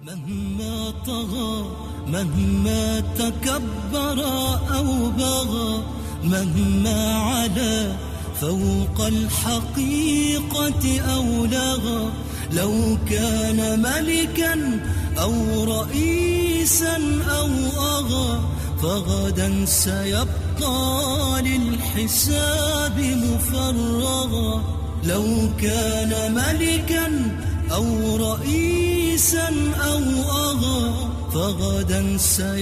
مهما طغى مهما تكبر أو بغى مهما علا فوق الحقيقة أو لغى لو كان ملكا أو رئيسا أو أغى فغدا سيبقى للحساب مفرغا لو كان ملكا أو رئيسا أو أغى فغدا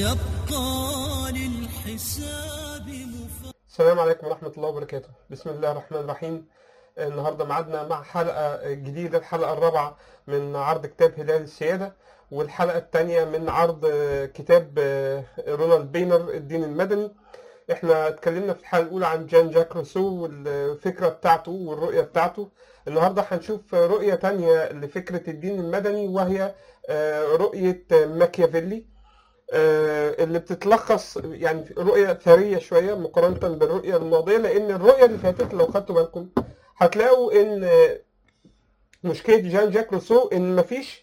سيبقى للحساب مفرغا السلام عليكم ورحمة الله وبركاته بسم الله الرحمن الرحيم النهاردة معادنا مع حلقة جديدة الحلقة الرابعة من عرض كتاب هلال السيادة والحلقة الثانية من عرض كتاب رونالد بينر الدين المدني احنا اتكلمنا في الحلقة الأولى عن جان جاك روسو والفكرة بتاعته والرؤية بتاعته النهاردة هنشوف رؤية تانية لفكرة الدين المدني وهي رؤية ماكيافيلي اللي بتتلخص يعني رؤية ثرية شوية مقارنة بالرؤية الماضية لأن الرؤية اللي فاتت لو خدتوا بالكم هتلاقوا إن مشكلة جان جاك روسو إن مفيش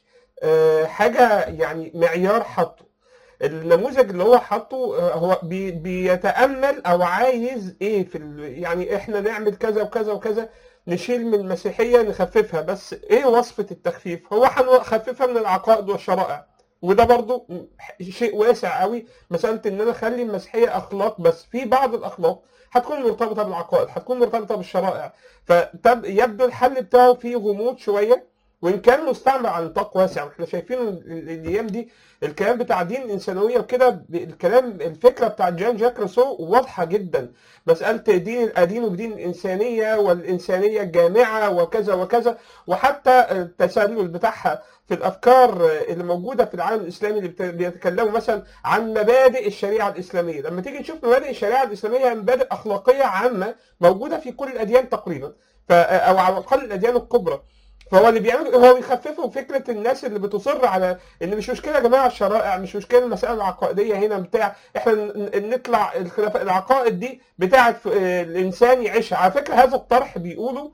حاجة يعني معيار حطه النموذج اللي هو حاطه هو بي بيتامل او عايز ايه في ال... يعني احنا نعمل كذا وكذا وكذا نشيل من المسيحيه نخففها بس ايه وصفه التخفيف هو هنخففها من العقائد والشرائع وده برضو شيء واسع قوي مساله ان انا اخلي المسيحيه اخلاق بس في بعض الاخلاق هتكون مرتبطه بالعقائد هتكون مرتبطه بالشرائع فيبدو الحل بتاعه فيه غموض شويه وان كان مستعمل على نطاق واسع واحنا شايفين الايام دي الكلام بتاع دين الانسانويه وكده الكلام الفكره بتاع جان جاك روسو واضحه جدا مساله دين الادين بدين الانسانيه والانسانيه الجامعه وكذا وكذا وحتى التسلل بتاعها في الافكار اللي موجوده في العالم الاسلامي اللي بيتكلموا مثلا عن مبادئ الشريعه الاسلاميه لما تيجي تشوف مبادئ الشريعه الاسلاميه مبادئ اخلاقيه عامه موجوده في كل الاديان تقريبا او على الاقل الاديان الكبرى فهو اللي بيعمله هو يخففوا فكره الناس اللي بتصر على ان مش مشكله يا جماعه الشرائع مش مشكله المسائل العقائديه هنا بتاع احنا نطلع الخلاف العقائد دي بتاعه الانسان يعيشها على فكره هذا الطرح بيقولوا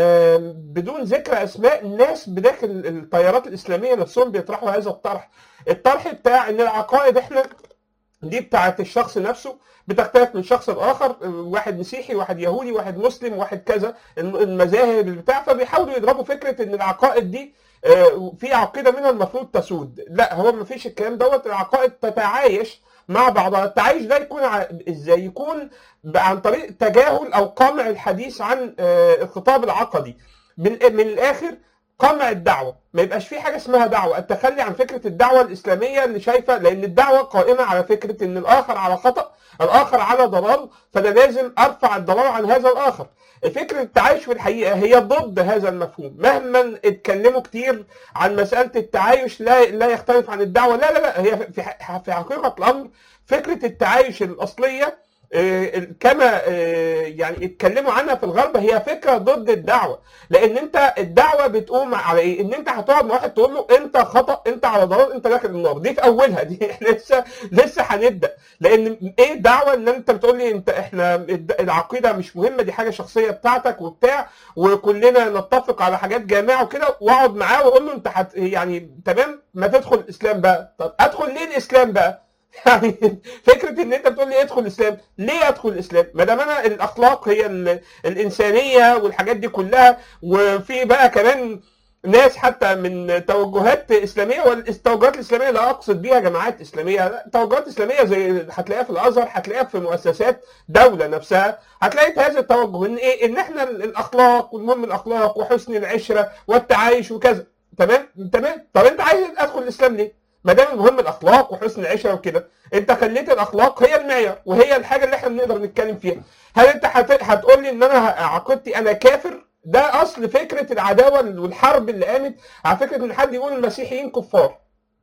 بدون ذكر اسماء ناس بداخل التيارات الاسلاميه نفسهم بيطرحوا هذا الطرح الطرح بتاع ان العقائد احنا دي بتاعت الشخص نفسه بتختلف من شخص لاخر واحد مسيحي واحد يهودي واحد مسلم واحد كذا المذاهب بتاع فبيحاولوا يضربوا فكره ان العقائد دي في عقيده منها المفروض تسود لا هو ما فيش الكلام دوت العقائد تتعايش مع بعضها التعايش ده يكون ازاي يكون عن طريق تجاهل او قمع الحديث عن الخطاب العقدي من الاخر قمع الدعوه ما يبقاش في حاجه اسمها دعوه التخلي عن فكره الدعوه الاسلاميه اللي شايفه لان الدعوه قائمه على فكره ان الاخر على خطا الاخر على ضلال فانا لازم ارفع الضلال عن هذا الاخر فكره التعايش في الحقيقه هي ضد هذا المفهوم مهما اتكلموا كتير عن مساله التعايش لا لا يختلف عن الدعوه لا لا لا هي في في حقيقه الامر فكره التعايش الاصليه كما يعني اتكلموا عنها في الغرب هي فكره ضد الدعوه لان انت الدعوه بتقوم على ايه؟ ان انت هتقعد مع واحد تقول له انت خطا انت على ضلال انت داخل النار دي في اولها دي احنا لسه لسه هنبدا لان ايه الدعوه ان انت بتقول لي انت احنا العقيده مش مهمه دي حاجه شخصيه بتاعتك وبتاع وكلنا نتفق على حاجات جامعه وكده واقعد معاه واقول له انت حت يعني تمام ما تدخل الاسلام بقى طب ادخل ليه الاسلام بقى؟ يعني فكره ان انت بتقول لي ادخل الاسلام ليه ادخل الاسلام ما دام انا الاخلاق هي الانسانيه والحاجات دي كلها وفي بقى كمان ناس حتى من توجهات اسلاميه والتوجهات الاسلاميه لا اقصد بيها جماعات اسلاميه لا توجهات اسلاميه زي هتلاقيها في الازهر هتلاقيها في مؤسسات دوله نفسها هتلاقي هذا التوجه ان ايه ان احنا الاخلاق والمهم الاخلاق وحسن العشره والتعايش وكذا تمام تمام طب انت عايز ادخل الاسلام ليه؟ ما دام المهم الاخلاق وحسن العشره وكده انت خليت الاخلاق هي المعيار وهي الحاجه اللي احنا بنقدر نتكلم فيها هل انت هت... هتقول لي ان انا عقيدتي انا كافر ده اصل فكره العداوه والحرب اللي قامت على فكره ان حد يقول المسيحيين كفار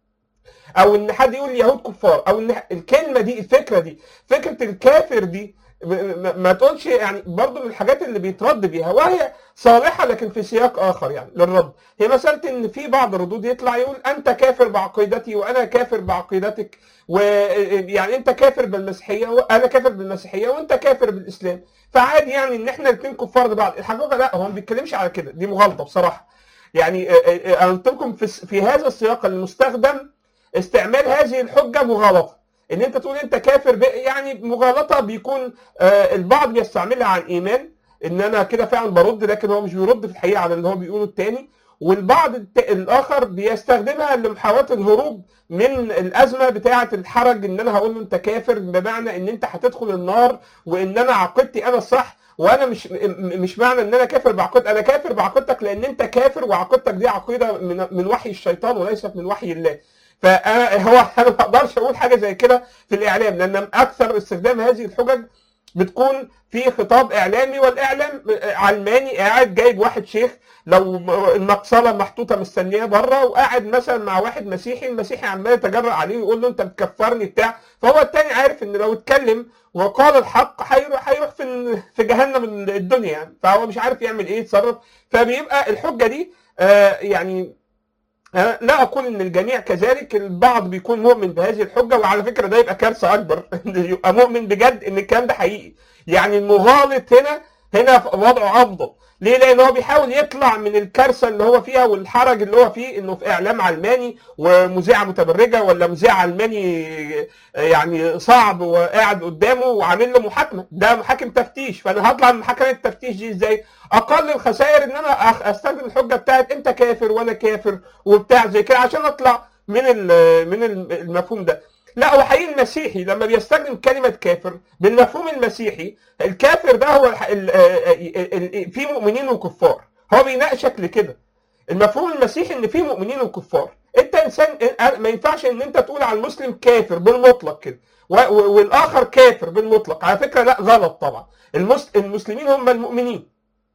او ان حد يقول اليهود كفار او ان الكلمه دي الفكره دي فكره الكافر دي ما تقولش يعني برضو من الحاجات اللي بيترد بيها وهي صالحة لكن في سياق آخر يعني للرد هي مسألة إن في بعض الردود يطلع يقول أنت كافر بعقيدتي وأنا كافر بعقيدتك ويعني أنت كافر بالمسيحية وأنا كافر بالمسيحية وأنت كافر بالإسلام فعادي يعني إن إحنا الاثنين كفار لبعض الحقيقة لا هو ما بيتكلمش على كده دي مغالطة بصراحة يعني آه، آه، آه، قلت لكم في في هذا السياق المستخدم استعمال هذه الحجه مغالطه ان انت تقول انت كافر ب- يعني مغالطه بيكون آه، البعض بيستعملها عن ايمان ان انا كده فعلا برد لكن هو مش بيرد في الحقيقه على اللي هو بيقوله التاني والبعض الت- الاخر بيستخدمها لمحاوله الهروب من الازمه بتاعه الحرج ان انا هقول له انت كافر بمعنى ان انت هتدخل النار وان انا عقيدتي انا الصح وانا مش م- م- مش معنى ان انا كافر بعقيدتك انا كافر بعقيدتك لان انت كافر وعقيدتك دي عقيده من من وحي الشيطان وليست من وحي الله فانا هو انا ما اقدرش اقول حاجه زي كده في الاعلام لان اكثر استخدام هذه الحجج بتكون في خطاب اعلامي والاعلام علماني قاعد جايب واحد شيخ لو المقصله محطوطه مستنيه بره وقاعد مثلا مع واحد مسيحي المسيحي عمال يتجرأ عليه ويقول له انت بتكفرني بتاع فهو التاني عارف ان لو اتكلم وقال الحق هيروح هيروح في في جهنم الدنيا يعني فهو مش عارف يعمل ايه يتصرف فبيبقى الحجه دي آه يعني أنا لا اقول ان الجميع كذلك البعض بيكون مؤمن بهذه الحجه وعلى فكره ده يبقى كارثه اكبر إن يبقى مؤمن بجد ان الكلام ده حقيقي يعني المغالط هنا هنا وضعه افضل ليه؟ لان هو بيحاول يطلع من الكارثه اللي هو فيها والحرج اللي هو فيه انه في اعلام علماني ومذيعه متبرجه ولا مذيع علماني يعني صعب وقاعد قدامه وعامل له محاكمه ده محاكم تفتيش فانا هطلع من محاكمه التفتيش دي ازاي؟ اقل الخسائر ان انا أخ- استخدم الحجه بتاعت انت كافر وانا كافر وبتاع زي كده عشان اطلع من ال- من المفهوم ده لا هو حقيقي المسيحي لما بيستخدم كلمة كافر بالمفهوم المسيحي الكافر ده هو الح- ال- ال- ال- في مؤمنين وكفار هو بيناقشك لكده المفهوم المسيحي ان في مؤمنين وكفار انت انسان ما ينفعش ان انت تقول على المسلم كافر بالمطلق كده و- و- والاخر كافر بالمطلق على فكره لا غلط طبعا المس- المسلمين هم المؤمنين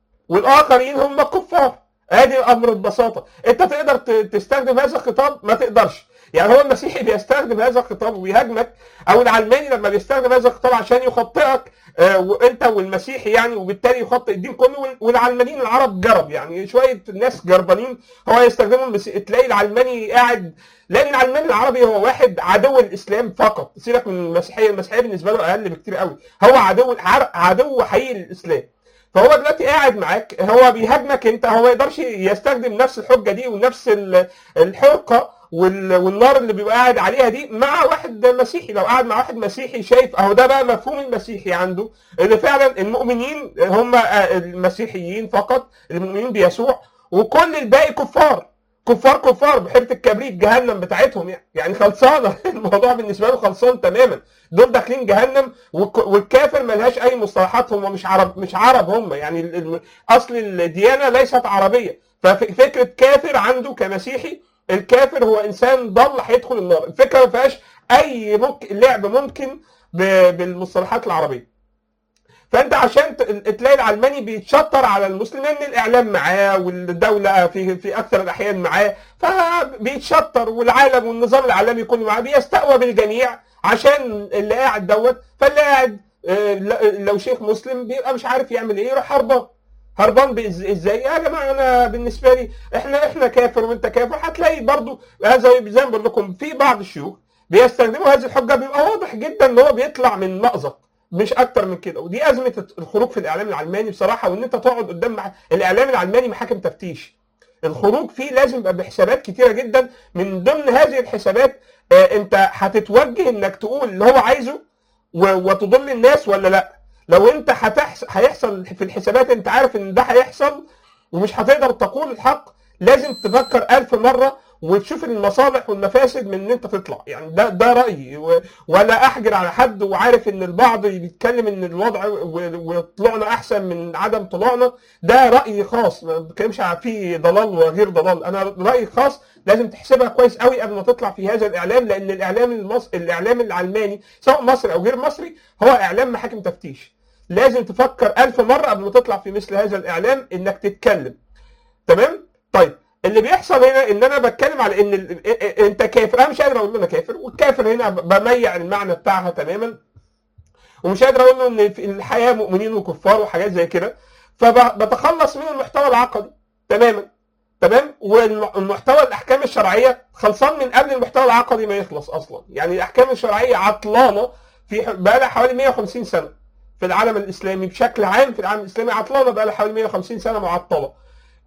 والاخرين هم الكفار ادي الامر ببساطه انت تقدر ت- تستخدم هذا الخطاب ما تقدرش يعني هو المسيحي بيستخدم هذا الخطاب وبيهاجمك او العلماني لما بيستخدم هذا الخطاب عشان يخطئك آه، وانت والمسيحي يعني وبالتالي يخطئ الدين كله وال- والعلمانيين العرب جرب يعني شويه ناس جربانين هو يستخدموا المسي... تلاقي العلماني قاعد لان العلماني العربي هو واحد عدو الاسلام فقط سيبك من المسيحيه المسيحيه بالنسبه له اقل بكتير قوي هو عدو عر- عدو حقيقي للاسلام فهو دلوقتي قاعد معاك هو بيهاجمك انت هو ما يقدرش يستخدم نفس الحجه دي ونفس ال- الحرقه وال- والنار اللي بيبقى قاعد عليها دي مع واحد مسيحي لو قاعد مع واحد مسيحي شايف اهو ده بقى مفهوم المسيحي عنده ان فعلا المؤمنين هم المسيحيين فقط المؤمنين بيسوع وكل الباقي كفار كفار كفار بحيره الكبريت جهنم بتاعتهم يعني يعني خلصانه الموضوع بالنسبه له خلصان تماما دول داخلين جهنم والك- والكافر ملهاش اي مصطلحات هم مش عرب مش عرب هم يعني ال- ال- اصل الديانه ليست عربيه ففكره كافر عنده كمسيحي الكافر هو انسان ضل هيدخل النار الفكره ما فيهاش اي ممكن لعب ممكن ب- بالمصطلحات العربيه فانت عشان ت- تلاقي العلماني بيتشطر على المسلم لان الاعلام معاه والدوله في في اكثر الاحيان معاه فبيتشطر والعالم والنظام العالمي كله معاه بيستقوى بالجميع عشان اللي قاعد دوت فاللي قاعد آه، ل- لو شيخ مسلم بيبقى مش عارف يعمل ايه يروح هربان هربان بإز- ازاي يا جماعه انا بالنسبه لي احنا احنا كافر وانت كافر هتلاقي برضو هذا زي ما بقول لكم في بعض الشيوخ بيستخدموا هذه الحجه بيبقى واضح جدا ان هو بيطلع من مأزق مش اكتر من كده ودي ازمه الخروج في الاعلام العلماني بصراحه وان انت تقعد قدام مع... الاعلام العلماني محاكم تفتيش الخروج فيه لازم يبقى بحسابات كتيره جدا من ضمن هذه الحسابات آه انت هتتوجه انك تقول اللي هو عايزه و... وتضل الناس ولا لا لو انت هتحس... هيحصل في الحسابات انت عارف ان ده هيحصل ومش هتقدر تقول الحق لازم تفكر ألف مرة وتشوف المصالح والمفاسد من ان انت تطلع يعني ده ده رايي و- ولا احجر على حد وعارف ان البعض بيتكلم ان الوضع و- وطلوعنا احسن من عدم طلوعنا ده راي خاص ما بتكلمش على فيه ضلال وغير ضلال انا رايي خاص لازم تحسبها كويس قوي قبل ما تطلع في هذا الاعلام لان الاعلام المص... الاعلام العلماني سواء مصري او غير مصري هو اعلام محاكم تفتيش لازم تفكر ألف مرة قبل ما تطلع في مثل هذا الإعلام إنك تتكلم تمام؟ طيب اللي بيحصل هنا ان انا بتكلم على ان ال... إ- إ- انت كافر انا مش قادر اقول له انا كافر والكافر هنا ب- بميع المعنى بتاعها تماما ومش قادر اقول له ان في الحياه مؤمنين وكفار وحاجات زي كده فبتخلص من المحتوى العقدي تماما تمام والمحتوى الاحكام الشرعيه خلصان من قبل المحتوى العقدي ما يخلص اصلا يعني الاحكام الشرعيه عطلانه في بقى لها حوالي 150 سنه في العالم الاسلامي بشكل عام في العالم الاسلامي عطلانه بقى لها حوالي 150 سنه معطله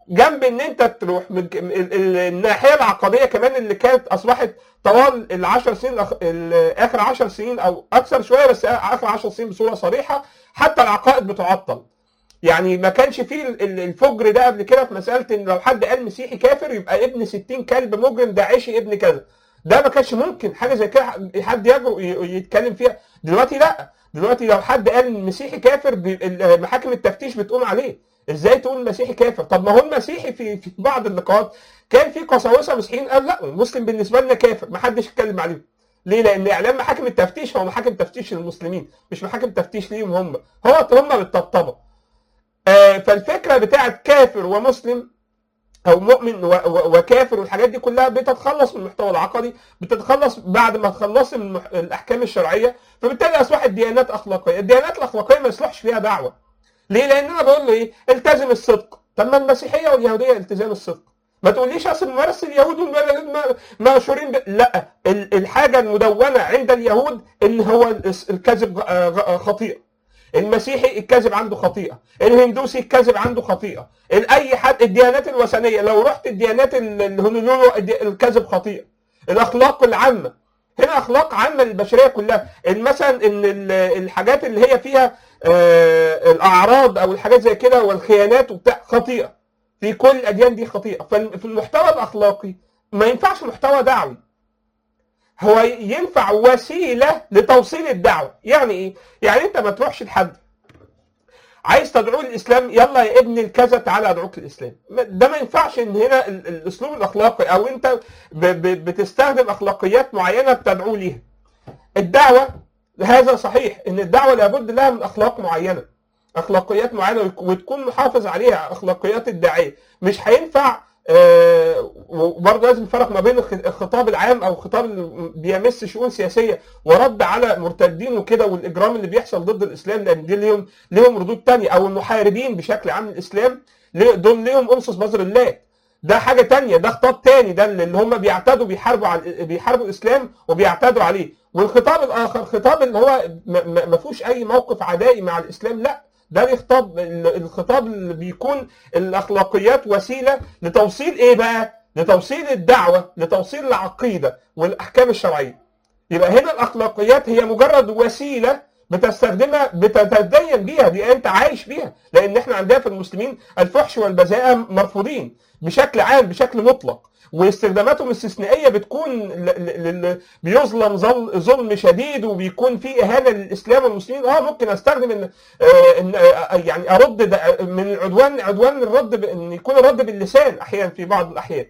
جنب ان انت تروح من ال- ال- الناحيه العقديه كمان اللي كانت اصبحت طوال العشر سنين الأخ- ال- اخر عشر سنين او اكثر شويه بس اخر عشر سنين بصوره صريحه حتى العقائد بتعطل يعني ما كانش فيه ال- ال- الفجر ده قبل كده في مساله ان لو حد قال مسيحي كافر يبقى ابن 60 كلب مجرم داعشي ابن كذا ده ما كانش ممكن حاجه زي كده حد يجرؤ ي- يتكلم فيها دلوقتي لا دلوقتي لو حد قال مسيحي كافر بي- ال- محاكم التفتيش بتقوم عليه ازاي تقول مسيحي كافر طب ما هو المسيحي في في بعض اللقاءات كان في قساوسه مسيحيين قال لا المسلم بالنسبه لنا كافر ما حدش اتكلم عليه ليه؟ لان اعلام محاكم التفتيش هو محاكم تفتيش للمسلمين مش محاكم تفتيش ليهم هم هو هم بالطبطبه آه، فالفكره بتاعت كافر ومسلم او مؤمن و- و- وكافر والحاجات دي كلها بتتخلص من المحتوى العقدي بتتخلص بعد ما تخلص من المح- الاحكام الشرعيه فبالتالي اصبحت ديانات اخلاقيه الديانات الاخلاقيه ما يصلحش فيها دعوه ليه لان انا بقول له ايه التزم الصدق طب ما المسيحيه واليهوديه التزام الصدق ما تقوليش اصل ممارسه اليهود والمجانين ما- مشهورين ب... لا ال- الحاجه المدونه عند اليهود ان هو الس- الكذب غ- غ- خطيئه المسيحي الكذب عنده خطيئه الهندوسي الكذب عنده خطيئه ال- اي حد الديانات الوثنيه لو رحت الديانات ال- الهونولولو الد- الكذب خطيئه الاخلاق العامه هنا اخلاق عامه للبشريه كلها مثلا ان ال- الحاجات اللي هي فيها آه، الاعراض او الحاجات زي كده والخيانات وبتاع خطيئه في كل الاديان دي خطيئه ففي المحتوى الاخلاقي ما ينفعش محتوى دعوي هو ينفع وسيله لتوصيل الدعوه يعني ايه يعني انت ما تروحش لحد عايز تدعوه للاسلام يلا يا ابن الكذا تعالى ادعوك للاسلام ده ما ينفعش ان هنا ال- الاسلوب الاخلاقي او انت ب- ب- بتستخدم اخلاقيات معينه بتدعو ليها الدعوه هذا صحيح ان الدعوه لابد لها من اخلاق معينه اخلاقيات معينه ويك- وتكون محافظ عليها اخلاقيات الداعيه مش هينفع آه، وبرضه لازم نفرق ما بين الخ- الخطاب العام او الخطاب اللي بيمس شؤون سياسيه ورد على مرتدين وكده والاجرام اللي بيحصل ضد الاسلام لان دي ليهم ليهم ردود تانية او المحاربين بشكل عام للاسلام ليه- دول ليهم انصص بذر الله ده حاجه تانية ده خطاب تاني ده اللي هم بيعتدوا بيحاربوا على بيحاربوا الاسلام وبيعتدوا عليه والخطاب الاخر خطاب اللي هو ما- ما ما فيهوش اي موقف عدائي مع الاسلام لا ده الخطاب الخطاب اللي بيكون الاخلاقيات وسيله لتوصيل ايه بقى؟ لتوصيل الدعوه لتوصيل العقيده والاحكام الشرعيه. يبقى هنا الاخلاقيات هي مجرد وسيله بتستخدمها بتتدين بيها دي انت عايش بيها لان احنا عندنا في المسلمين الفحش والبذاءه مرفوضين بشكل عام بشكل مطلق واستخداماتهم الاستثنائيه بتكون ل- ل- ل- بيظلم ظل- ظلم شديد وبيكون في اهانه للاسلام والمسلمين اه ممكن استخدم ان آه، ان آه، يعني ارد ده- من العدوان عدوان الرد ب- ان يكون الرد باللسان احيانا في بعض الاحيان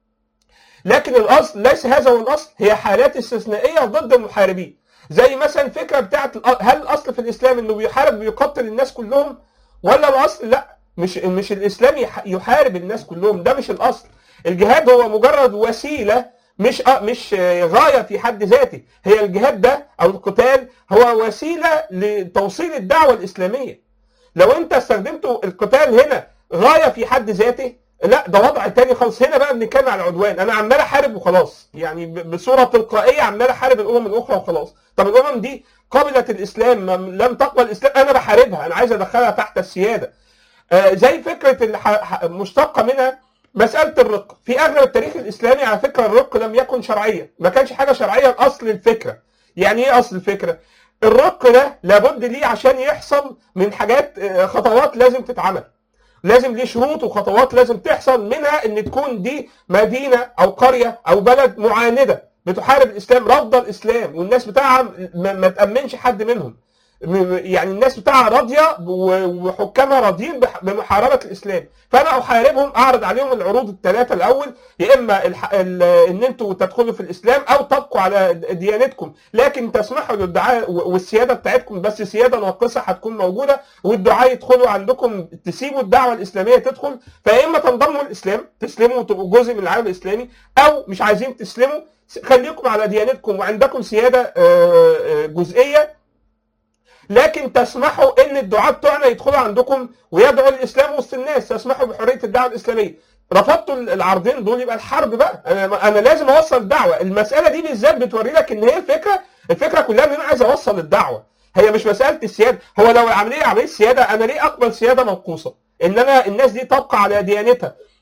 لكن الاصل ليس هذا هو الاصل هي حالات استثنائيه ضد المحاربين زي مثلا الفكره بتاعت الأ- هل الاصل في الاسلام انه بيحارب ويقتل الناس كلهم ولا الاصل لا مش مش الاسلام يح- يحارب الناس كلهم ده مش الاصل الجهاد هو مجرد وسيله مش آه مش آه، غايه في حد ذاته هي الجهاد ده او القتال هو وسيله لتوصيل الدعوه الاسلاميه لو انت استخدمته القتال هنا غايه في حد ذاته لا ده وضع تاني خالص هنا بقى بنتكلم على العدوان انا عمال احارب وخلاص يعني ب- بصوره تلقائيه عمال احارب الامم الاخرى وخلاص طب الامم دي قبلت الاسلام ما- لم تقبل الاسلام انا بحاربها انا عايز ادخلها تحت السياده آه، زي فكره الح- ح- مشتقه منها مساله الرق في اغلب التاريخ الاسلامي على فكره الرق لم يكن شرعيا ما كانش حاجه شرعيه الاصل الفكره يعني ايه اصل الفكره الرق ده لابد ليه عشان يحصل من حاجات آه، خطوات لازم تتعمل لازم ليه شروط وخطوات لازم تحصل منها ان تكون دي مدينه او قريه او بلد معانده بتحارب الاسلام رافضه الاسلام والناس بتاعها ما, ما تامنش حد منهم م- يعني الناس بتاعها راضيه و- وحكامها راضيين بح- بمحاربه الاسلام فانا احاربهم اعرض عليهم العروض الثلاثه الاول يا اما الح... ال... ان انتوا تدخلوا في الاسلام او تبقوا على ديانتكم لكن تسمحوا للدعاء و- والسياده بتاعتكم بس سياده ناقصه هتكون موجوده والدعاء يدخلوا عندكم تسيبوا الدعوه الاسلاميه تدخل فيا اما تنضموا للاسلام تسلموا وتبقوا جزء من العالم الاسلامي او مش عايزين تسلموا خليكم على ديانتكم وعندكم سياده آه، آه، جزئيه لكن تسمحوا ان الدعاة بتوعنا يدخلوا عندكم ويدعوا الاسلام وسط الناس تسمحوا بحريه الدعوه الاسلاميه رفضتوا العرضين دول يبقى الحرب بقى انا انا لازم اوصل الدعوه المساله دي بالذات بتوري لك ان هي الفكره الفكره كلها ان انا عايز اوصل الدعوه هي مش مساله السياده هو لو العمليه عمليه سياده انا ليه اقبل سياده منقوصه ان انا الناس دي تبقى على ديانتها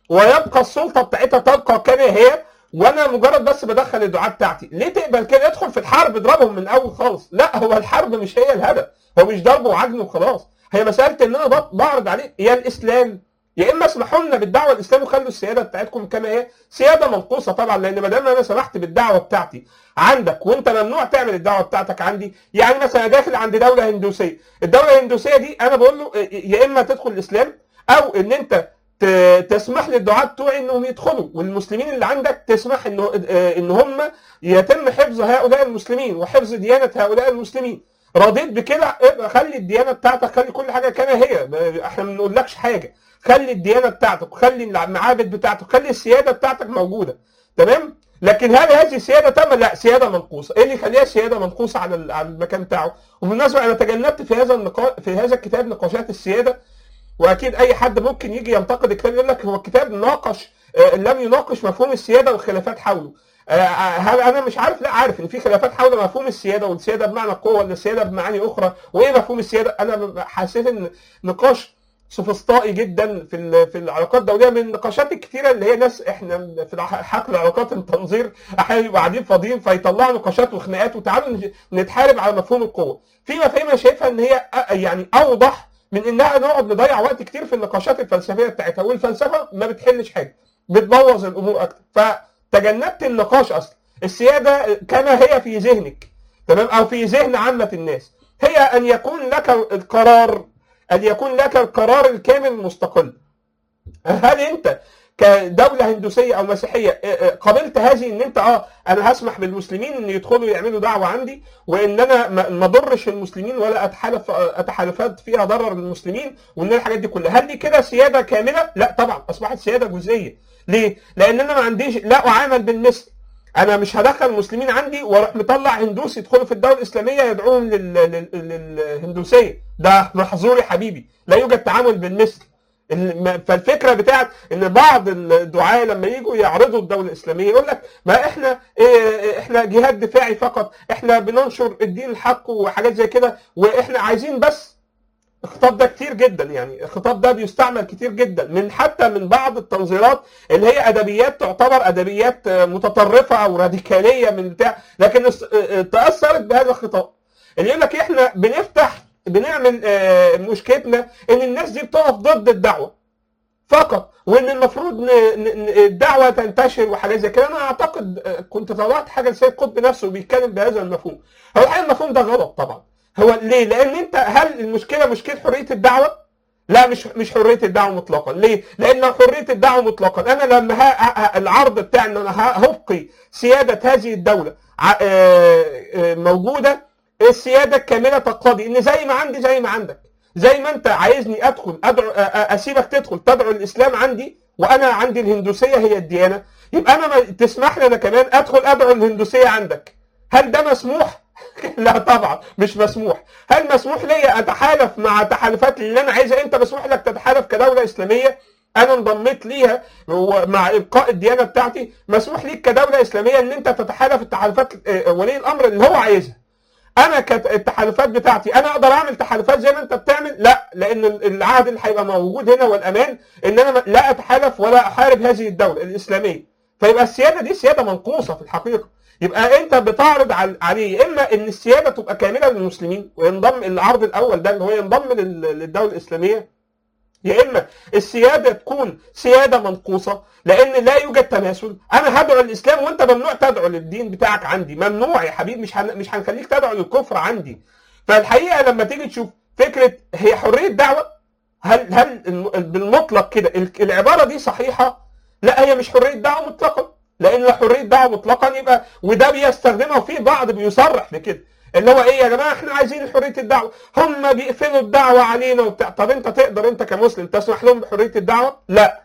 ويبقى السلطه بتاعتها تبقى كما هي وانا مجرد بس بدخل الدعاء بتاعتي ليه تقبل كده ادخل في الحرب اضربهم من الاول خالص لا هو الحرب مش هي الهدف هو مش ضرب وعجن وخلاص هي مساله ان انا بط- بعرض عليه يا الاسلام يا اما اسمحوا لنا بالدعوه الاسلام وخلوا السياده بتاعتكم كما هي سياده منقوصه طبعا لان ما دام انا سمحت بالدعوه بتاعتي عندك وانت ممنوع تعمل الدعوه بتاعتك عندي يعني مثلا داخل عند دوله هندوسيه الدوله الهندوسيه دي انا بقول له يا اما تدخل الاسلام او ان انت ت- تسمح للدعاة بتوعي انهم يدخلوا والمسلمين اللي عندك تسمح انه آه، ان هم يتم حفظ هؤلاء المسلمين وحفظ ديانه هؤلاء المسلمين رضيت بكده ابقى خلي الديانه بتاعتك خلي كل حاجه كما هي ما- احنا ما بنقولكش حاجه خلي الديانه بتاعتك خلي المعابد بتاعتك خلي السياده بتاعتك موجوده تمام لكن هل هذه سياده تامه؟ لا سياده منقوصه، ايه اللي يخليها سياده منقوصه على ال- على المكان بتاعه؟ وبالمناسبه انا تجنبت في هذا النقاش في هذا الكتاب نقاشات السياده واكيد اي حد ممكن يجي ينتقد الكتاب يقول لك هو الكتاب ناقش آه، لم يناقش مفهوم السياده والخلافات حوله. آه، هل انا مش عارف؟ لا عارف ان في خلافات حول مفهوم السياده والسياده بمعنى القوه ولا السياده بمعاني اخرى وايه مفهوم السياده؟ انا ب- حسيت ان نقاش سوفسطائي جدا في ال- في العلاقات الدوليه من النقاشات الكثيره اللي هي ناس احنا في الع- حقل علاقات التنظير احيانا يبقوا قاعدين فاضيين فيطلعوا نقاشات وخناقات وتعالوا نج- نتحارب على مفهوم القوه. في مفاهيم انا شايفها ان هي أ- يعني اوضح من انها نقعد نضيع وقت كتير في النقاشات الفلسفيه بتاعتها والفلسفه ما بتحلش حاجه بتبوظ الامور اكتر فتجنبت النقاش اصلا السياده كما هي في ذهنك تمام او في ذهن عامه الناس هي ان يكون لك القرار ان يكون لك القرار الكامل المستقل هل انت كدوله هندوسيه او مسيحيه اه، اه، قبلت هذه ان انت اه انا هسمح بالمسلمين ان يدخلوا يعملوا دعوه عندي وان انا ما ما اضرش المسلمين ولا اتحالف اتحالفات فيها ضرر المسلمين وان الحاجات دي كلها هل دي كده سياده كامله؟ لا طبعا اصبحت سياده جزئيه ليه؟ لان انا ما عنديش لا اعامل بالمثل انا مش هدخل المسلمين عندي واروح مطلع هندوس يدخلوا في الدوله الاسلاميه يدعوهم لل- لل- للهندوسيه ده محظور يا حبيبي لا يوجد تعامل بالمثل الم- فالفكره بتاعت ان بعض الدعاة لما يجوا يعرضوا الدوله الاسلاميه يقول لك ما احنا إيه احنا جهاد دفاعي فقط احنا بننشر الدين الحق وحاجات زي كده واحنا عايزين بس الخطاب ده كتير جدا يعني الخطاب ده بيستعمل كتير جدا من حتى من بعض التنظيرات اللي هي ادبيات تعتبر ادبيات آه، متطرفه او راديكاليه من بتاع لكن الس- آه، آه، تاثرت بهذا الخطاب اللي يقول لك احنا بنفتح بنعمل آه، مشكلتنا ان الناس دي بتقف ضد الدعوه فقط وان المفروض ن- ن- ن- الدعوه تنتشر وحاجات زي كده انا اعتقد آه، كنت طلعت حاجه لسيد قطب نفسه بيتكلم بهذا المفهوم هو الحقيقه المفهوم ده غلط طبعا هو ليه؟ لان انت هل المشكله مشكله حريه الدعوه؟ لا مش مش حريه الدعوه مطلقا، ليه؟ لان لو حريه الدعوه مطلقا انا لما ه... ه... العرض بتاعي ان انا ه- هبقي سياده هذه الدوله ع- آه، آه، موجوده السياده الكامله تقتضي ان زي ما عندي زي ما عندك، زي ما انت عايزني ادخل ادعو آه، آه، اسيبك تدخل تدعو الاسلام عندي وانا عندي الهندوسيه هي الديانه، يبقى انا ما تسمح لي انا كمان ادخل ادعو الهندوسيه عندك. هل ده مسموح؟ لا طبعا مش مسموح هل مسموح لي اتحالف مع تحالفات اللي انا عايزها انت مسموح لك تتحالف كدوله اسلاميه انا انضميت ليها ومع ابقاء الديانه بتاعتي مسموح ليك كدوله اسلاميه ان انت تتحالف التحالفات آه، ولي الامر اللي هو عايزها انا كت- التحالفات بتاعتي انا اقدر اعمل تحالفات زي ما انت بتعمل لا لان العهد اللي هيبقى موجود هنا والامان ان انا لا اتحالف ولا احارب هذه الدوله الاسلاميه فيبقى السياده دي سياده منقوصه في الحقيقه يبقى انت بتعرض عل- عليه اما ان السياده تبقى كامله للمسلمين وينضم العرض الاول ده اللي هو ينضم لل- للدوله الاسلاميه يا اما السياده تكون سياده منقوصه لان لا يوجد تماثل انا هدعو الاسلام وانت ممنوع تدعو للدين بتاعك عندي ممنوع يا حبيبي مش هن... مش هنخليك تدعو للكفر عندي فالحقيقه لما تيجي تشوف فكره هي حريه دعوه هل هل الم- بالمطلق كده ال- العباره دي صحيحه لا هي مش حريه دعوه مطلقا لان لو حريه دعوه مطلقا يبقى وده بيستخدمها وفي بعض بيصرح بكده اللي هو ايه يا جماعه احنا عايزين حريه الدعوه هم بيقفلوا الدعوه علينا وبتاع طب انت تقدر انت كمسلم تسمح لهم بحريه الدعوه لا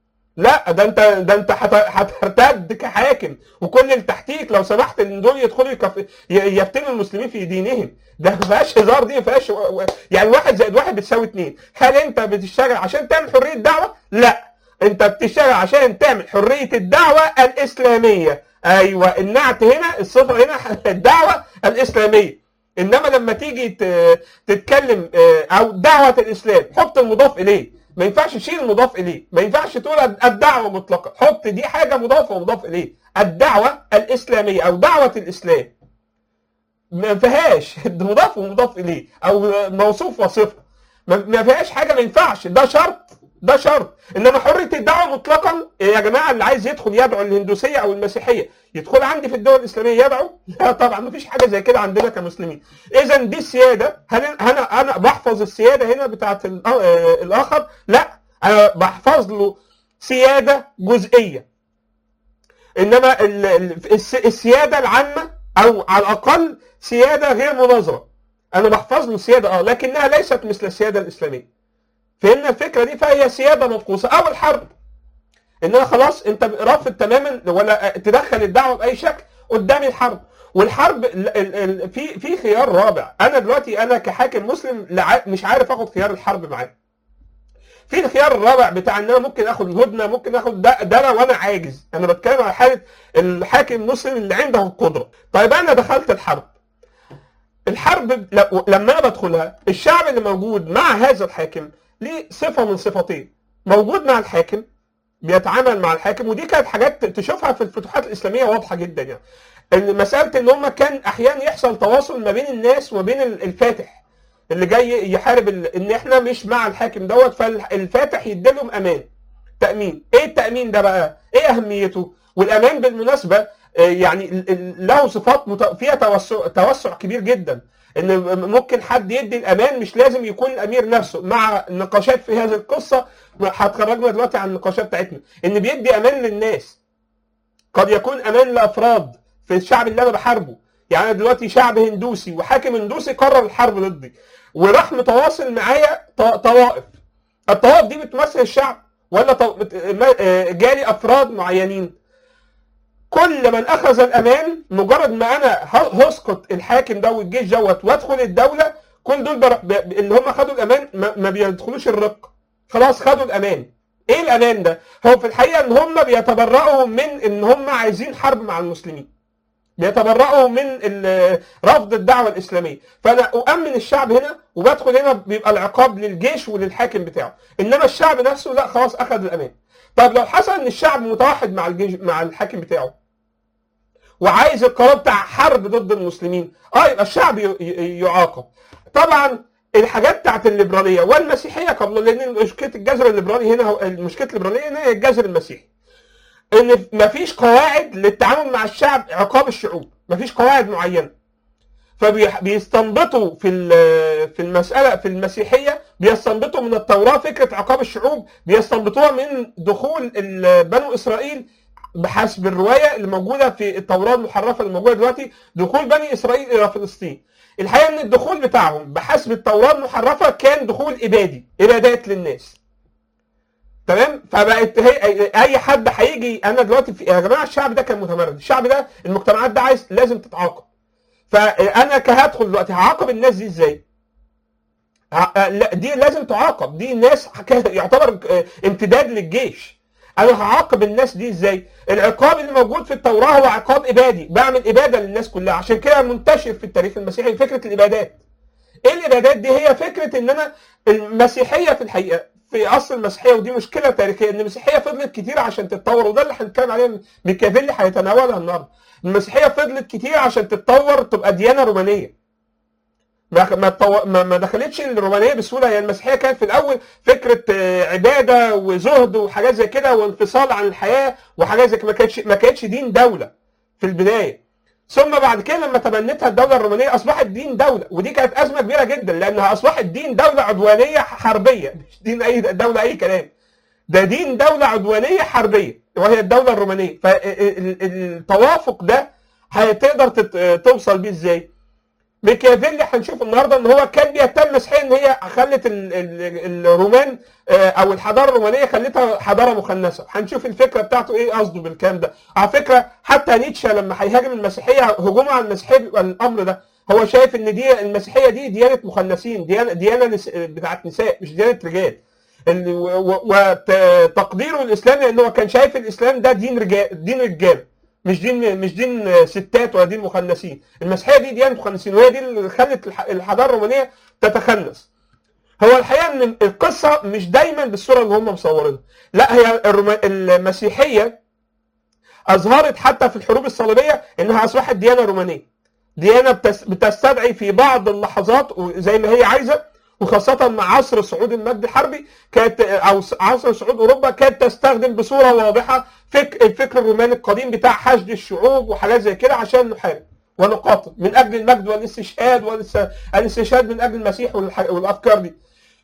لا ده انت ده انت هت- هترتد كحاكم وكل اللي تحتيك لو سمحت ان دول يدخلوا يكف... ي- يفتنوا المسلمين في دينهم ده ما فيهاش هزار دي ما فيهاش و... و... يعني واحد زائد واحد بتساوي اتنين هل انت بتشتغل عشان تعمل حريه دعوه؟ لا انت بتشتغل عشان تعمل حريه الدعوه الاسلاميه ايوه النعت هنا الصفه هنا الدعوه الاسلاميه انما لما تيجي ت- تتكلم اه، او دعوه الاسلام حط المضاف اليه ما ينفعش تشيل المضاف اليه ما ينفعش تقول الدعوه مطلقه حط دي حاجه مضاف ومضاف اليه الدعوه الاسلاميه او دعوه الاسلام ما فيهاش مضاف ومضاف اليه او موصوف وصفه ما ما فيهاش حاجه ما ينفعش ده شرط ده شرط انما حريه الدعوه مطلقا يا جماعه اللي عايز يدخل يدعو الهندوسيه او المسيحيه يدخل عندي في الدول الاسلاميه يدعو لا طبعا ما فيش حاجه زي كده عندنا كمسلمين اذا دي السياده هل انا انا بحفظ السياده هنا بتاعت الآ- آه، الاخر لا انا بحفظ له سياده جزئيه انما ال- ال- الس- السياده العامه او على الاقل سياده غير مناظره انا بحفظ له سياده اه لكنها ليست مثل السياده الاسلاميه فهمنا الفكره دي فهي سياده منقوصه او الحرب انها خلاص انت رافض تماما ولا تدخل الدعوه باي شكل قدام الحرب والحرب ال- ال- ال- في في خيار رابع انا دلوقتي انا كحاكم مسلم لا ع- مش عارف اخد خيار الحرب معاه في الخيار الرابع بتاع ان انا ممكن اخد الهدنه ممكن اخد ده ده لو انا عاجز انا بتكلم على حاله الحاكم المسلم اللي عنده القدره طيب انا دخلت الحرب الحرب ل- لما انا بدخلها الشعب اللي موجود مع هذا الحاكم ليه صفه من صفتين موجود مع الحاكم بيتعامل مع الحاكم ودي كانت حاجات تشوفها في الفتوحات الاسلاميه واضحه جدا يعني ان مساله ان هم كان احيانا يحصل تواصل ما بين الناس وما بين ال- الفاتح اللي جاي يحارب ال- ان احنا مش مع الحاكم دوت فالفاتح يديلهم امان تامين ايه التامين ده بقى ايه اهميته والامان بالمناسبه آه، يعني ال- ال- له صفات مت- فيها توسع توسع كبير جدا ان ممكن حد يدي الامان مش لازم يكون الامير نفسه مع نقاشات في هذه القصه هتخرجنا دلوقتي عن النقاشات بتاعتنا ان بيدي امان للناس قد يكون امان لافراد في الشعب اللي انا بحاربه يعني انا دلوقتي شعب هندوسي وحاكم هندوسي قرر الحرب ضدي وراح متواصل معايا ط- طوائف الطوائف دي بتمثل الشعب ولا طو... بت- ما- آه، جالي افراد معينين كل من اخذ الامان مجرد ما انا ه- هسقط الحاكم ده والجيش دوت وادخل الدوله كل دول بر... ب... اللي هم خدوا الامان ما, ما بيدخلوش الرق خلاص خدوا الامان ايه الامان ده هو في الحقيقه ان هم بيتبرؤوا من ان هم عايزين حرب مع المسلمين بيتبرؤوا من ال- رفض الدعوه الاسلاميه فانا اؤمن الشعب هنا وبدخل هنا بيبقى العقاب للجيش وللحاكم بتاعه انما الشعب نفسه لا خلاص اخذ الامان طب لو حصل ان الشعب متوحد مع الجيش مع الحاكم بتاعه وعايز القرار بتاع حرب ضد المسلمين اه يبقى الشعب ي- ي- يعاقب طبعا الحاجات بتاعت الليبراليه والمسيحيه قبل لان مشكله الجذر الليبرالي هنا هو مشكله الليبراليه هنا هي الجذر المسيحي ان مفيش قواعد للتعامل مع الشعب عقاب الشعوب مفيش قواعد معينه فبيستنبطوا في ال- في المساله في المسيحيه بيستنبطوا من التوراه فكره عقاب الشعوب بيستنبطوها من دخول ال- بنو اسرائيل بحسب الروايه اللي موجوده في التوراه المحرفه اللي موجوده دلوقتي دخول بني اسرائيل الى فلسطين الحقيقه ان الدخول بتاعهم بحسب التوراه المحرفه كان دخول ابادي ابادات للناس تمام فبقت هي اي حد هيجي انا دلوقتي في يا جماعه الشعب ده كان متمرد الشعب ده المجتمعات ده عايز لازم تتعاقب فانا كهدخل دلوقتي هعاقب الناس دي ازاي؟ ه- لا دي لازم تعاقب دي ناس ك- يعتبر امتداد للجيش انا هعاقب الناس دي ازاي؟ العقاب اللي موجود في التوراه هو عقاب ابادي بعمل اباده للناس كلها عشان كده منتشر في التاريخ المسيحي فكره الابادات ايه الابادات دي هي فكره ان انا المسيحيه في الحقيقه في اصل المسيحيه ودي مشكله تاريخيه ان المسيحيه فضلت كتير عشان تتطور وده اللي هنتكلم عليه ميكافيلي هيتناولها النهارده المسيحيه فضلت كتير عشان تتطور تبقى ديانه رومانيه ما ما, تطو... ما ما دخلتش الرومانيه بسهوله هي المسيحيه كانت في الاول فكره آه، عباده وزهد وحاجات زي كده وانفصال عن الحياه وحاجات زي كده ما كانتش ما كانتش دين دوله في البدايه ثم بعد كده لما تبنتها الدوله الرومانيه اصبحت دين دوله ودي كانت ازمه كبيره جدا لانها اصبحت دين دوله عدوانيه حربيه مش دين اي دوله اي كلام ده دين دوله عدوانيه حربيه وهي الدوله الرومانيه فالتوافق ده هتقدر تت- توصل بيه ازاي؟ ميكافيلي هنشوف النهارده ان هو كان بيهتم مسيحيا ان هي خلت ال- ال- الرومان آه، او الحضاره الرومانيه خلتها حضاره مخنثه هنشوف الفكره بتاعته ايه قصده بالكلام ده على فكره حتى نيتشه لما هيهاجم المسيحيه هجومه على المسيحيه بيبقى الامر ده هو شايف ان دي المسيحيه دي ديانه مخنثين ديانه ديانه نس- بتاعت نساء مش ديانه رجال وتقديره الاسلامي ان هو كان شايف الاسلام ده دين رجال دين رجال مش دين مش دين ستات ولا دين مخنثين المسيحيه دي ديانه مخنثين وهي دي اللي خلت الح- الحضاره الرومانيه تتخنث هو الحقيقه ان القصه مش دايما بالصوره اللي هم مصورينها لا هي الروما- المسيحيه اظهرت حتى في الحروب الصليبيه انها اصبحت ديانه رومانيه ديانه بتس- بتستدعي في بعض اللحظات زي ما هي عايزه وخاصة مع عصر صعود المجد الحربي كانت او عصر صعود اوروبا كانت تستخدم بصورة واضحة فك الفكر الروماني القديم بتاع حشد الشعوب وحاجات زي كده عشان نحارب ونقاتل من اجل المجد والاستشهاد والاستشهاد من اجل المسيح والح- والافكار دي.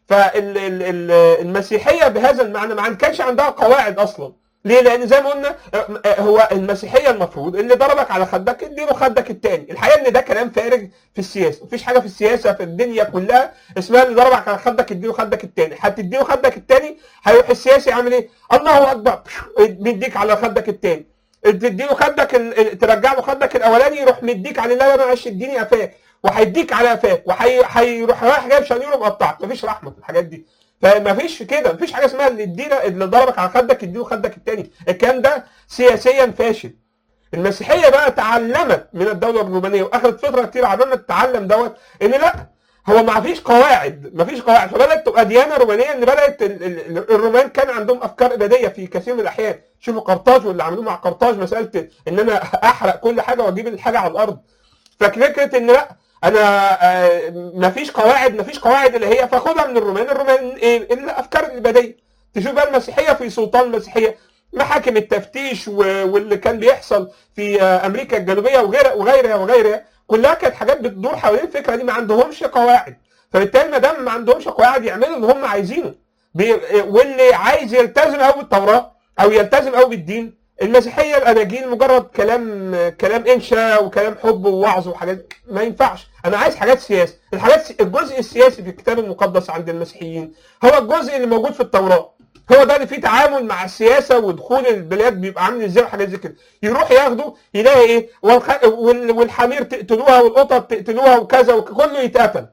فالمسيحيه بهذا المعنى ما كانش عندها قواعد اصلا ليه؟ لان زي ما قلنا آه، آه، هو المسيحيه المفروض اللي ضربك على خدك اديله خدك التاني، الحقيقه ان ده كلام فارغ في السياسه، مفيش حاجه في السياسه في الدنيا كلها اسمها اللي ضربك على خدك اديله خدك التاني، هتديله خدك التاني هيروح السياسي يعمل ايه؟ الله اكبر بيديك على خدك التاني، تديله خدك ال- ال- ترجع له خدك الاولاني يروح مديك على لا لا معلش اديني قفاك وهيديك على قفاك وهيروح رايح جايب شنيور مقطعك مفيش رحمه في الحاجات دي فما فيش كده مفيش حاجه اسمها اللي ادينا اللي ضربك على خدك اديله خدك التاني الكلام ده سياسيا فاشل المسيحيه بقى تعلمت من الدوله الرومانيه واخذت فتره كتير على ما تتعلم دوت ان لا هو ما فيش قواعد ما فيش قواعد فبدات تبقى ديانه رومانيه ان بدات ال- ال- الرومان كان عندهم افكار اباديه في كثير من الاحيان شوفوا قرطاج واللي عملوه مع قرطاج مساله ان انا احرق كل حاجه واجيب الحاجه على الارض ففكره ان لا انا آه، مفيش قواعد مفيش قواعد اللي هي فاخدها من الرومان الرومان ايه الافكار الاباديه تشوف بقى المسيحيه في سلطان المسيحيه محاكم التفتيش و- واللي كان بيحصل في آه، امريكا الجنوبيه وغيرها وغيرها وغيرها كلها كانت حاجات بتدور حوالين الفكره دي ما عندهمش قواعد فبالتالي ما دام ما عندهمش قواعد يعملوا اللي هم عايزينه بي- واللي عايز يلتزم او بالتوراه او يلتزم او بالدين المسيحيه الاناجيل مجرد كلام كلام انشاء وكلام حب ووعظ وحاجات ما ينفعش انا عايز حاجات سياسه الحاجات الجزء السياسي في الكتاب المقدس عند المسيحيين هو الجزء اللي موجود في التوراه هو ده اللي فيه تعامل مع السياسه ودخول البلاد بيبقى عامل ازاي وحاجات زي كده يروح ياخده يلاقي ايه والخ... وال- والحمير تقتلوها والقطط تقتلوها وكذا وكله يتقتل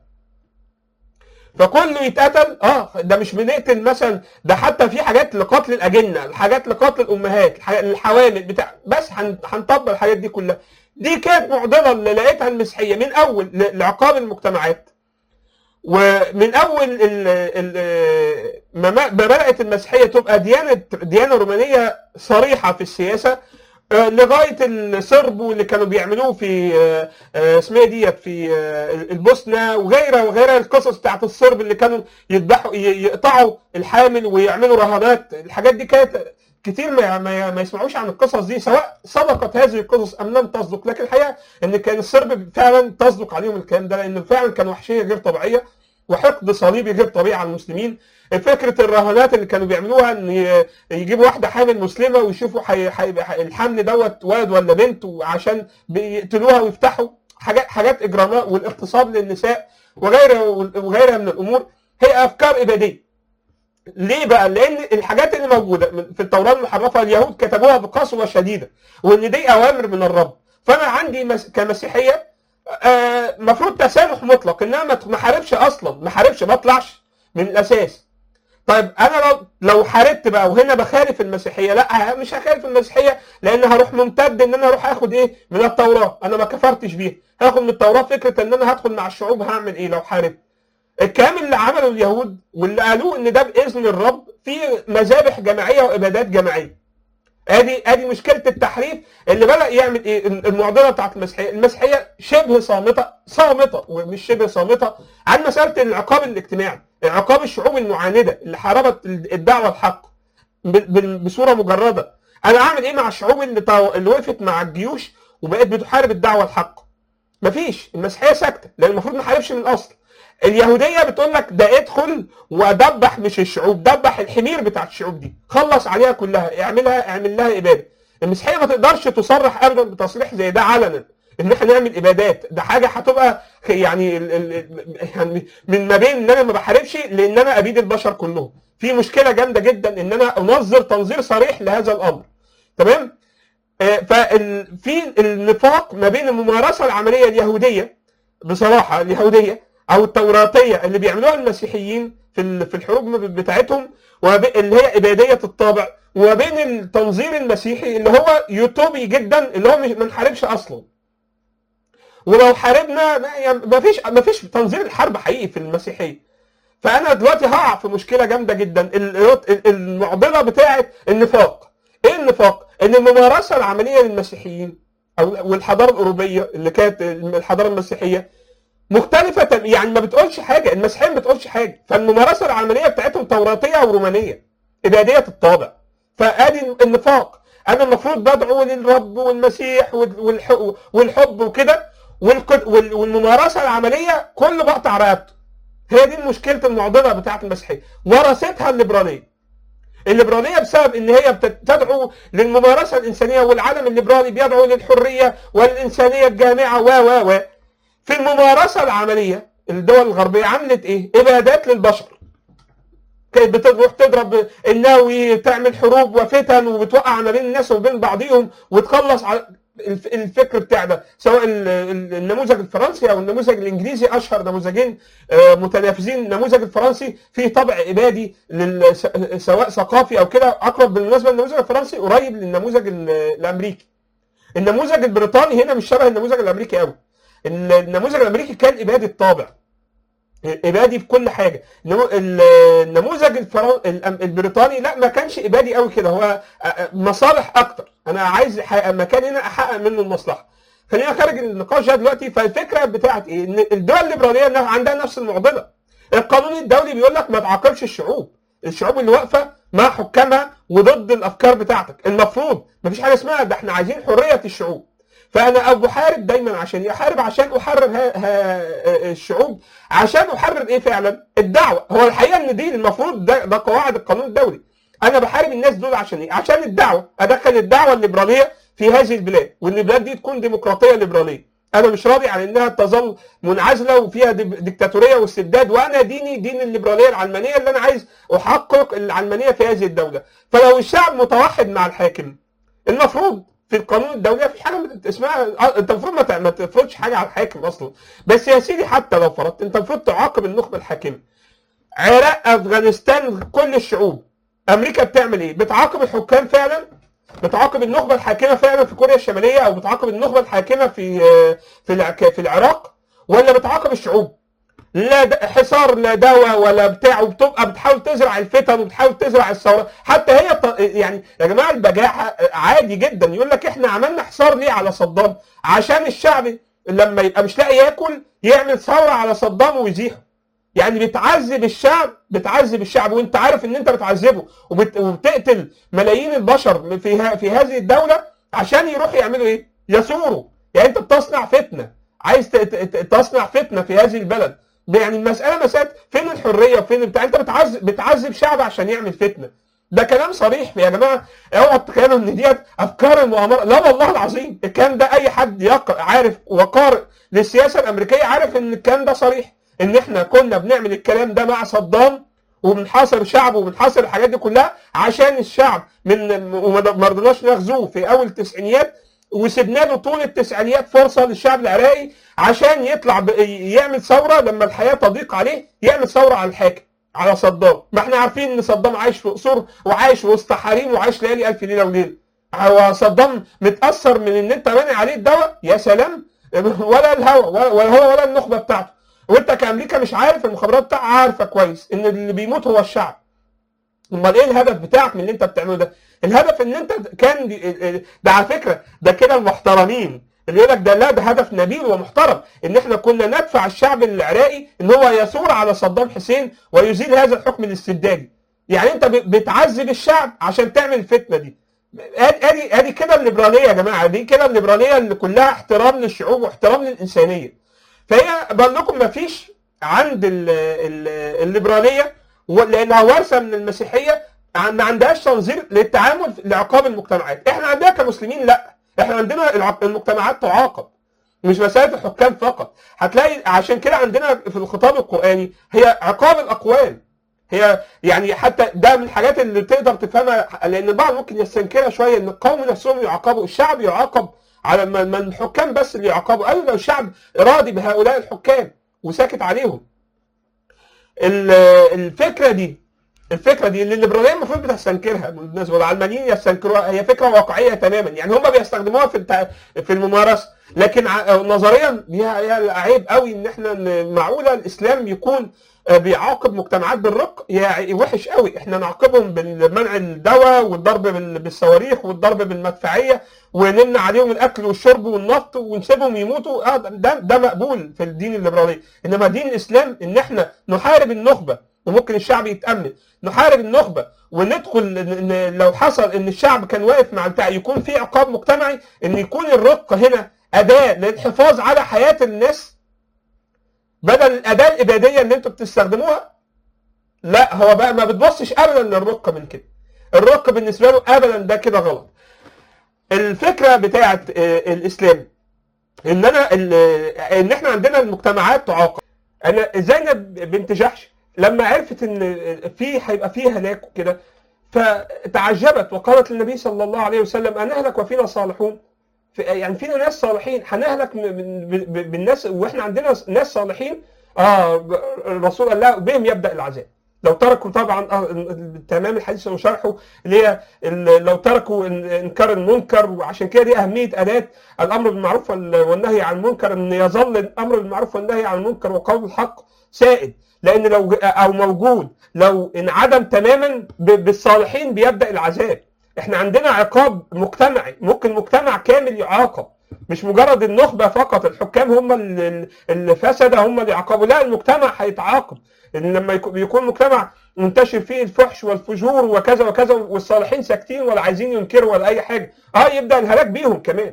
فكله يتقتل اه ده مش بنقتل مثلا ده حتى في حاجات لقتل الاجنه حاجات لقتل الامهات الح- الحوامل بتاع بس هن- هنطبق الحاجات دي كلها دي كانت معضله اللي لقيتها المسيحيه من اول ل- لعقاب المجتمعات ومن اول ال ال ما ما بدات المسيحيه تبقى ديانه ديانه رومانيه صريحه في السياسه آه، لغايه الصرب واللي كانوا بيعملوه في آه، آه، اسمها ديت في آه، البوسنه وغيرها وغيرها القصص بتاعت الصرب اللي كانوا يذبحوا ي- يقطعوا الحامل ويعملوا رهانات الحاجات دي كانت كتير ما, ما, ما يسمعوش عن القصص دي سواء صدقت هذه القصص ام لم تصدق لكن الحقيقه ان كان الصرب فعلا تصدق عليهم الكلام ده لان فعلا كانوا وحشيه غير طبيعيه وحقد صليبي غير طبيعي على المسلمين فكره الرهانات اللي كانوا بيعملوها ان ي- يجيبوا واحده حامل مسلمه ويشوفوا حي... حي... حي... الحمل دوت ولد ولا بنت وعشان بيقتلوها ويفتحوا حاجات حاجات اجرامات والاغتصاب للنساء وغيرها وغيرها من الامور هي افكار اباديه ليه بقى؟ لان الحاجات اللي موجوده من- في التوراه المحرفه اليهود كتبوها بقسوه شديده وان دي اوامر من الرب فانا عندي مس... كمسيحيه آه، مفروض تسامح مطلق انما ما ما حاربش اصلا ما حاربش ما اطلعش من الاساس طيب انا لو لو حاربت بقى وهنا بخالف المسيحيه لا مش هخالف المسيحيه لان هروح ممتد ان انا اروح اخد ايه من التوراه انا ما كفرتش بيها هاخد من التوراه فكره ان انا هدخل مع الشعوب هعمل ايه لو حاربت الكلام اللي عمله اليهود واللي قالوه ان ده باذن الرب في مذابح جماعيه وابادات جماعيه ادي ادي مشكله التحريف اللي بدا يعمل ايه المعضله بتاعت المسيحيه المسيحيه شبه صامته صامته ومش شبه صامته عن مساله العقاب الاجتماعي عقاب الشعوب المعانده اللي حاربت الدعوه الحق ب- ب- بصوره مجرده انا اعمل ايه مع الشعوب اللي طا- اللي وقفت مع الجيوش وبقت بتحارب الدعوه الحق مفيش المسيحيه ساكته لان المفروض ما نحاربش من الاصل اليهوديه بتقول لك ده ادخل ودبح مش الشعوب دبح الحمير بتاعت الشعوب دي خلص عليها كلها اعملها اعمل لها اباده المسيحيه ما تقدرش تصرح ابدا بتصريح زي ده علنا ان احنا نعمل ابادات ده حاجه هتبقى يعني ال- ال- يعني من ما بين ان انا ما بحاربش لان انا ابيد البشر كلهم في مشكله جامده جدا ان انا انظر تنظير صريح لهذا الامر تمام ففي النفاق ما بين الممارسه العمليه اليهوديه بصراحه اليهوديه او التوراتيه اللي بيعملوها المسيحيين في ال- في الحروب بتاعتهم وب- اللي هي اباديه الطابع وما بين التنظير المسيحي اللي هو يوتوبي جدا اللي هو مش ما نحاربش اصلا ولو حاربنا ما يعني ما فيش ما فيش تنظير الحرب حقيقي في المسيحيه فانا دلوقتي هقع في مشكله جامده جدا ال- ال- المعضله بتاعه النفاق ايه النفاق ان الممارسه العمليه للمسيحيين او والحضاره الاوروبيه اللي كانت الحضاره المسيحيه مختلفه تم- يعني ما بتقولش حاجه المسيحيين ما بتقولش حاجه فالممارسه العمليه بتاعتهم توراتيه او رومانيه اباديه الطابع فادي النفاق انا المفروض بدعو للرب والمسيح وال- والح- والحب وكده والك- وال- والممارسه العمليه كله بقطع رقبته هي دي مشكله المعضله بتاعت المسيحيه ورثتها الليبراليه الليبراليه بسبب ان هي بتدعو للممارسه الانسانيه والعالم الليبرالي بيدعو للحريه والانسانيه الجامعه و و و في الممارسه العمليه الدول الغربيه عملت ايه؟ ابادات للبشر كانت بتروح تضرب الناوي تعمل حروب وفتن وبتوقع ما بين الناس وبين بعضهم وتخلص على الف- الفكر بتاع ده سواء ال- ال- النموذج الفرنسي او النموذج الانجليزي اشهر نموذجين آه، متنافسين النموذج الفرنسي فيه طبع ابادي لل- س- سواء ثقافي او كده اقرب بالنسبه للنموذج الفرنسي قريب للنموذج ال- الامريكي النموذج البريطاني هنا مش شبه النموذج الامريكي قوي النموذج الامريكي كان ابادي الطابع ابادي في كل حاجه إنما ال- النموذج الفرن... الأم- البريطاني لا ما كانش ابادي قوي كده هو أ- أ- مصالح اكتر انا عايز ح- مكان هنا احقق منه المصلحه خلينا خارج النقاش ده دلوقتي فالفكره بتاعت ايه ان الدول الليبراليه إنها عندها نفس المعضله القانون الدولي بيقول لك ما تعاقبش الشعوب الشعوب اللي واقفه مع حكامها وضد الافكار بتاعتك المفروض مفيش حاجه اسمها ده احنا عايزين حريه الشعوب فانا بحارب دايما عشان إيه؟ احارب عشان احرر ها ها الشعوب عشان احرر ايه فعلا الدعوه هو الحقيقه ان دي المفروض ده, ده قواعد القانون الدولي انا بحارب الناس دول عشان ايه عشان الدعوه ادخل الدعوه الليبراليه في هذه البلاد وان البلاد دي تكون ديمقراطيه ليبراليه انا مش راضي عن انها تظل منعزله وفيها ديب- ديكتاتوريه واستبداد وانا ديني دين الليبراليه العلمانيه اللي انا عايز احقق العلمانيه في هذه الدوله فلو الشعب متوحد مع الحاكم المفروض في القانون الدولي في حاجه اسمها آه، انت المفروض ما ت- ما تفرضش حاجه على الحاكم اصلا بس يا سيدي حتى لو فرضت انت المفروض تعاقب النخبه الحاكمه عراق افغانستان كل الشعوب امريكا بتعمل ايه بتعاقب الحكام فعلا بتعاقب النخبه الحاكمه فعلا في كوريا الشماليه او بتعاقب النخبه الحاكمه في في الع- في العراق ولا بتعاقب الشعوب لا د- حصار لا دواء ولا بتاع وبتبقى بتحاول تزرع الفتن وبتحاول تزرع الثوره حتى هي ط- يعني يا جماعه البجاحه عادي جدا يقول لك احنا عملنا حصار ليه على صدام عشان الشعب لما يبقى مش لاقي ياكل يعمل ثوره على صدام ويزيحه يعني بتعذب الشعب بتعذب الشعب وانت عارف ان انت بتعذبه وبت... وبتقتل ملايين البشر في ه... في هذه الدوله عشان يروحوا يعملوا ايه؟ يثوروا يعني انت بتصنع فتنه عايز ت... ت... ت- تصنع فتنه في هذه البلد يعني المساله مساله فين الحريه وفين بتاع انت بتعذب بتعذب شعب عشان يعمل فتنه ده كلام صريح يا جماعه اوعوا تتخيلوا ان ديت افكار المؤامره لا والله العظيم الكلام ده اي حد يقرأ عارف وقارئ للسياسه الامريكيه عارف ان الكلام ده صريح ان احنا كنا بنعمل الكلام ده مع صدام وبنحاصر شعبه وبنحاصر الحاجات دي كلها عشان الشعب من وما ما رضيناش نغزوه في اول التسعينيات وسيبنا له طول التسعينيات فرصه للشعب العراقي عشان يطلع ب... يعمل ثوره لما الحياه تضيق عليه يعمل ثوره على الحاكم على صدام ما احنا عارفين ان صدام عايش في قصور وعايش وسط حريم وعايش ليالي الف ليله وليله هو صدام متاثر من ان انت مانع عليه الدواء يا سلام ولا الهوى ولا ولا هو ولا النخبه بتاعته وانت كامريكا مش عارف المخابرات بتاعها عارفه كويس ان اللي بيموت هو الشعب امال ايه الهدف بتاعك من اللي انت بتعمله ده الهدف ان انت كان دي- ده على فكره ده كده المحترمين اللي يقول لك ده لا ده هدف نبيل ومحترم ان احنا كنا ندفع الشعب العراقي ان هو يثور على صدام حسين ويزيل هذا الحكم الاستبدادي يعني انت ب- بتعذب الشعب عشان تعمل الفتنه دي ادي ادي ادي كده الليبراليه يا جماعه دي كده الليبراليه اللي كلها احترام للشعوب واحترام للانسانيه فهي بقول لكم ما فيش عند ال- ال- الليبراليه و- لانها وارثه من المسيحيه ع- ما عندهاش تنظير للتعامل لعقاب المجتمعات احنا عندنا كمسلمين لا احنا عندنا الع- المجتمعات تعاقب مش مسألة الحكام فقط هتلاقي عشان كده عندنا في الخطاب القرآني هي عقاب الأقوال هي يعني حتى ده من الحاجات اللي تقدر تفهمها لأن البعض ممكن يستنكرها شوية إن القوم نفسهم يعاقبوا الشعب يعاقب على ما ما الحكام بس اللي يعاقبوا قالوا لو الشعب راضي بهؤلاء الحكام وساكت عليهم ال- الفكرة دي الفكره دي اللي الليبراليه المفروض بتستنكرها بالنسبه والعلمانيين يستنكروها هي فكره واقعيه تماما يعني هم بيستخدموها في التع... في الممارسه لكن ع- نظريا هي هي عيب قوي ان احنا ن- معقوله الاسلام يكون آه، بيعاقب مجتمعات بالرق يا وحش قوي احنا نعاقبهم بمنع الدواء والضرب بال- بالصواريخ والضرب بالمدفعيه ونمنع عليهم الاكل والشرب والنفط ونسيبهم يموتوا اه ده ده مقبول في الدين الليبرالي انما دين الاسلام ان احنا نحارب النخبه وممكن الشعب يتامن نحارب النخبه وندخل ن- ن- لو حصل ان الشعب كان واقف مع البتاع يكون في عقاب مجتمعي ان يكون الرق هنا اداه للحفاظ على حياه الناس بدل الاداه الاباديه اللي انتوا بتستخدموها لا هو بقى ما بتبصش ابدا للرق من كده الرق بالنسبه له ابدا ده كده غلط الفكره بتاعت آه، الاسلام ان انا ال- آه، ان احنا عندنا المجتمعات تعاقب انا زينب بنت جحش لما عرفت ان في هيبقى في هلاك وكده فتعجبت وقالت للنبي صلى الله عليه وسلم انهلك وفينا صالحون في- يعني فينا ناس صالحين هنهلك من- من- ب- بالناس واحنا عندنا ناس صالحين اه الرسول قال لها بهم يبدا العذاب لو تركوا طبعا آه، تمام الحديث اللي شرحه اللي هي ال- لو تركوا إن- انكار المنكر وعشان كده دي اهميه اداه الامر بالمعروف وال- والنهي عن المنكر ان يظل الامر بالمعروف والنهي عن المنكر وقول الحق سائد لان لو او موجود لو انعدم تماما ب- بالصالحين بيبدا العذاب احنا عندنا عقاب مجتمعي ممكن مجتمع كامل يعاقب مش مجرد النخبه فقط الحكام هم اللي اللي فسد هم اللي يعاقبوا لا المجتمع هيتعاقب ان لما يكون- بيكون مجتمع منتشر فيه الفحش والفجور وكذا وكذا والصالحين ساكتين ولا عايزين ينكروا ولا اي حاجه اه يبدا الهلاك بيهم كمان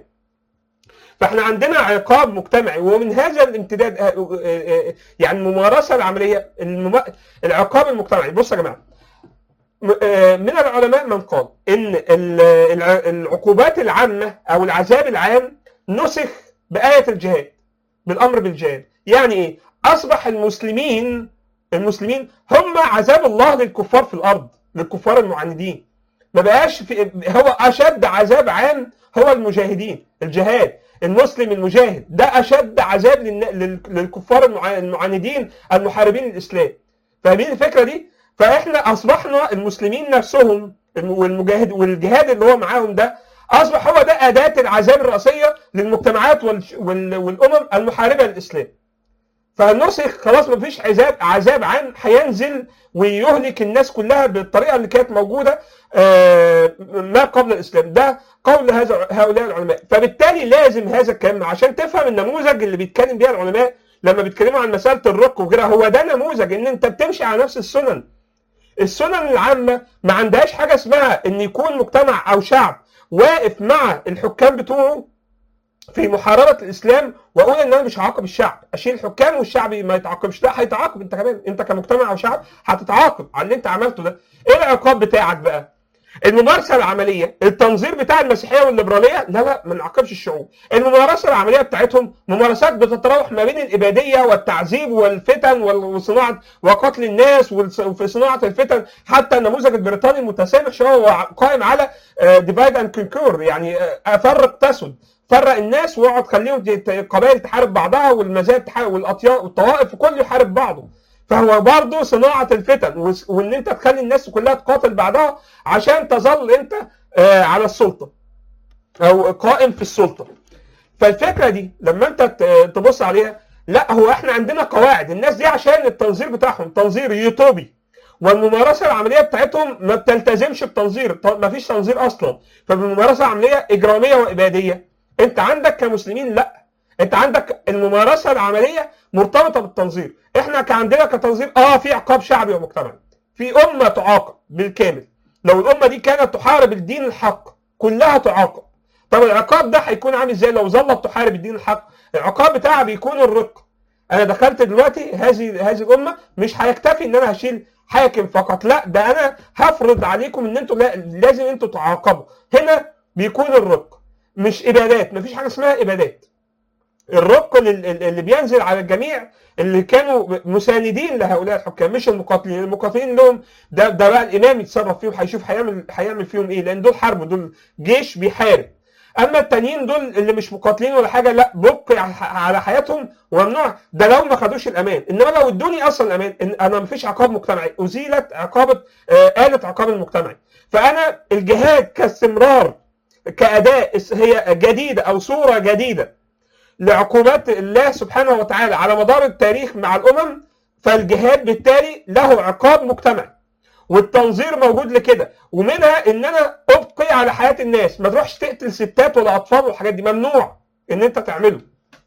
فاحنا عندنا عقاب مجتمعي ومن هذا الامتداد آه، آه، آه، يعني الممارسه العمليه المم... العقاب المجتمعي بصوا يا جماعه م- آه، من العلماء من قال ان ال- الع- العقوبات العامه او العذاب العام نسخ بايه الجهاد بالامر بالجهاد يعني ايه اصبح المسلمين المسلمين هم عذاب الله للكفار في الارض للكفار المعاندين ما بقاش في هو اشد عذاب عام هو المجاهدين الجهاد المسلم المجاهد ده اشد عذاب للن- لل- للكفار المعا- المعاندين المحاربين الاسلام فاهمين الفكره دي فاحنا اصبحنا المسلمين نفسهم والمجاهد والجهاد اللي هو معاهم ده اصبح هو ده اداه العذاب الرئيسيه للمجتمعات والش- وال- والامم المحاربه للاسلام فنسخ خلاص مفيش عذاب عذاب عام هينزل ويهلك الناس كلها بالطريقه اللي كانت موجوده آه، ما قبل الاسلام ده قول هذا هؤلاء العلماء فبالتالي لازم هذا الكلام عشان تفهم النموذج اللي بيتكلم بيه العلماء لما بيتكلموا عن مساله الرق وكده هو ده نموذج ان انت بتمشي على نفس السنن السنن العامه ما عندهاش حاجه اسمها ان يكون مجتمع او شعب واقف مع الحكام بتوعه في محاربه الاسلام واقول ان انا مش هعاقب الشعب اشيل الحكام والشعب ما يتعاقبش لا هيتعاقب انت كمان انت كمجتمع او شعب هتتعاقب على اللي انت عملته ده ايه العقاب بتاعك بقى الممارسه العمليه التنظير بتاع المسيحيه والليبراليه لا لا ما نعاقبش الشعوب الممارسه العمليه بتاعتهم ممارسات بتتراوح ما بين الاباديه والتعذيب والفتن وال- وصناعه وقتل الناس والص- وفي صناعه الفتن حتى النموذج البريطاني المتسامح شويه هو قائم على ديفايد اند كونكور يعني آه، افرق تسد فرق الناس واقعد خليهم ت- القبائل تحارب بعضها والمذاهب تحارب والاطياف والطوائف وكله يحارب بعضه فهو برضه صناعه الفتن وس- وان انت تخلي الناس كلها تقاتل بعضها عشان تظل انت آه، على السلطه او قائم في السلطه فالفكره دي لما انت ت- تبص عليها لا هو احنا عندنا قواعد الناس دي عشان التنظير بتاعهم تنظير يوتوبي والممارسه العمليه بتاعتهم ما بتلتزمش بتنظير ط- ما فيش تنظير اصلا فالممارسه عمليه اجراميه واباديه انت عندك كمسلمين لا انت عندك الممارسه العمليه مرتبطه بالتنظير احنا كان عندنا كتنظير اه في عقاب شعبي ومجتمعي في امه تعاقب بالكامل لو الامه دي كانت تحارب الدين الحق كلها تعاقب طب العقاب ده هيكون عامل ازاي لو ظلت تحارب الدين الحق العقاب بتاعها بيكون الرق انا دخلت دلوقتي هذه هذه الامه مش هيكتفي ان انا هشيل حاكم فقط لا ده انا هفرض عليكم ان انتوا لا لازم انتوا تعاقبوا هنا بيكون الرق مش ابادات مفيش حاجه اسمها ابادات الرق اللي اللي بينزل على الجميع اللي كانوا مساندين لهؤلاء الحكام مش المقاتلين المقاتلين لهم ده ده بقى الامام يتصرف فيهم هيشوف هيعمل هيعمل فيهم ايه لان دول حرب دول جيش بيحارب اما التانيين دول اللي مش مقاتلين ولا حاجه لا بق على حياتهم وممنوع ده لو ما خدوش الامان انما لو ادوني اصلا الامان إن انا ما فيش عقاب مجتمعي ازيلت عقابه آه آلة عقاب المجتمعي فانا الجهاد كاستمرار كاداه هي جديده او صوره جديده لعقوبات الله سبحانه وتعالى على مدار التاريخ مع الامم فالجهاد بالتالي له عقاب مجتمعي والتنظير موجود لكده ومنها ان انا ابقي على حياه الناس ما تروحش تقتل ستات ولا اطفال والحاجات دي ممنوع ان انت تعمله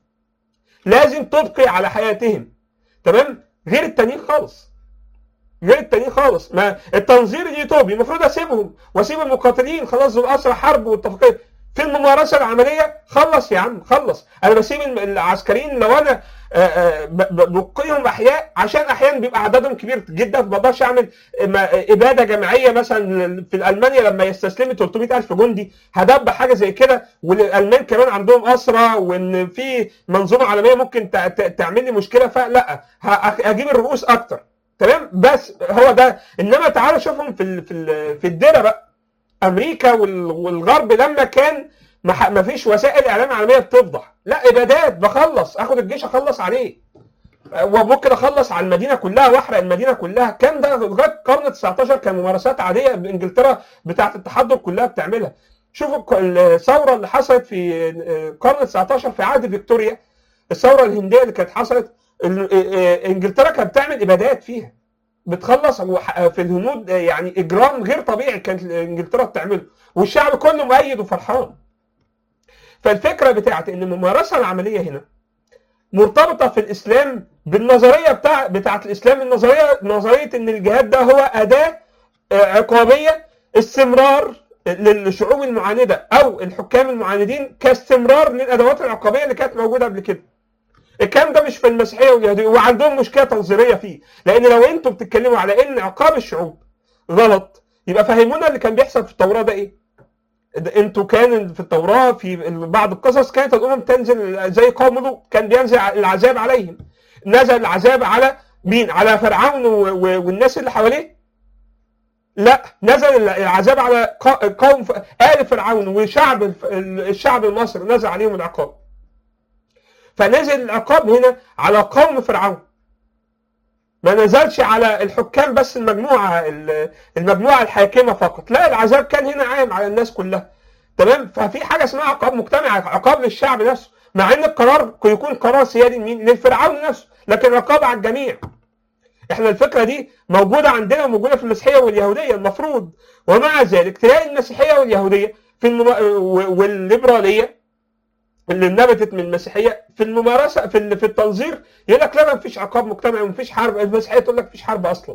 لازم تبقي على حياتهم تمام غير التانيين خالص غير التانيين خالص ما التنظير اليوتوبي المفروض اسيبهم واسيب المقاتلين خلاص دول اسرى حرب واتفاقيه في الممارسه العمليه خلص يا عم خلص انا بسيب العسكريين لو انا آه، آه، ب- ب- بقيهم احياء عشان احيانا بيبقى عددهم كبير جدا ما بقدرش اعمل ما- اباده جماعيه مثلا في المانيا لما يستسلموا 300000 جندي هدبح حاجه زي كده والالمان كمان عندهم اسرى وان في منظومه عالميه ممكن تع- ت- تعمل لي مشكله فلا ه- اجيب الرؤوس اكتر تمام بس هو ده انما تعالوا شوفهم في ال- في ال- في الدره بقى امريكا وال- والغرب لما كان ما ح- ما فيش وسائل اعلام عالميه بتفضح لا ابادات بخلص اخد الجيش اخلص عليه وممكن اخلص على المدينه كلها واحرق المدينه كلها كان ده لغايه القرن 19 كان ممارسات عاديه بانجلترا بتاعه التحضر كلها بتعملها شوفوا الك- الثوره اللي حصلت في القرن 19 في عهد فيكتوريا الثوره الهنديه اللي كانت حصلت ال- انجلترا كانت بتعمل ابادات فيها بتخلص وح- في الهنود يعني اجرام غير طبيعي كانت انجلترا بتعمله والشعب كله مؤيد وفرحان فالفكره بتاعت ان الممارسه العمليه هنا مرتبطه في الاسلام بالنظريه بتاع بتاعت الاسلام النظريه نظريه ان الجهاد ده هو اداه آه، عقابيه استمرار للشعوب المعانده او الحكام المعاندين كاستمرار للادوات العقابيه اللي كانت موجوده قبل كده. الكلام ده مش في المسيحيه واليهوديه وعندهم مشكله تنظيريه فيه لان لو انتم بتتكلموا على ان عقاب الشعوب غلط يبقى فهمونا اللي كان بيحصل في التوراه ده ايه؟ ده انتوا كان في التوراه في بعض القصص كانت الامم تنزل زي قوم لوط كان بينزل العذاب عليهم نزل العذاب على مين؟ على فرعون و- و- والناس اللي حواليه لا نزل العذاب على ق- قوم ف- آل فرعون وشعب الف- الشعب المصري نزل عليهم العقاب فنزل العقاب هنا على قوم فرعون ما نزلش على الحكام بس المجموعة ال- المجموعة الحاكمة فقط لا العذاب كان هنا عام على الناس كلها تمام ففي حاجة اسمها عقاب مجتمعي عقاب للشعب نفسه مع ان القرار يكون قرار سيادي لمين للفرعون نفسه لكن عقاب على الجميع احنا الفكره دي موجوده عندنا وموجوده في المسيحيه واليهوديه المفروض ومع ذلك تلاقي المسيحيه واليهوديه في المم... والليبراليه اللي نبتت من المسيحيه في الممارسه في ال- في التنظير يقول لك لا ما فيش عقاب مجتمعي ومفيش حرب المسيحيه تقول لك مفيش حرب اصلا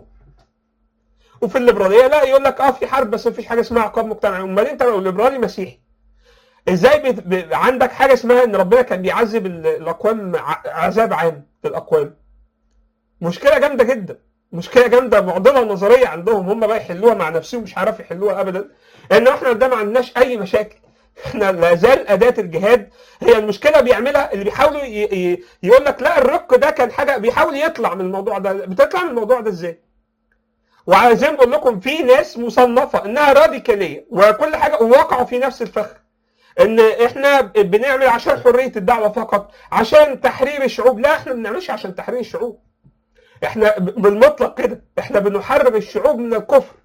وفي الليبراليه لا يقول لك اه في حرب بس مفيش حاجه اسمها عقاب مجتمعي امال انت لو ليبرالي مسيحي ازاي بت... ب... عندك حاجه اسمها ان ربنا كان بيعذب ال- الاقوام ع- عذاب عام للاقوام مشكله جامده جدا مشكله جامده معضله نظريه عندهم هم بقى يحلوها مع نفسهم مش هيعرفوا يحلوها ابدا لان احنا ده ما عندناش اي مشاكل احنا لا زال اداه الجهاد هي المشكله بيعملها اللي بيحاولوا ي... ي... يقول لك لا الرق ده كان حاجه بيحاول يطلع من الموضوع ده بتطلع من الموضوع ده ازاي؟ وعايزين اقول لكم في ناس مصنفه انها راديكاليه وكل حاجه ووقعوا في نفس الفخ ان احنا بنعمل عشان حريه الدعوه فقط عشان تحرير الشعوب لا احنا ما بنعملش عشان تحرير الشعوب احنا ب- بالمطلق كده احنا بنحرر الشعوب من الكفر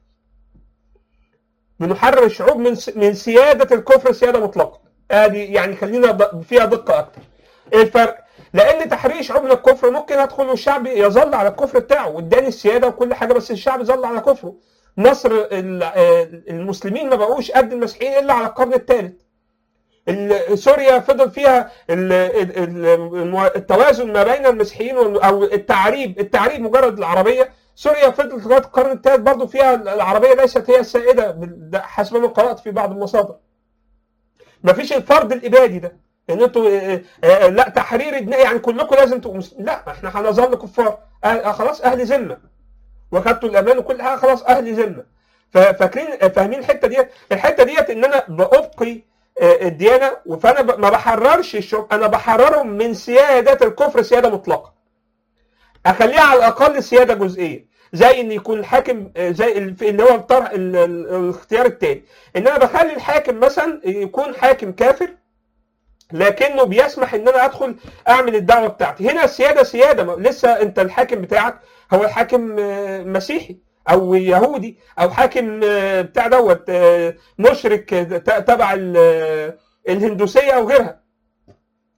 بنحرر الشعوب من س- من سياده الكفر سياده مطلقه ادي يعني خلينا ض- فيها دقه اكتر ايه الفرق لان تحرير الشعوب من الكفر ممكن ادخل والشعب يظل على الكفر بتاعه واداني السياده وكل حاجه بس الشعب ظل على كفره مصر ال- آه، المسلمين ما بقوش قد المسيحيين الا على القرن الثالث ال- سوريا فضل فيها ال- ال- ال- المو- التوازن ما بين المسيحيين وال- او التعريب التعريب مجرد العربيه سوريا فضلت لغايه القرن الثالث برضه فيها العربيه ليست هي السائده بال- ده حسب ما قرات في بعض المصادر ما فيش الفرض الابادي ده ان انتوا آه، آه، لا تحرير ابنائي يعني كلكم لازم تبقوا مسلمين لا احنا هنظل كفار آه، خلاص اهل ذمه وخدتوا الامان وكل حاجه خلاص اهل ذمه ففاكرين فاهمين الحته ديت الحته ديت ان انا بابقي آه، الديانه فانا ب- ما بحررش الشعوب انا بحررهم من سياده الكفر سياده مطلقه اخليها على الاقل سياده جزئيه زي ان يكون الحاكم آه، زي ال- اللي هو الطرح ال- ال- الاختيار الثاني ان انا بخلي الحاكم مثلا يكون حاكم كافر لكنه بيسمح ان انا ادخل اعمل الدعوه بتاعتي هنا السياده سياده ما- لسه انت الحاكم بتاعك هو الحاكم آه، مسيحي او يهودي او حاكم آه، بتاع دوت آه، مشرك آه، ت- تبع ال- آه، الهندوسيه او غيرها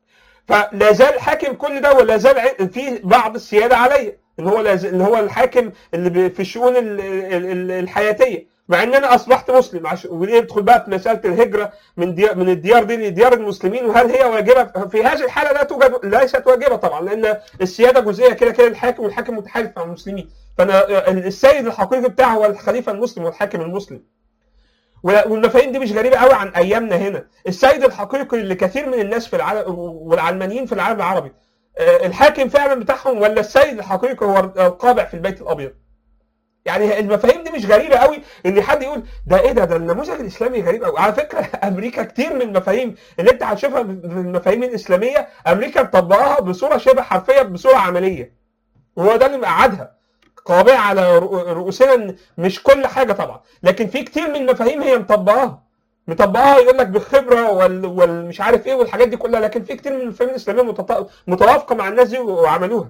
فلا زال حاكم كل ده ولا زال ع- في بعض السياده عليا اللي هو لاز- اللي هو الحاكم اللي ب- في الشؤون ال- ال- ال- الحياتيه مع ان انا اصبحت مسلم عش... وليه ندخل بقى في مساله الهجره من دي... من الديار دي لديار المسلمين وهل هي واجبه في هذه الحاله لا توجد ليست واجبه طبعا لان السياده جزئيه كده كده الحاكم والحاكم متحالف مع المسلمين فانا السيد الحقيقي بتاعه هو الخليفه المسلم والحاكم المسلم ولا- والمفاهيم دي مش غريبه قوي عن ايامنا هنا السيد الحقيقي لكثير من الناس في العالم والعلمانيين في العالم العربي آه، الحاكم فعلا بتاعهم ولا السيد الحقيقي هو القابع في البيت الابيض يعني المفاهيم دي مش غريبه قوي ان حد يقول ده ايه ده ده النموذج الاسلامي غريب قوي على فكره امريكا كتير من المفاهيم اللي انت هتشوفها في المفاهيم الاسلاميه امريكا مطبقاها بصوره شبه حرفيه بصوره عمليه وهو ده اللي مقعدها قابع على رؤ- رؤوسنا إن مش كل حاجه طبعا لكن في كتير من المفاهيم هي مطبقاها مطبقاها يقول لك بالخبره وال... والمش عارف ايه والحاجات دي كلها لكن في كتير من المفاهيم الاسلاميه متط... متوافقه مع الناس دي وعملوها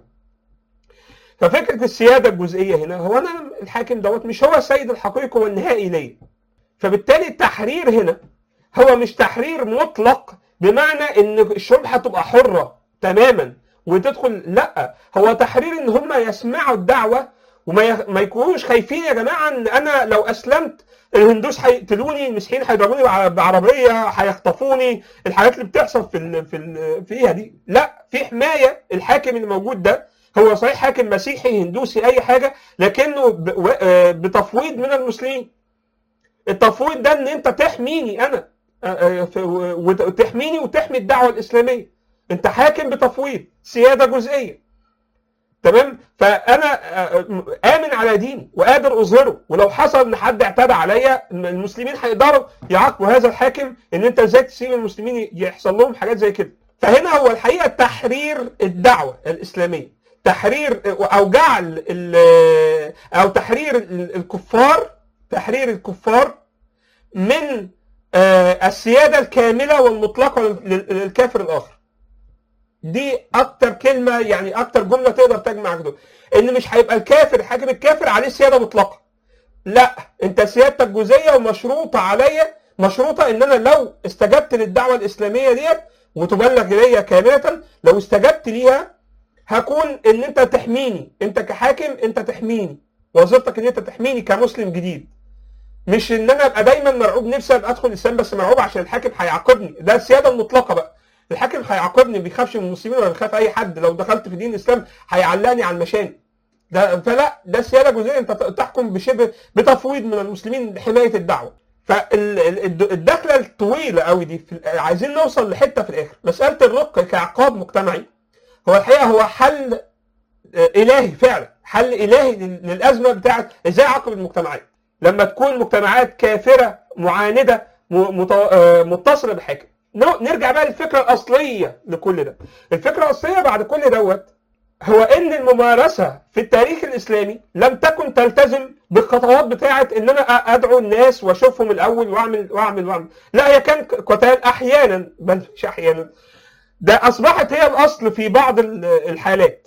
ففكره السياده الجزئيه هنا هو انا الحاكم دوت مش هو السيد الحقيقي والنهائي ليا فبالتالي التحرير هنا هو مش تحرير مطلق بمعنى ان الشعوب هتبقى حره تماما وتدخل لا هو تحرير ان هم يسمعوا الدعوه وما ي- ما يكونوش خايفين يا جماعه ان انا لو اسلمت الهندوس هيقتلوني المسيحيين هيضربوني بع- بعربيه هيخطفوني الحاجات اللي بتحصل في ال في ال فيها دي لا في حمايه الحاكم اللي موجود ده هو صحيح حاكم مسيحي هندوسي اي حاجه لكنه ب- و- آه، بتفويض من المسلمين التفويض ده ان انت تحميني انا آه، آه، ف- و- وتحميني وتحمي الدعوه الاسلاميه انت حاكم بتفويض سياده جزئيه تمام فانا آه، امن على ديني وقادر اظهره ولو حصل ان حد اعتدى عليا المسلمين هيقدروا يعاقبوا هذا الحاكم ان انت ازاي تسيب المسلمين يحصل لهم حاجات زي كده فهنا هو الحقيقه تحرير الدعوه الاسلاميه تحرير او جعل ال- او تحرير ال- الكفار تحرير الكفار من آه، السياده الكامله والمطلقه لل- للكافر الاخر دي اكتر كلمه يعني اكتر جمله تقدر تجمع دول ان مش هيبقى الكافر حاكم الكافر عليه سياده مطلقه لا انت سيادتك جزئيه ومشروطه عليا مشروطه ان انا لو استجبت للدعوه الاسلاميه ديت وتبلغ الي كامله لو استجبت ليها هكون ان انت تحميني انت كحاكم انت تحميني وظيفتك ان انت تحميني كمسلم جديد مش ان انا ابقى دايما مرعوب نفسي ابقى ادخل الاسلام بس مرعوب عشان الحاكم هيعاقبني ده السياده المطلقه بقى الحاكم هيعاقبني ما بيخافش من المسلمين ولا بيخاف اي حد لو دخلت في دين الاسلام هيعلقني على المشاني ده فلا ده سياده جزئيه انت تحكم بشبه بتفويض من المسلمين لحمايه الدعوه فالدخله الطويله قوي دي في عايزين نوصل لحته في الاخر مساله الرق كعقاب مجتمعي هو الحقيقه هو حل الهي فعلا حل الهي للازمه بتاعت ازاي اعاقب المجتمعات لما تكون مجتمعات كافره معانده متصله بالحاكم نرجع بقى للفكره الاصليه لكل ده الفكره الاصليه بعد كل دوت هو ان الممارسه في التاريخ الاسلامي لم تكن تلتزم بالخطوات بتاعه ان انا ادعو الناس واشوفهم الاول واعمل واعمل واعمل لا هي كان قتال احيانا بل مش احيانا ده اصبحت هي الاصل في بعض الحالات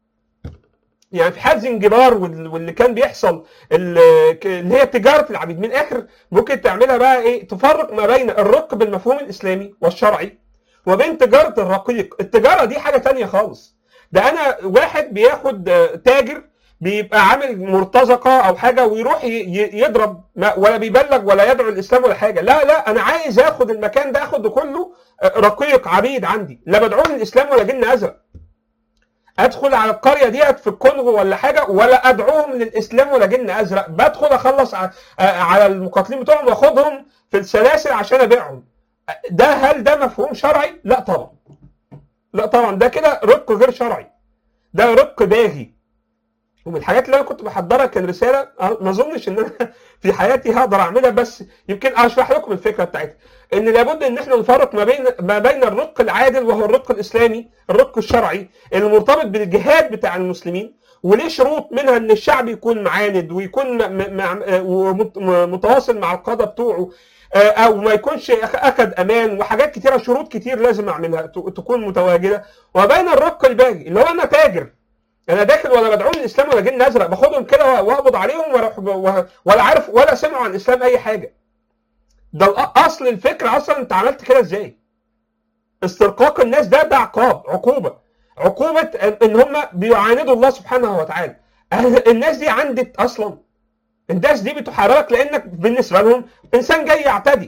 يعني في حال زنجبار واللي كان بيحصل اللي هي تجاره العبيد من الاخر ممكن تعملها بقى ايه تفرق ما بين الرق بالمفهوم الاسلامي والشرعي وبين تجاره الرقيق التجاره دي حاجه تانية خالص ده انا واحد بياخد تاجر بيبقى عامل مرتزقه او حاجه ويروح يضرب ولا بيبلغ ولا يدعو الاسلام ولا حاجه لا لا انا عايز اخد المكان ده اخده كله رقيق عبيد عندي لا بدعوهم للاسلام ولا جن ازرق ادخل على القريه ديت في الكونغو ولا حاجه ولا ادعوهم للاسلام ولا جن ازرق بدخل اخلص على المقاتلين بتوعهم واخدهم في السلاسل عشان ابيعهم ده هل ده مفهوم شرعي لا طبعا لا طبعا ده كده رق غير شرعي ده رق باغي ومن الحاجات اللي انا كنت بحضرها كان رساله ما اظنش ان انا في حياتي هقدر اعملها بس يمكن اشرح لكم الفكره بتاعتها ان لابد ان احنا نفرق ما بين ما بين الرق العادل وهو الرق الاسلامي الرق الشرعي اللي مرتبط بالجهاد بتاع المسلمين وليه شروط منها ان الشعب يكون معاند ويكون متواصل مع القاده بتوعه او ما يكونش اخذ امان وحاجات كتيره شروط كتير لازم اعملها تكون متواجده وبين الرق الباقي اللي هو انا تاجر انا داخل ولا بدعوهم للاسلام ولا جن ازرق باخدهم كده واقبض عليهم ولا عارف ولا سمعوا عن الاسلام اي حاجه ده اصل الفكره اصلا انت عملت كده ازاي استرقاق الناس ده ده عقاب عقوبه عقوبه ان هم بيعاندوا الله سبحانه وتعالى الناس دي عندت اصلا الناس دي بتحاربك لانك بالنسبه لهم انسان جاي يعتدي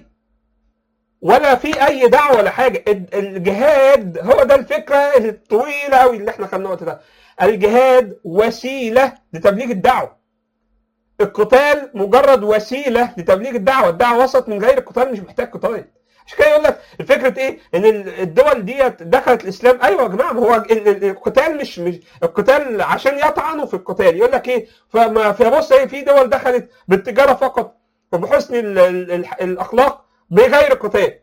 ولا في اي دعوه ولا حاجه الجهاد هو ده الفكره الطويله قوي اللي احنا خدناها وقت ده الجهاد وسيله لتبليغ الدعوه القتال مجرد وسيله لتبليغ الدعوه الدعوه وسط من غير القتال مش محتاج قتال عشان كده يقول لك الفكره ايه ان الدول ديت دخلت الاسلام ايوه يا جماعه هو القتال مش مش القتال عشان يطعنوا في القتال يقول لك ايه فما في بص ايه في دول دخلت بالتجاره فقط وبحسن ال ال ال الاخلاق بغير قتال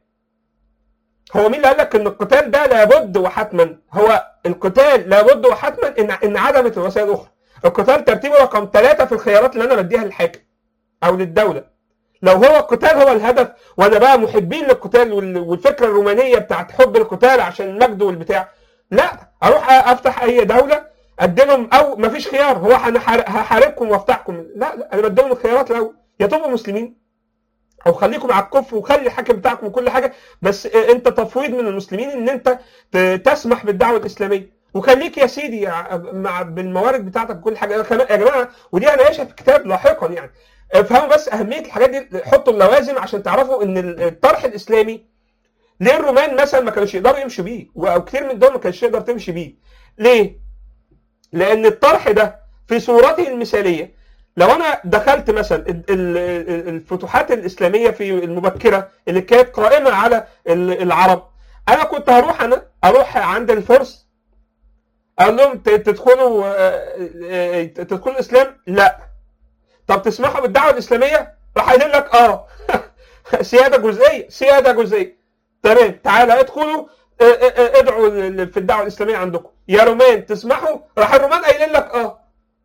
هو مين اللي قال لك ان القتال ده لابد وحتما هو القتال لابد وحتما ان ان عدمت الوسائل الاخرى القتال ترتيبه رقم ثلاثة في الخيارات اللي انا بديها للحاكم او للدوله لو هو القتال هو الهدف وانا بقى محبين للقتال والفكره الرومانيه بتاعت حب القتال عشان المجد والبتاع لا اروح افتح اي دوله اديلهم او مفيش خيار هو انا هحاربكم وافتحكم لا لا انا بديهم الخيارات الاول يا تبقوا مسلمين او خليكم على الكفر وخلي الحاكم بتاعكم وكل حاجه بس انت تفويض من المسلمين ان انت تسمح بالدعوه الاسلاميه وخليك يا سيدي مع بالموارد بتاعتك كل حاجه يا جماعه ودي هنعيشها في الكتاب لاحقا يعني افهموا بس اهميه الحاجات دي حطوا اللوازم عشان تعرفوا ان الطرح الاسلامي ليه الرومان مثلا ما كانوش يقدروا يمشوا بيه او كتير من الدول ما كانش يقدر تمشي بيه ليه لان الطرح ده في صورته المثاليه لو انا دخلت مثلا الفتوحات الاسلاميه في المبكره اللي كانت قائمه على العرب انا كنت هروح انا اروح عند الفرس اقول لهم تدخلوا تدخلوا الاسلام لا طب تسمحوا بالدعوه الاسلاميه راح قايل لك اه سياده جزئيه سياده جزئيه تمام تعالى ادخلوا ادعوا في الدعوه الاسلاميه عندكم يا رومان تسمحوا راح الرومان قايلين لك اه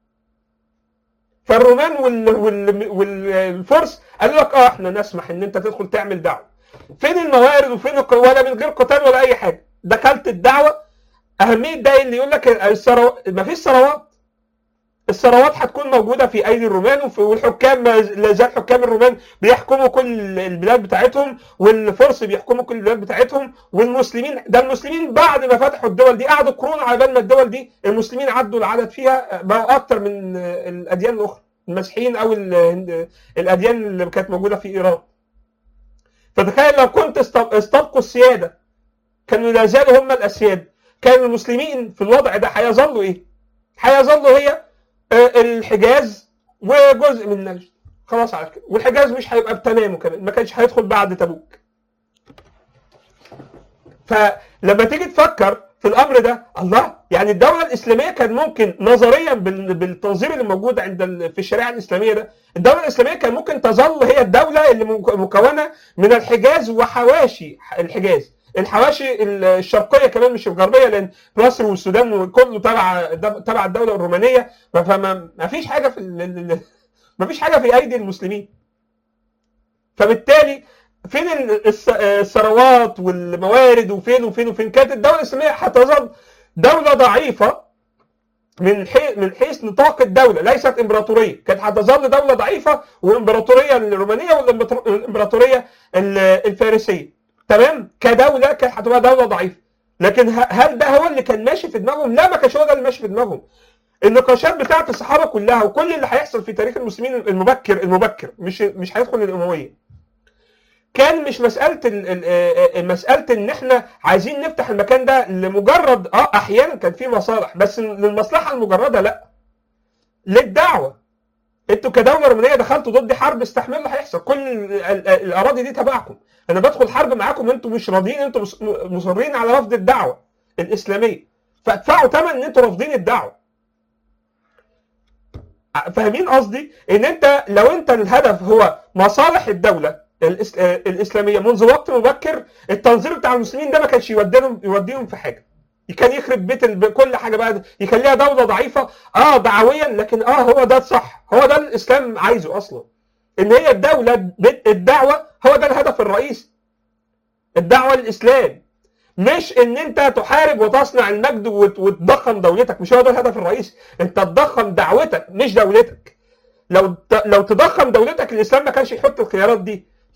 فالرومان وال... وال... والفرس قالوا لك اه احنا نسمح ان انت تدخل تعمل دعوه فين الموارد وفين الق... ولا من غير قتال ولا اي حاجه دخلت الدعوه اهميه ده اللي يقول لك الثروات ما فيش ثروات الثروات هتكون موجوده في ايدي الرومان والحكام لا زال حكام الرومان بيحكموا كل البلاد بتاعتهم والفرس بيحكموا كل البلاد بتاعتهم والمسلمين ده المسلمين بعد ما فتحوا الدول دي قعدوا قرون على بال ما الدول دي المسلمين عدوا العدد فيها بقوا اكتر من الاديان الاخرى المسيحيين او الاديان اللي كانت موجوده في ايران فتخيل لو كنت استبقوا السياده كانوا لا زالوا هم الاسياد كان المسلمين في الوضع ده هيظلوا ايه؟ هيظلوا هي الحجاز وجزء من نجد خلاص على كده والحجاز مش هيبقى بتمامه كمان ما كانش هيدخل بعد تبوك فلما تيجي تفكر في الامر ده الله يعني الدوله الاسلاميه كان ممكن نظريا بالتنظيم اللي موجود عند في الشريعه الاسلاميه ده الدوله الاسلاميه كان ممكن تظل هي الدوله اللي مكونه من الحجاز وحواشي الحجاز الحواشي الشرقيه كمان مش الغربيه لان مصر والسودان كله تبع تبع الدوله الرومانيه فما فيش حاجه في ما فيش حاجه في ايدي المسلمين فبالتالي فين الثروات والموارد وفين وفين وفين كانت الدوله الاسلاميه هتظل دوله ضعيفه من حيث من حيث نطاق الدوله ليست امبراطوريه كانت هتظل دوله ضعيفه والامبراطوريه الرومانيه والامبراطوريه الفارسيه تمام كدوله كانت هتبقى دوله ضعيفه لكن هل ده هو اللي كان ماشي في دماغهم؟ لا ما كانش هو ده اللي ماشي في دماغهم. النقاشات بتاعت الصحابه كلها وكل اللي هيحصل في تاريخ المسلمين المبكر المبكر مش مش هيدخل الامويه. كان مش مساله مساله ان احنا عايزين نفتح المكان ده لمجرد اه احيانا كان في مصالح بس للمصلحه المجرده لا. للدعوه. انتوا كدوله رومانيه دخلتوا ضد حرب استحملوا اللي هيحصل كل الاراضي دي تبعكم انا بدخل حرب معاكم انتوا مش راضيين انتوا مصرين على رفض الدعوه الاسلاميه فادفعوا ثمن ان انتوا رافضين الدعوه فاهمين قصدي ان انت لو انت الهدف هو مصالح الدوله الاسلاميه منذ وقت مبكر التنظير بتاع المسلمين ده ما كانش يوديهم يوديهم في حاجه كان يخرب بيت الب... كل حاجه بقى يخليها دوله ضعيفه اه دعويا لكن اه هو ده الصح هو ده الاسلام عايزه اصلا ان هي الدوله الدعوه هو ده الهدف الرئيسي الدعوه للاسلام مش ان انت تحارب وتصنع المجد وتضخم دولتك مش هو ده الهدف الرئيسي انت تضخم دعوتك مش دولتك لو لو تضخم دولتك الاسلام ما كانش يحط الخيارات دي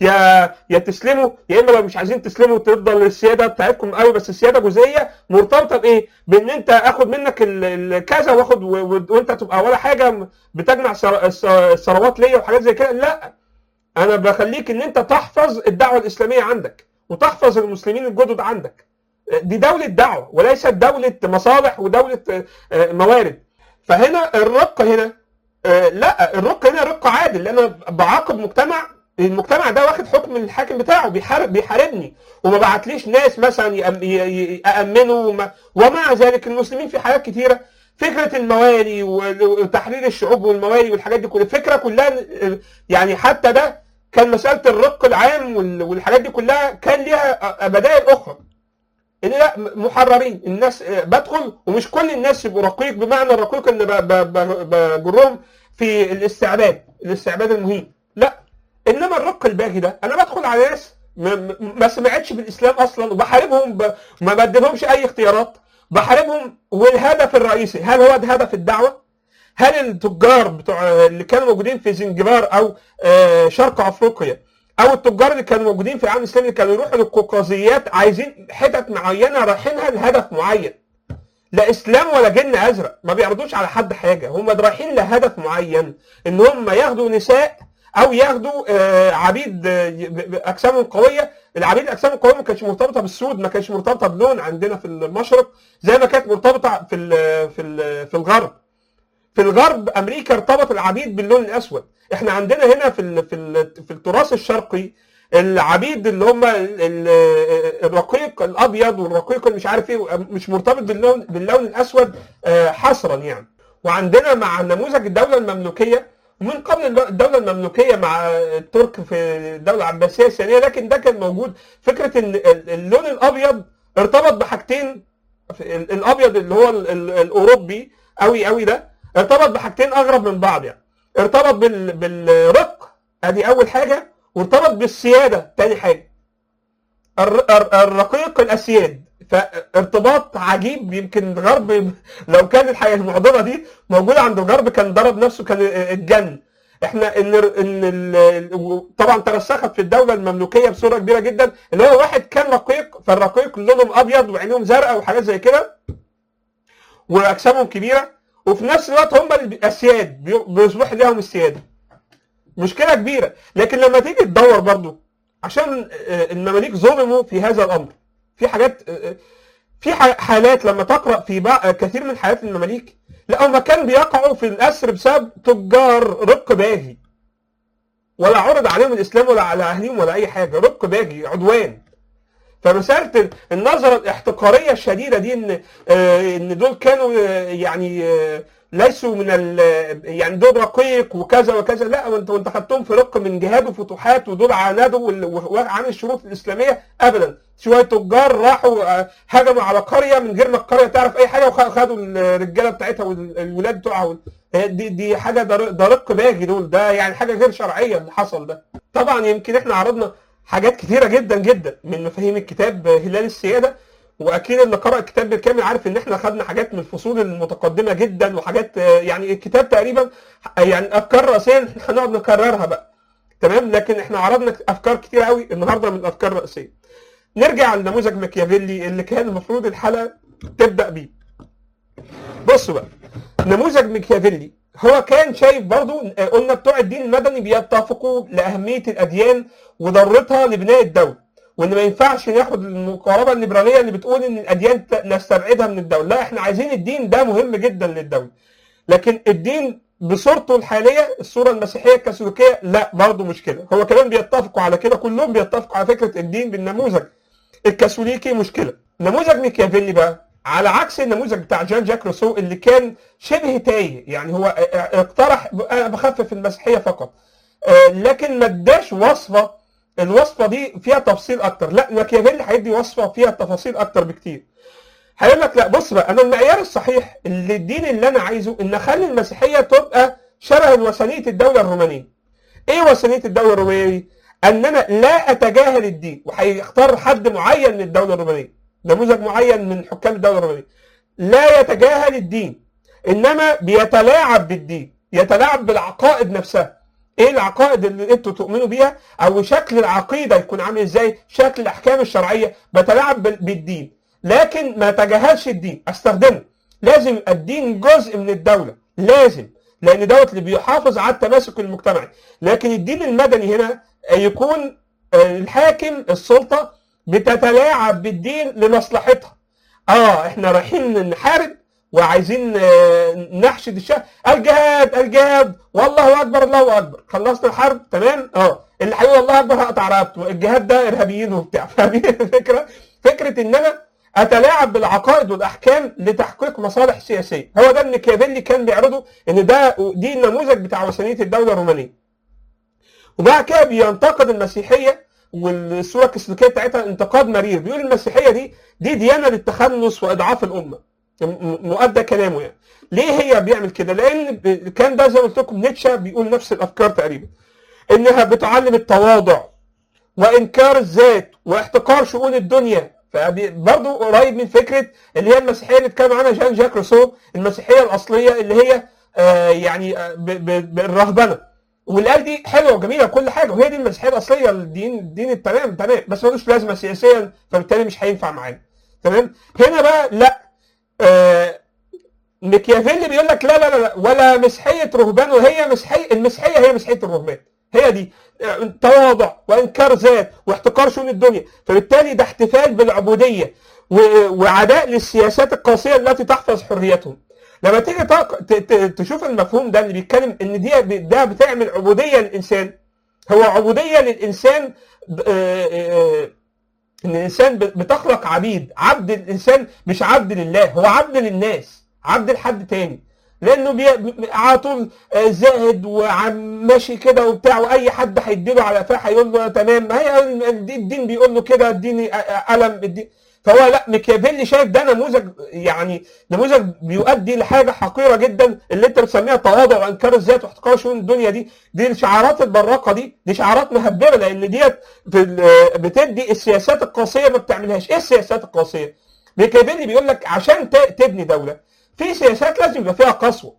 يا يا تسلموا يا اما لو مش عايزين تسلموا تفضل السياده بتاعتكم قوي بس السياده جزئيه مرتبطه بايه؟ بان انت اخد منك ال- ال- كذا واخد و- و- وانت تبقى ولا حاجه بتجمع ثر- الث- الثروات ليا وحاجات زي كده لا انا بخليك ان انت تحفظ الدعوه الاسلاميه عندك وتحفظ المسلمين الجدد عندك دي دوله دعوه وليست دوله مصالح ودوله آه، موارد فهنا الرق هنا آه، لا الرق هنا رق عادل لان انا بعاقب مجتمع المجتمع ده واخد حكم الحاكم بتاعه بيحارب بيحاربني وما بعتليش ناس مثلا يأم- ي- ي- يأمنوا وما- ومع ذلك المسلمين في حاجات كتيره فكره الموالي وتحرير الشعوب والموالي والحاجات دي كلها الفكره كلها آه، يعني حتى ده كان مساله الرق العام وال- والحاجات دي كلها كان ليها بدائل اخرى ان لا محررين الناس آه، بدخل ومش كل الناس يبقوا رقيق بمعنى الرقيق ان ب- ب- ب- بجرهم في الاستعباد الاستعباد المهين لا انما الرق الباغي ده انا بدخل على ناس ما- ما ما سمعتش بالاسلام اصلا وبحاربهم ب... ما بديلهمش اي اختيارات بحاربهم والهدف الرئيسي هل هو ده هدف الدعوه؟ هل التجار بتوع اللي كانوا موجودين في زنجبار او آه، شرق افريقيا او التجار اللي كانوا موجودين في العالم الاسلامي اللي كانوا يروحوا للقوقازيات عايزين حتت معينه رايحينها لهدف معين لا اسلام ولا جن ازرق ما بيعرضوش على حد حاجه هم رايحين لهدف معين ان هم ياخدوا نساء او ياخدوا آه، عبيد آه، ب- ب- اجسامهم قويه العبيد اجسامهم قويه ما كانتش مرتبطه بالسود ما كانتش مرتبطه بلون عندنا في المشرق زي ما كانت مرتبطه في ال في ال في الغرب في الغرب امريكا ارتبط العبيد باللون الاسود احنا عندنا هنا في ال في ال في التراث الشرقي العبيد اللي هم ال- ال- الرقيق الابيض والرقيق اللي مش عارف ايه مش مرتبط باللون باللون الاسود آه، حصرا يعني وعندنا مع نموذج الدوله المملوكيه ومن قبل الدوله المملوكيه مع الترك في الدوله العباسيه الثانيه لكن ده كان موجود فكره ان ال- اللون الابيض ارتبط بحاجتين ال- الابيض اللي هو ال- ال- الاوروبي قوي قوي ده ارتبط بحاجتين اغرب من بعض يعني ارتبط بال... بالرق ادي اول حاجه وارتبط بالسياده تاني حاجه الر... الر- الرقيق الاسياد فارتباط عجيب يمكن الغرب لو كان الحاجه المعضله دي موجوده عند الغرب كان ضرب نفسه كان اتجن احنا ان ان ال- طبعا ترسخت في الدوله المملوكيه بصوره كبيره جدا اللي هو واحد كان رقيق فالرقيق لونهم ابيض وعينيهم زرقاء وحاجات زي كده واجسامهم كبيره وفي نفس الوقت هم الاسياد بي- بيصبح لهم السياده مشكله كبيره لكن لما تيجي تدور برضو عشان آه، المماليك ظلموا في هذا الامر في حاجات آه، آه، في ح- حالات لما تقرا في بع- كثير من حالات المماليك لا هم كان بيقعوا في الاسر بسبب تجار رق باغي ولا عرض عليهم الاسلام ولا على اهلهم ولا اي حاجه رق باغي عدوان فمساله النظره الاحتقاريه الشديده دي ان آه، ان دول كانوا آه، يعني آه، ليسوا من ال يعني دول رقيق وكذا وكذا لا وانت وانت خدتهم في رق من جهاد وفتوحات ودول عاندوا وال- وعن الشروط الاسلاميه ابدا شويه تجار راحوا آه، هجموا على قريه من غير ما القريه تعرف اي حاجه وخدوا الرجاله بتاعتها والولاد بتوعها وال- آه، دي دي حاجه ده ر- ده رق باغي دول ده يعني حاجه غير شرعيه اللي حصل ده طبعا يمكن احنا عرضنا حاجات كثيره جدا جدا من مفاهيم الكتاب آه، هلال السياده واكيد اللي قرأ الكتاب بالكامل عارف ان احنا خدنا حاجات من الفصول المتقدمه جدا وحاجات آه، يعني الكتاب تقريبا آه، يعني افكار رئيسيه هنقعد نكررها بقى تمام لكن احنا عرضنا افكار كتير قوي النهارده من الافكار الرئيسيه نرجع لنموذج ماكيافيلي اللي كان المفروض الحلقه تبدا بيه بصوا بقى نموذج ماكيافيلي هو كان شايف برضو آه، قلنا بتوع الدين المدني بيتفقوا لاهميه الاديان وضرتها لبناء الدوله وان ما ينفعش ناخد المقاربه الليبراليه اللي بتقول ان الاديان ت- نستبعدها من الدوله لا احنا عايزين الدين ده مهم جدا للدوله لكن الدين بصورته الحاليه الصوره المسيحيه الكاثوليكيه لا برضه مش كده هو كمان بيتفقوا على كده كلهم بيتفقوا على فكره الدين بالنموذج الكاثوليكي مشكله نموذج ميكيافيلي بقى على عكس النموذج بتاع جان جاك روسو اللي كان شبه تايه يعني هو اقترح انا بخفف المسيحيه فقط آه، لكن ما اداش وصفه الوصفه دي فيها تفصيل اكتر لا ماكيافيلي هيدي وصفه فيها تفاصيل اكتر بكتير هيقول لك لا بص بقى انا المعيار الصحيح اللي الدين اللي انا عايزه ان اخلي المسيحيه تبقى شبه وثنيه الدوله الرومانيه ايه وثنيه الدوله الرومانيه ان انا لا اتجاهل الدين وهيختار حد معين من الدوله الرومانيه نموذج معين من حكام الدوله الرومانيه لا يتجاهل الدين انما بيتلاعب بالدين يتلاعب بالعقائد نفسها ايه العقائد اللي انتوا تؤمنوا بيها او شكل العقيده يكون عامل ازاي شكل الاحكام الشرعيه بتلاعب بال- بالدين لكن ما تجاهلش الدين استخدمه لازم الدين جزء من الدوله لازم لان دوت اللي بيحافظ على التماسك المجتمعي لكن الدين المدني هنا يكون آه، الحاكم السلطه بتتلاعب بالدين لمصلحتها اه احنا رايحين نحارب وعايزين آه، نحشد الشعب الجهاد الجهاد والله اكبر الله اكبر خلصنا الحرب تمام اه اللي هيقول الله اكبر هقطع رقبته الجهاد ده ارهابيين وبتاع فاهمين الفكره فكره ان انا اتلاعب بالعقائد والاحكام لتحقيق مصالح سياسيه هو ده اللي ميكافيلي كان بيعرضه ان ده دي النموذج بتاع وثنيه الدوله الرومانيه وبعد كده بينتقد المسيحيه والصوره الكاثوليكيه بتاعتها انتقاد مرير بيقول المسيحيه دي دي ديانه للتخنث واضعاف الامه م- م- مؤدى كلامه يعني ليه هي بيعمل كده لان ب- كان ده زي ما قلت لكم نيتشه بيقول نفس الافكار تقريبا انها بتعلم التواضع وانكار الذات واحتقار شؤون الدنيا فبرضه قريب من فكره اللي هي المسيحيه اللي اتكلم عنها جان جاك روسو المسيحيه الاصليه اللي هي آه يعني آه ب- ب- بالرهبنه واللي قال دي حلوه وجميله وكل حاجه وهي دي المسيحيه الاصليه الدين الدين التمام تمام بس ملوش لازمه سياسيا فبالتالي مش هينفع معانا تمام هنا بقى لا آه ميكيافيلي بيقول لك لا لا لا لا ولا مسيحيه رهبان وهي مسيحيه المسيحيه هي مسيحيه الرهبان هي دي آه، تواضع وانكار ذات واحتقار شؤون الدنيا فبالتالي ده احتفال بالعبوديه و- وعداء للسياسات القاسيه التي تحفظ حريتهم لما تيجي تق- ت- ت- تشوف المفهوم ده اللي بيتكلم ان دي ده بتعمل عبوديه للانسان هو عبوديه للانسان ب- آه، آه، ان الانسان ب- بتخلق عبيد عبد الانسان مش عبد لله هو عبد للناس عبد لحد تاني لانه بي... بي- على طول آه، زاهد وعم ماشي كده وبتاع واي حد هيديله على قفاه هيقول له تمام ما هي الدين الدين بيقول له كده اديني أ- أ- قلم الدين فهو لا ميكافيلي شايف ده نموذج يعني نموذج بيؤدي لحاجه حقيره جدا اللي انت بتسميها تواضع وانكار الذات واحتقار شؤون الدنيا دي دي الشعارات البراقه دي دي شعارات مهببه لان ديت في ال- بتدي السياسات القاسيه ما بتعملهاش ايه السياسات القاسيه؟ ميكافيلي بيقول لك عشان ت- تبني دوله في سياسات لازم يبقى فيها قسوه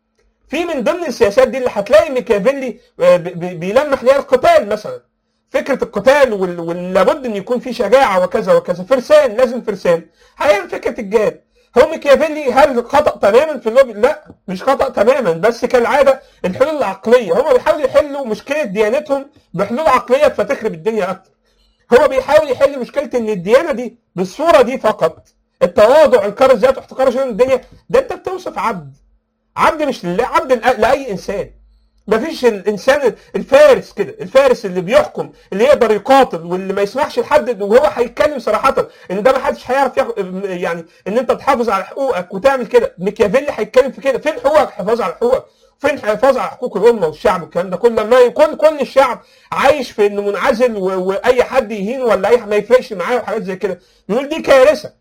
في من ضمن السياسات دي اللي هتلاقي ميكافيلي آه، ب- ب- بيلمح ليها القتال مثلا فكره القتال وال- وال- لابد ان يكون في شجاعه وكذا وكذا فرسان لازم فرسان حاليا فكره الجهاد هو ميكافيلي هل خطا تماما في اللوبي؟ لا مش خطا تماما بس كالعاده الحلول العقليه هم بيحاولوا يحلوا مشكله ديانتهم بحلول عقليه فتخرب الدنيا اكتر هو بيحاول يحل مشكله ان الديانه دي بالصوره دي فقط التواضع انكار الذات واحتقار شؤون الدنيا ده انت بتوصف عبد عبد مش لله عبد لأ- لاي انسان مفيش الانسان الفارس كده الفارس اللي بيحكم اللي يقدر يقاتل واللي ما يسمحش لحد وهو هيتكلم صراحه ان ده ما حدش هيعرف ياخد يعني ان انت تحافظ على حقوقك وتعمل كده ميكافيلي هيتكلم في كده فين حقوقك حفاظ على حقوقك فين حفاظ على حقوق الامه والشعب والكلام ده كله لما يكون كل الشعب عايش في انه منعزل و- واي حد يهين ولا اي ما يفرقش معاه وحاجات زي كده يقول دي كارثه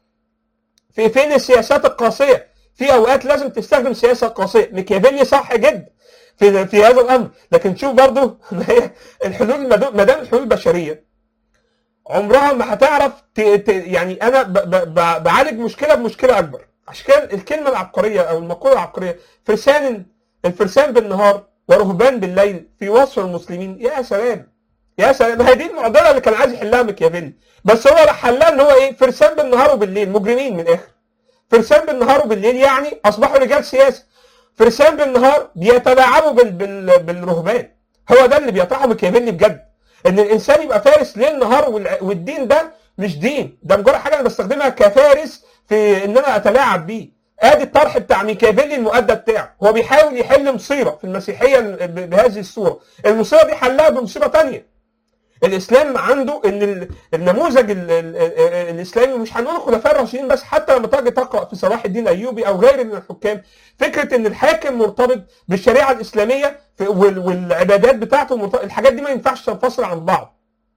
في فين السياسات القاسيه في اوقات لازم تستخدم سياسه قاسيه ميكافيلي صح جدا في في هذا الامر لكن شوف برضه ما هي الحلول ما دام الحلول بشريه عمرها ما هتعرف ت... ت... يعني انا ب... ب... ب... بعالج مشكله بمشكله اكبر عشان كده الكلمه العبقريه او المقوله العبقريه فرسان الفرسان بالنهار ورهبان بالليل في وصف المسلمين يا سلام يا سلام ما هي دي المعضله اللي كان عايز يحلها ميكافيلي بس هو راح حلها ان هو ايه فرسان بالنهار وبالليل مجرمين من الاخر فرسان بالنهار وبالليل يعني اصبحوا رجال سياسه فرسان بالنهار بيتلاعبوا بال... بال... بالرهبان هو ده اللي بيطرحه ميكافيلي بجد ان الانسان يبقى فارس ليل نهار وال... والدين ده مش دين ده مجرد حاجه انا بستخدمها كفارس في ان انا اتلاعب بيه ادي الطرح بتاع ميكافيلي المؤدى بتاعه هو بيحاول يحل مصيبه في المسيحيه ب- بهذه الصوره المصيبه دي حلها بمصيبه تانية الاسلام عنده ان ال- النموذج ال- ال- ال- الاسلامي مش هنقول الخلفاء الراشدين بس حتى لما تيجي تقرا في صلاح الدين الايوبي او غيره من الحكام فكره ان الحاكم مرتبط بالشريعه الاسلاميه في- وال- والعبادات بتاعته مرتبط الحاجات دي ما ينفعش تنفصل عن بعض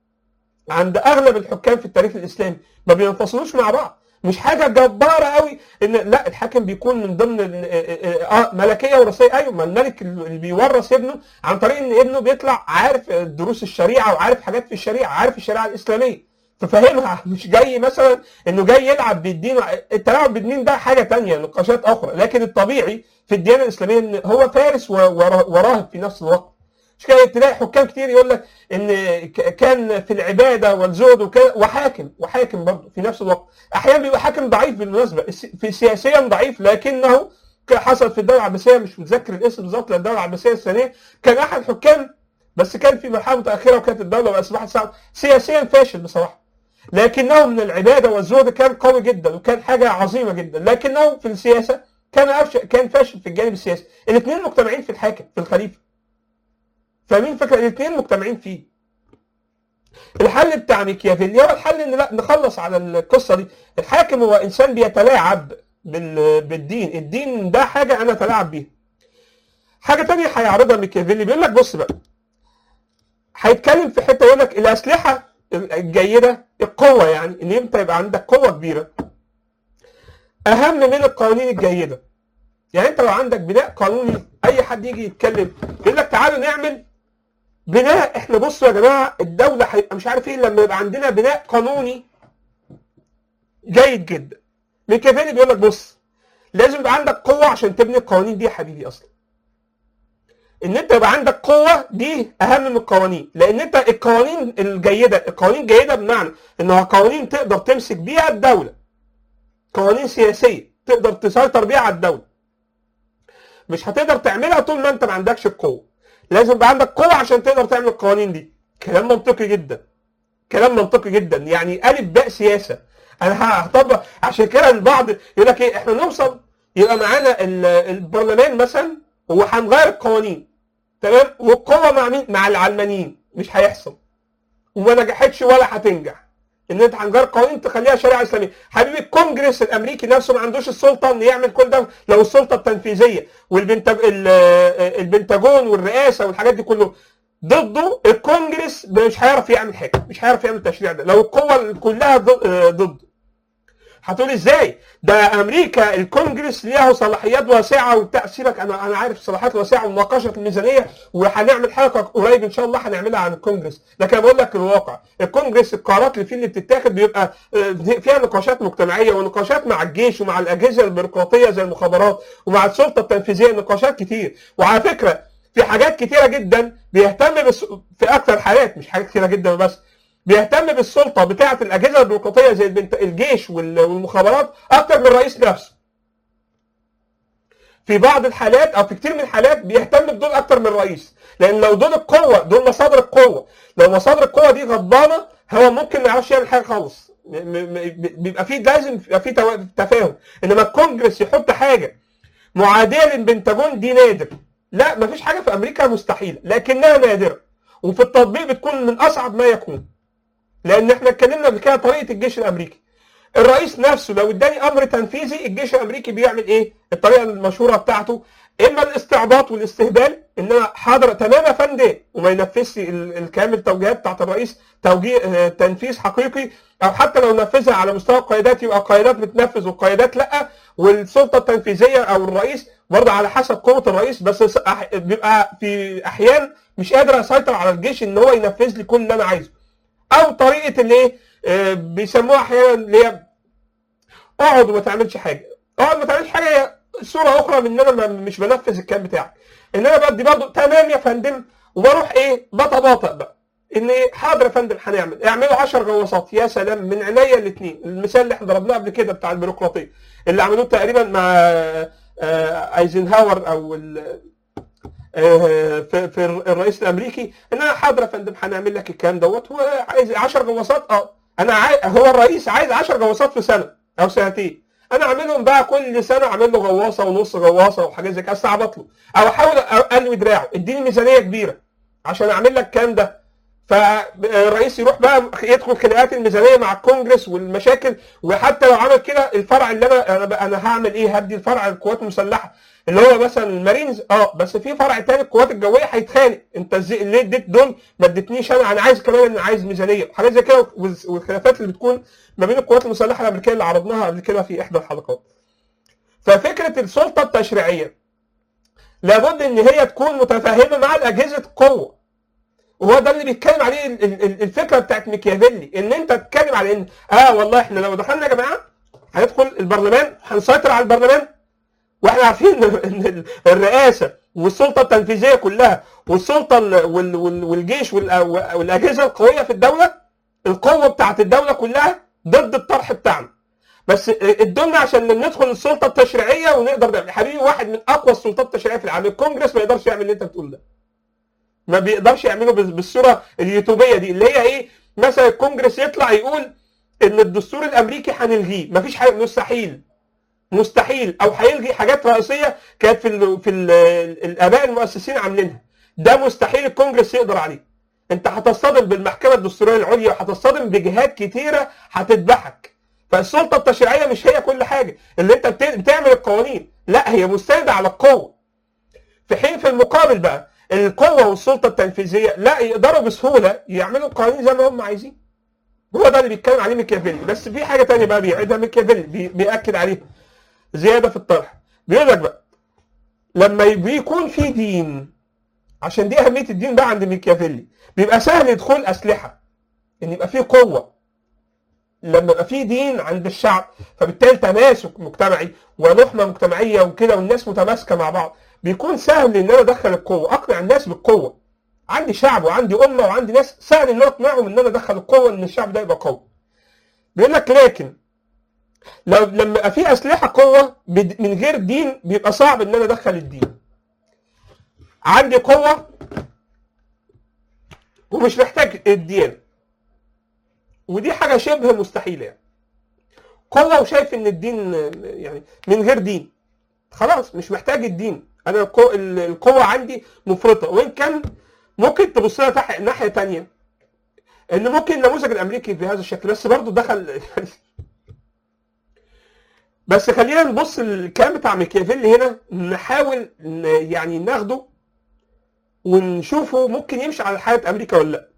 عند اغلب الحكام في التاريخ الاسلامي ما بينفصلوش مع بعض مش حاجه جباره قوي ان لا الحاكم بيكون من ضمن ال- اه ملكيه وراثيه ايوه ما الملك اللي بيورث ابنه عن طريق ان ابنه بيطلع عارف دروس الشريعه وعارف حاجات في الشريعه عارف الشريعه الاسلاميه ففاهمها مش جاي مثلا انه جاي يلعب بالدين التلاعب بالدين ده حاجه تانية نقاشات اخرى لكن الطبيعي في الديانه الاسلاميه ان هو فارس و- ورا- وراهب في نفس الوقت مش كده تلاقي حكام كتير يقول لك ان ك- كان في العباده والزهد وكده وحاكم وحاكم برضه في نفس الوقت احيانا بيبقى حاكم ضعيف بالمناسبه الس- في سياسيا ضعيف لكنه ك- حصل في الدوله العباسيه مش متذكر الاسم بالظبط لان الدوله العباسيه الثانيه كان احد الحكام بس كان في مرحله متاخره وكانت الدوله اصبحت صعبه سياسيا فاشل بصراحه لكنه من العباده والزهد كان قوي جدا وكان حاجه عظيمه جدا لكنه في السياسه كان أفشل كان فاشل في الجانب السياسي الاثنين مجتمعين في الحاكم في الخليفه فاهمين الفكره الاثنين مجتمعين فيه الحل بتاع ميكيافيلي هو الحل ان لا نخلص على القصه دي الحاكم هو انسان بيتلاعب بال- بالدين الدين ده حاجه انا اتلاعب بيها حاجه تانية هيعرضها ميكيافيلي بيقول لك بص بقى هيتكلم في حته يقول لك الاسلحه الجيده القوه يعني ان انت يبقى عندك قوه كبيره اهم من القوانين الجيده يعني انت لو عندك بناء قانوني اي حد يجي يتكلم يقول لك تعالوا نعمل بناء احنا بصوا يا جماعه الدوله هيبقى مش عارف ايه لما يبقى عندنا بناء قانوني جيد جدا ميكافيلي بيقول لك بص لازم يبقى عندك قوه عشان تبني القوانين دي يا حبيبي اصلا ان انت يبقى عندك قوه دي اهم من القوانين لان انت القوانين الجيده القوانين الجيده بمعنى انها قوانين تقدر تمسك بيها الدوله قوانين سياسيه تقدر تسيطر بيها على الدوله مش هتقدر تعملها طول ما انت ما عندكش القوه لازم يبقى عندك قوه عشان تقدر تعمل القوانين دي كلام منطقي جدا كلام منطقي جدا يعني الف باء سياسه انا هطبق عشان كده البعض يقول لك ايه احنا نوصل يبقى معانا ال- البرلمان مثلا وهنغير القوانين تمام والقوه مع مين؟ مع العلمانيين مش هيحصل وما نجحتش ولا هتنجح ان انت هنغير قوانين تخليها شريعه اسلاميه حبيبي الكونجرس الامريكي نفسه ما عندوش السلطه ان يعمل كل ده لو السلطه التنفيذيه والبنتاج ال- البنتاجون والرئاسه والحاجات دي كله ضده الكونجرس مش هيعرف يعمل حاجه مش هيعرف يعمل التشريع ده لو القوه كلها ضد- آه، ضده هتقول ازاي؟ ده امريكا الكونجرس ليها صلاحيات واسعه وبتاع سيبك انا انا عارف الصلاحيات الواسعه ومناقشه الميزانيه وهنعمل حلقه قريب ان شاء الله هنعملها عن الكونجرس لكن أنا بقول لك الواقع الكونجرس القرارات اللي فيه اللي بتتاخد بيبقى آه، فيها نقاشات مجتمعيه ونقاشات مع الجيش ومع الاجهزه البيروقراطيه زي المخابرات ومع السلطه التنفيذيه نقاشات كتير وعلى فكره في حاجات كتيره جدا بيهتم بس في اكثر الحالات مش حاجات كتيره جدا بس بيهتم بالسلطه بتاعه الاجهزه البيروقراطيه زي البنت- الجيش وال- والمخابرات اكتر من الرئيس نفسه. في بعض الحالات او في كتير من الحالات بيهتم بدول اكتر من الرئيس لان لو دول القوه دول مصادر القوه لو مصادر القوه دي غضبانه هو ممكن ما يعرفش يعمل حاجه خالص م- م- م- بيبقى في لازم يبقى في تو- تفاهم انما الكونجرس يحط حاجه معاديه للبنتاجون دي نادر لا مفيش حاجه في امريكا مستحيله لكنها نادره وفي التطبيق بتكون من اصعب ما يكون لان احنا اتكلمنا قبل كده طريقه الجيش الامريكي الرئيس نفسه لو اداني امر تنفيذي الجيش الامريكي بيعمل ايه الطريقه المشهوره بتاعته اما الاستعباط والاستهبال ان انا حاضر تمام يا فندم وما ينفذش ال- الكلام التوجيهات بتاعت الرئيس توجيه آه، تنفيذ حقيقي او حتى لو نفذها على مستوى القيادات يبقى القيادات بتنفذ والقيادات لا والسلطه التنفيذيه او الرئيس برضه على حسب قوه الرئيس بس س- أح- بيبقى في احيان مش قادر اسيطر على الجيش ان هو ينفذ لي كل اللي انا عايزه او طريقه اللي ايه آه، بيسموها احيانا اللي هي اقعد وما تعملش حاجه اقعد ما تعملش حاجه هي صوره اخرى من ان انا ما- مش بنفذ الكلام بتاعك ان انا بدي برضه تمام يا فندم وبروح ايه بطباطأ بقى ان ايه حاضر يا فندم هنعمل اعملوا 10 غواصات يا سلام من عينيا الاثنين المثال اللي احنا ضربناه قبل كده بتاع البيروقراطيه اللي عملوه تقريبا مع آه، ايزنهاور او ال- آه، في في الرئيس الامريكي ان انا حاضر يا فندم هنعمل لك الكلام دوت وعايز 10 غواصات اه انا عاي... هو الرئيس عايز 10 غواصات في سنه او سنتين انا اعملهم بقى كل سنه اعمل له غواصه ونص غواصه وحاجات زي كده استعبط له او احاول الوي دراعه اديني ميزانيه كبيره عشان اعمل لك الكلام ده فالرئيس يروح بقى يدخل خناقات الميزانيه مع الكونجرس والمشاكل وحتى لو عمل كده الفرع اللي انا انا بقى انا هعمل ايه هدي الفرع القوات المسلحه اللي هو مثلا المارينز اه بس في فرع تاني القوات الجويه هيتخانق انت ازاي ليه اديت دول ما اديتنيش انا انا عايز كمان انا عايز ميزانيه وحاجات زي كده والز- والخلافات اللي بتكون ما بين القوات المسلحه الامريكيه اللي عرضناها قبل كده في احدى الحلقات ففكره السلطه التشريعيه لابد ان هي تكون متفاهمه مع الاجهزه القوه وهو ده اللي بيتكلم عليه ال- ال- ال- الفكره بتاعت ميكيافيلي ان انت تتكلم على ان اه والله احنا لو دخلنا يا جماعه هندخل البرلمان هنسيطر على البرلمان واحنا عارفين ان إن ال- الرئاسه والسلطه التنفيذيه كلها والسلطه ال- وال- وال- والجيش والأ- والاجهزه القويه في الدوله القوه بتاعت الدوله كلها ضد الطرح بتاعنا بس ادولنا عشان ندخل السلطه التشريعيه ونقدر نعمل يا حبيبي واحد من اقوى السلطات التشريعيه في العالم الكونجرس ما يقدرش يعمل اللي انت بتقول ده ما بيقدرش يعمله بال- بالصوره اليوتيوبيه دي اللي هي ايه مثلا الكونجرس يطلع يقول ان الدستور الامريكي هنلغيه مفيش حاجه مستحيل مستحيل او هيلغي حاجات رئيسيه كانت في ال في ال الاباء المؤسسين عاملينها ده مستحيل الكونجرس يقدر عليه انت هتصطدم بالمحكمه الدستوريه العليا وهتصطدم بجهات كتيره هتذبحك فالسلطه التشريعيه مش هي كل حاجه اللي انت بت- بتعمل القوانين لا هي مستنده على القوه في حين في المقابل بقى القوه والسلطه التنفيذيه لا يقدروا بسهوله يعملوا القوانين زي ما هم عايزين هو ده اللي بيتكلم عليه ميكيافيلي بس في حاجه تانية بقى بيعيدها ميكيافيلي بي- بياكد عليها زياده في الطرح بيقول لك بقى لما بيكون في دين عشان دي اهميه الدين بقى عند ميكيافيلي بيبقى سهل دخول اسلحه ان يبقى في قوه لما يبقى في دين عند الشعب فبالتالي تماسك مجتمعي ولحمه مجتمعيه وكده والناس متماسكه مع بعض بيكون سهل ان انا ادخل القوه اقنع الناس بالقوه عندي شعب وعندي امه وعندي ناس سهل ان انا اقنعهم ان انا ادخل القوه ان الشعب ده يبقى قوي بيقول لك لكن لو لما يبقى في اسلحه قوه بد- من غير دين بيبقى صعب ان انا ادخل الدين عندي قوه ومش محتاج الديانه ودي حاجه شبه مستحيله يعني قوه وشايف ان الدين يعني من غير دين خلاص مش محتاج الدين انا القو- ال- القوه عندي مفرطه وان كان ممكن تبص لها تح- ناحيه تانية ان ممكن النموذج الامريكي بهذا الشكل بس برضه دخل بس خلينا نبص الكلام بتاع ميكيافيلي هنا نحاول ن- يعني ناخده ونشوفه ممكن يمشي على حياه امريكا ولا لا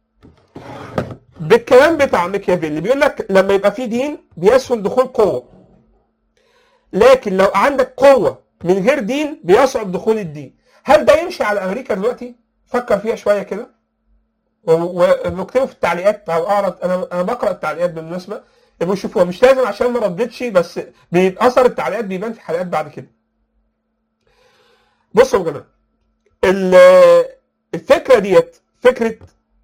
بالكلام بتاع ميكيافيلي بيقول لك لما يبقى في دين بيسهل دخول قوه لكن لو عندك قوه من غير دين بيصعب دخول الدين هل ده يمشي على امريكا دلوقتي فكر فيها شويه كده و- ونكتبه في التعليقات او اعرض انا انا بقرا التعليقات بالمناسبه يبقوا شوفوها مش لازم عشان ما ردتش بس بي- اثر التعليقات بيبان في حلقات بعد كده بصوا يا جماعه ال- الفكره ديت فكره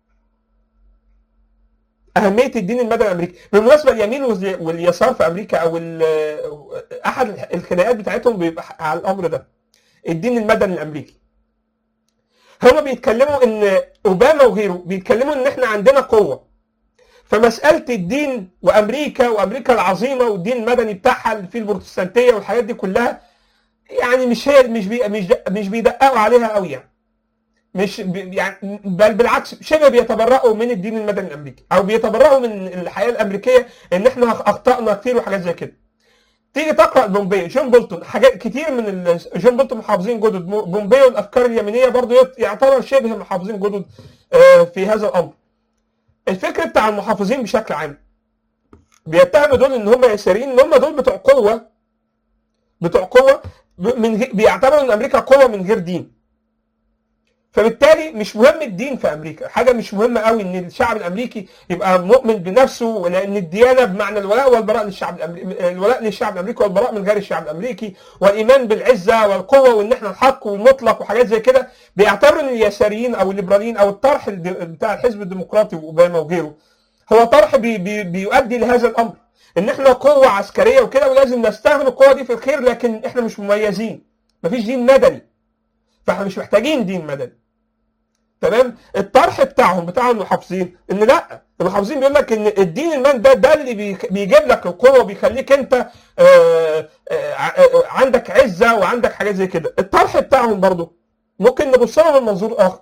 أهمية الدين المدني الأمريكي، بالمناسبة اليمين والي- واليسار في أمريكا أو ال- أحد الخناقات بتاعتهم بيبقى على الأمر ده. الدين المدني الأمريكي. هما بيتكلموا إن أوباما وغيره بيتكلموا إن إحنا عندنا قوة. فمسألة الدين وأمريكا وأمريكا العظيمة والدين المدني بتاعها اللي فيه البروتستانتية والحاجات دي كلها يعني مش هي مش بي مش مش بيدققوا عليها قوي يعني. مش بي- يعني بل بالعكس شبه بيتبرأوا من الدين المدني الامريكي او بيتبرأوا من الحياه الامريكيه ان احنا اخطانا كتير وحاجات زي كده. تيجي تقرا بومبي جون بولتون حاجات كتير من ال- جون بولتون محافظين جدد مو- بومبي والافكار اليمينيه برضو يت- يعتبر شبه محافظين جدد آه، في هذا الامر. الفكر بتاع المحافظين بشكل عام بيتهموا دول ان هم يساريين ان هم دول بتوع قوه بتوع قوه ب- من غير- بيعتبروا ان امريكا قوه من غير دين. فبالتالي مش مهم الدين في امريكا حاجه مش مهمه قوي ان الشعب الامريكي يبقى مؤمن بنفسه لان الديانه بمعنى الولاء والبراء للشعب الامريكي الولاء للشعب الامريكي والبراء من غير الشعب الامريكي والايمان بالعزه والقوه وان احنا الحق والمطلق وحاجات زي كده بيعتبروا ان اليساريين او الليبراليين او الطرح الد- بتاع الحزب الديمقراطي واوباما وغيره هو طرح بي بي بيؤدي لهذا الامر ان احنا قوه عسكريه وكده ولازم نستخدم القوه دي في الخير لكن احنا مش مميزين مفيش دين مدني فاحنا مش محتاجين دين مدني تمام الطرح بتاعهم بتاع المحافظين ان لا المحافظين بيقول لك ان الدين المان ده ده اللي بي- بيجيب لك القوه وبيخليك انت آه، آه، آه، عندك عزه وعندك حاجات زي كده الطرح بتاعهم برضو ممكن نبص لها من منظور اخر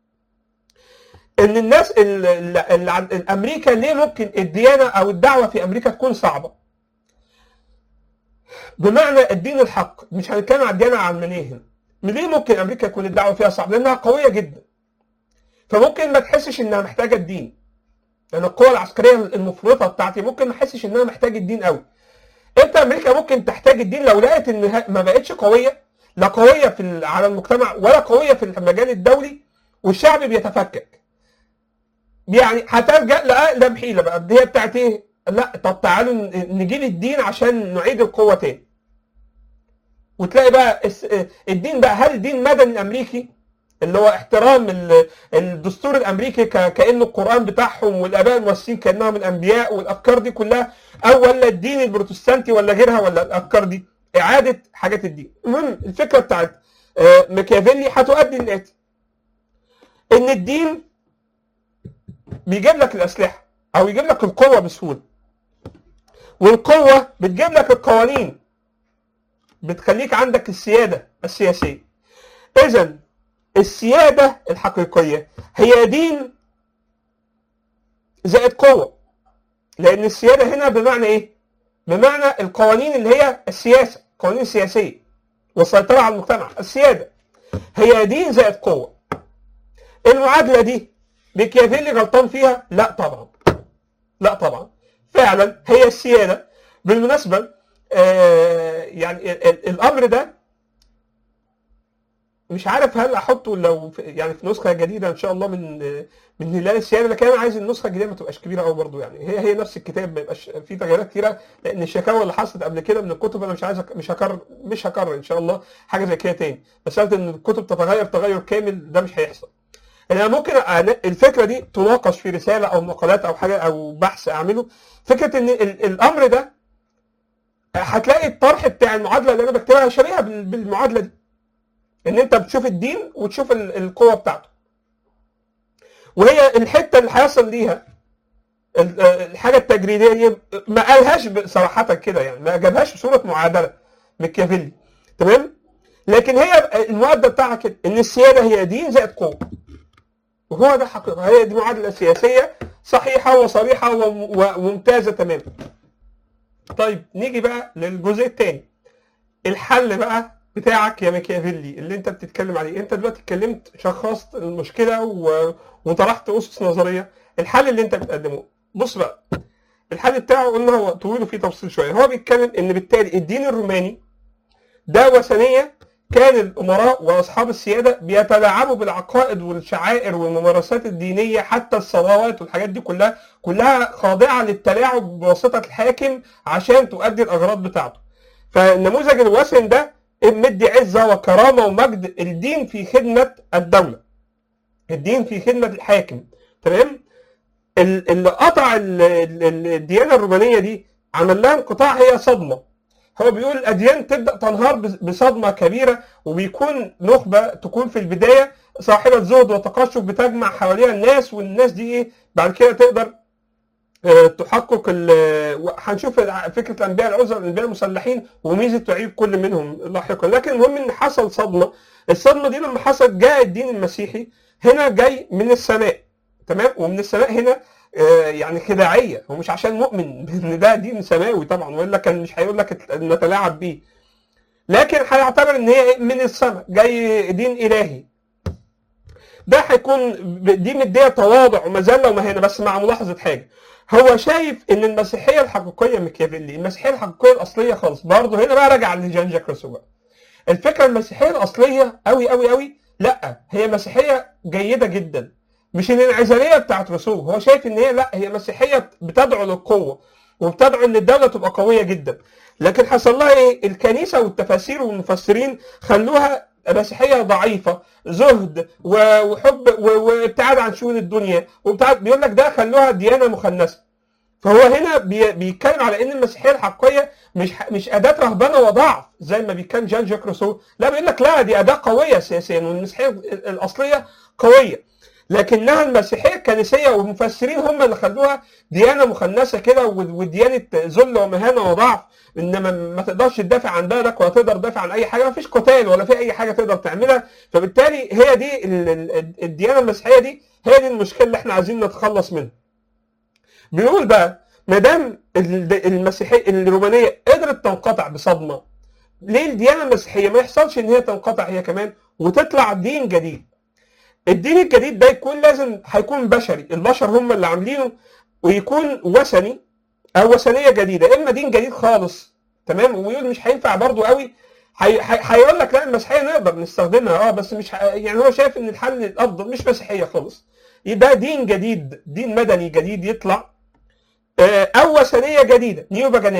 ان الناس ال- ال- ال- عن- امريكا ليه ممكن الديانه او الدعوه في امريكا تكون صعبه بمعنى الدين الحق مش هنتكلم عن الديانه العلمانيه هنا ليه ممكن امريكا يكون الدعوه فيها صعبه لانها قويه جدا فممكن ما تحسش انها محتاجه الدين لان القوه العسكريه المفرطه بتاعتي ممكن ما احسش انها محتاج الدين قوي انت امريكا ممكن تحتاج الدين لو لقيت ان ه- ما بقتش قويه لا قويه في ال- على المجتمع ولا قويه في المجال الدولي والشعب بيتفكك يعني هتلجا لاقدم حيله بقى اللي هي بتاعت ايه؟ لا طب تعالوا ن- نجيب الدين عشان نعيد القوه تاني وتلاقي بقى الس- الدين بقى هل الدين مدني امريكي اللي هو احترام ال- الدستور الامريكي ك- كانه القران بتاعهم والاباء المؤسسين كانهم الانبياء والافكار دي كلها او ولا الدين البروتستانتي ولا غيرها ولا الافكار دي اعاده حاجات الدين المهم الفكره بتاعت آه، ميكافيلي هتؤدي للاتي ان الدين بيجيب لك الاسلحه او يجيب لك القوه بسهوله والقوه بتجيب لك القوانين بتخليك عندك السياده السياسيه اذا السياده الحقيقيه هي دين زائد قوه لان السياده هنا بمعنى ايه بمعنى القوانين اللي هي السياسه القوانين السياسيه والسيطره على المجتمع السياده هي دين زائد قوه المعادله دي ميكيافيلي غلطان فيها لا طبعا لا طبعا فعلا هي السياده بالمناسبه آه يعني ال- ال- الامر ده مش عارف هل احطه لو في يعني في نسخه جديده ان شاء الله من من هلال السياده لكن انا عايز النسخه الجديده ما تبقاش كبيره قوي برضه يعني هي هي نفس الكتاب ما يبقاش فيه تغييرات كتيره لان الشكاوى اللي حصلت قبل كده من الكتب انا مش عايز أك- مش هكرر مش هكرر ان شاء الله حاجه زي كده تاني مساله ان الكتب تتغير تغير كامل ده مش هيحصل انا ممكن أنا الفكره دي تناقش في رساله او مقالات او حاجه او بحث اعمله فكره ان ال- الامر ده هتلاقي الطرح بتاع المعادله اللي انا بكتبها شبيهه بال- بالمعادله دي ان انت بتشوف الدين وتشوف ال- القوه بتاعته وهي الحته اللي هيصل ليها ال- الحاجه التجريديه دي ما قالهاش ب- صراحه كده يعني ما جابهاش بصوره معادله ميكيافيلي تمام لكن هي المعادله بتاعها كده ان السياده هي دين زائد قوه وهو ده حقيقه هي دي معادله سياسيه صحيحه وصريحه وم- وممتازه تماما طيب نيجي بقى للجزء الثاني الحل بقى بتاعك يا ميكيافيلي اللي انت بتتكلم عليه انت دلوقتي اتكلمت شخصت المشكله و... وطرحت اسس نظريه الحل اللي انت بتقدمه بص بقى الحل بتاعه قلنا هو طويل وفيه تفصيل شويه هو بيتكلم ان بالتالي الدين الروماني ده وثنيه كان الامراء واصحاب السياده بيتلاعبوا بالعقائد والشعائر والممارسات الدينيه حتى الصلوات والحاجات دي كلها كلها خاضعه للتلاعب بواسطه الحاكم عشان تؤدي الاغراض بتاعته فالنموذج الوثن ده مدي عزه وكرامه ومجد الدين في خدمه الدوله الدين في خدمه الحاكم تمام ال- اللي قطع ال- ال- ال- الديانه الرومانيه دي عمل لها انقطاع هي صدمه هو بيقول الاديان تبدا تنهار بس- بصدمه كبيره وبيكون نخبه تكون في البدايه صاحبه زهد وتقشف بتجمع حواليها الناس والناس دي ايه بعد كده تقدر آه، تحقق ال- و- هنشوف فكره الانبياء العزل الانبياء المسلحين وميزه وعيب كل منهم لاحقا لكن المهم ان حصل صدمه الصدمه دي لما حصلت جاء الدين المسيحي هنا جاي من السماء تمام ومن السماء هنا آه، يعني خداعيه هو مش عشان مؤمن ان ده دين سماوي طبعا والا كان مش هيقول لك نتلاعب بيه لكن هيعتبر ان هي من السماء جاي دين الهي ده هيكون دي مديه تواضع ومذله ومهانه بس مع ملاحظه حاجه هو شايف ان المسيحيه الحقيقيه ميكافيلي المسيحيه الحقيقيه الاصليه خالص برضه هنا بقى راجع لجان جاك روسو بقى الفكره المسيحيه الاصليه قوي قوي قوي لا هي مسيحيه جيده جدا مش الانعزاليه بتاعت روسو هو شايف ان هي لا هي مسيحيه بتدعو للقوه وبتدعو ان الدوله تبقى قويه جدا لكن حصل لها ايه الكنيسه والتفاسير والمفسرين خلوها مسيحيه ضعيفه زهد و- وحب و- وابتعاد عن شؤون الدنيا وابتعاد بيقول لك ده خلوها ديانه مخنثه فهو هنا بي- بيتكلم على ان المسيحيه الحقيقيه مش ح- مش اداه رهبنه وضعف زي ما بيتكلم جان جاك روسو لا بيقول لك لا دي اداه قويه سياسيا والمسيحيه ال- الاصليه قويه لكنها المسيحيه الكنسيه والمفسرين هم اللي خلوها ديانه مخنثه كده و- وديانه ذل ومهانه وضعف انما ما تقدرش تدافع عن بلدك ولا تقدر تدافع عن اي حاجه ما فيش قتال ولا في اي حاجه تقدر تعملها فبالتالي هي دي ال- ال- الديانه المسيحيه دي هي دي المشكله اللي احنا عايزين نتخلص منها بيقول بقى ما دام ال- المسيحيه الرومانيه قدرت تنقطع بصدمه ليه الديانه المسيحيه ما يحصلش ان هي تنقطع هي كمان وتطلع دين جديد الدين الجديد ده يكون لازم هيكون بشري البشر هم اللي عاملينه ويكون وثني او وثنيه جديده اما دين جديد خالص تمام ويقول مش هينفع برضو قوي هي- هي- هيقول لك لا المسيحيه نقدر نستخدمها اه بس مش ه- يعني هو شايف ان الحل الافضل مش مسيحيه خالص ده دين جديد دين مدني جديد يطلع آه، او وثنيه جديده نيو باجانيزم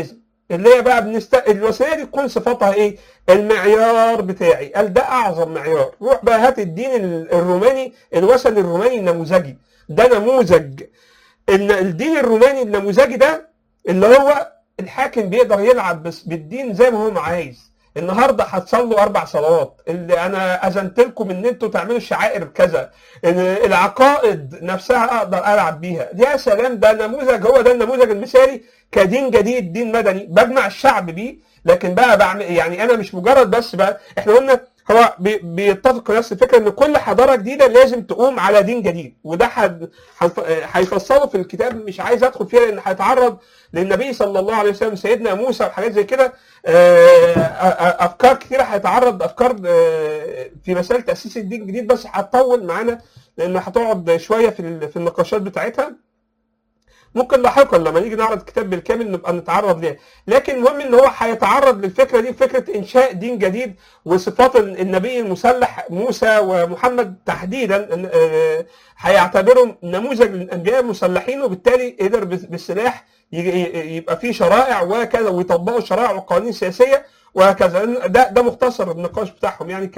اللي هي بقى بنست... الوثنيه دي تكون صفاتها ايه؟ المعيار بتاعي قال ده اعظم معيار روح بقى هات الدين ال- الروماني الوثني الروماني النموذجي ده نموذج ان الدين الروماني النموذجي ده اللي هو الحاكم بيقدر يلعب بس بالدين زي ما هو عايز النهارده هتصلوا اربع صلوات اللي انا اذنت لكم ان انتوا تعملوا الشعائر كذا إن العقائد نفسها اقدر العب بيها يا سلام ده نموذج هو ده النموذج المثالي كدين جديد دين مدني بجمع الشعب بيه لكن بقى بعمل يعني انا مش مجرد بس بقى احنا قلنا هو بي- بيتفق نفس الفكره ان كل حضاره جديده لازم تقوم على دين جديد وده حد- هنف- هيفصله في الكتاب مش عايز ادخل فيها لان هيتعرض للنبي صلى الله عليه وسلم سيدنا موسى وحاجات زي كده آه، آه، افكار كتيره هيتعرض افكار آه، في مساله تاسيس الدين الجديد بس هتطول معانا لان هتقعد شويه في ال- في النقاشات بتاعتها ممكن لاحقا لما نيجي نعرض الكتاب بالكامل نبقى نتعرض ليها لكن المهم ان هو هيتعرض للفكره دي فكره انشاء دين جديد وصفات النبي المسلح موسى ومحمد تحديدا آه، هيعتبرهم نموذج للانبياء المسلحين وبالتالي قدر بس- بالسلاح ي- ي- يبقى فيه شرائع وكذا ويطبقوا شرائع وقوانين سياسيه وهكذا ده ده مختصر النقاش بتاعهم يعني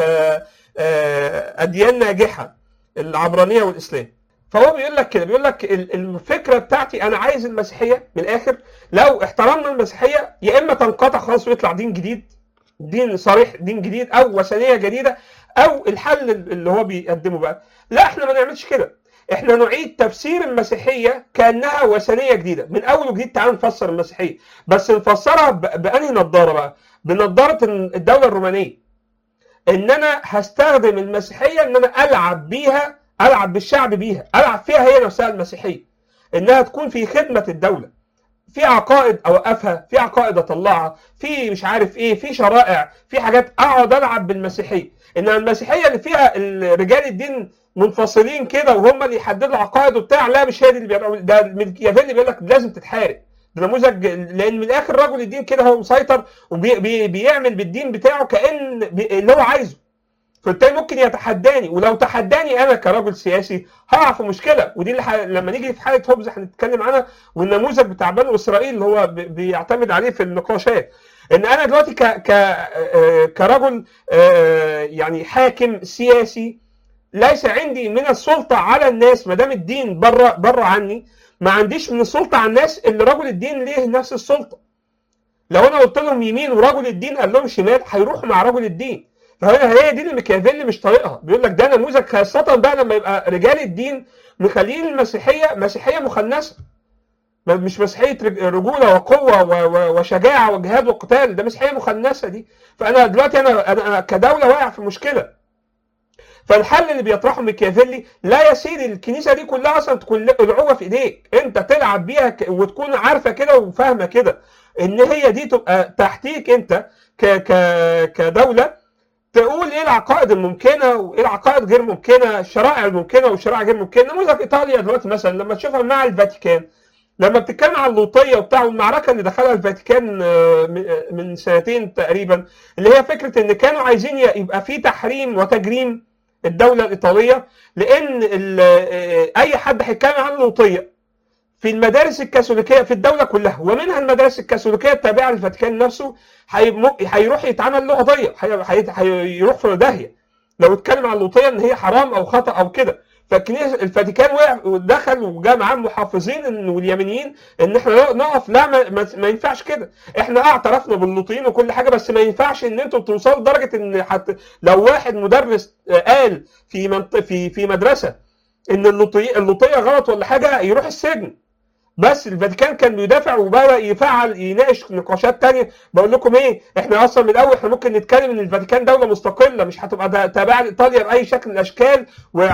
كأديان ناجحه العبرانيه والاسلام فهو بيقول لك كده بيقول لك ال- الفكره بتاعتي انا عايز المسيحيه من الاخر لو احترمنا المسيحيه يا اما تنقطع خالص ويطلع دين جديد دين صريح دين جديد او وثنيه جديده او الحل اللي هو بيقدمه بقى لا احنا ما نعملش كده احنا نعيد تفسير المسيحيه كانها وثنيه جديده من اول وجديد تعال نفسر المسيحيه بس نفسرها ب- بانهي نظاره بقى بنظاره الدوله الرومانيه ان انا هستخدم المسيحيه ان انا العب بيها العب بالشعب بيها العب فيها هي نفسها المسيحيه انها تكون في خدمه الدوله في عقائد اوقفها في عقائد اطلعها في مش عارف ايه في شرائع في حاجات اقعد العب بالمسيحيه انما المسيحيه اللي فيها ال- رجال الدين منفصلين كده وهم اللي يحددوا العقائد وبتاع لا مش هي دي اللي بيبقى ده ميكيافيلي بيقول لك لازم تتحارب ده نموذج لان من الاخر رجل الدين كده هو مسيطر وبيعمل بالدين بتاعه كان بي- اللي هو عايزه فبالتالي ممكن يتحداني ولو تحداني انا كرجل سياسي هقع في مشكله ودي اللي ح... لما نيجي في حاله هوبز هنتكلم عنها والنموذج بتاع بنو اسرائيل اللي هو ب... بيعتمد عليه في النقاشات ان انا دلوقتي ك... ك... آه، كرجل آه، يعني حاكم سياسي ليس عندي من السلطه على الناس ما دام الدين بره بره عني ما عنديش من السلطه على الناس اللي رجل الدين ليه نفس السلطه لو انا قلت لهم يمين ورجل الدين قال لهم شمال هيروحوا مع رجل الدين فهي هي دي اللي ميكافيلي مش طايقها بيقول لك ده نموذج خاصه بقى لما يبقى رجال الدين مخلين المسيحيه مسيحيه مخنثه ما- مش مسيحيه رج- رجوله وقوه و- و- وشجاعه وجهاد وقتال ده مسيحيه مخنثه دي فانا دلوقتي انا انا أنا كدوله واقع في مشكله فالحل اللي بيطرحه ميكافيلي لا يا سيدي الكنيسه دي كلها اصلا تكون العوبه في ايديك انت تلعب بيها ك- وتكون عارفه كده وفاهمه كده ان هي دي تبقى تحتيك انت ك ك كدوله تقول ايه العقائد الممكنه وايه العقائد غير ممكنه الشرائع الممكنه والشرائع غير ممكنه نموذج ايطاليا دلوقتي مثلا لما تشوفها مع الفاتيكان لما بتتكلم عن اللوطيه وبتاع والمعركه اللي دخلها الفاتيكان آه، من- آه، من سنتين تقريبا اللي هي فكره ان كانوا عايزين ي- يبقى في تحريم وتجريم الدوله الايطاليه لان ال- آه، اي حد هيتكلم عن اللوطيه في المدارس الكاثوليكيه في الدوله كلها ومنها المدارس الكاثوليكيه التابعه للفاتيكان نفسه هيم- هيروح يتعمل له قضيه هي- هي- هيروح في داهيه لو اتكلم عن اللوطيه ان هي حرام او خطا او كده فالكنيسه الفاتيكان وقع ودخل وجاء معاه محافظين إن واليمنيين ان احنا نقف لا ما, ما, ما ينفعش كده احنا اه اعترفنا باللوطيين وكل حاجه بس ما ينفعش ان انتوا توصلوا لدرجه ان حت لو واحد مدرس آه، قال في منط... في في مدرسه ان اللوطيه اللوطيه غلط ولا حاجه يروح السجن بس الفاتيكان كان بيدافع وبدا يفعل يناقش نقاشات تانية بقول لكم ايه احنا اصلا من الاول احنا ممكن نتكلم ان الفاتيكان دوله مستقله مش هتبقى دا- تابعه لايطاليا باي شكل من الاشكال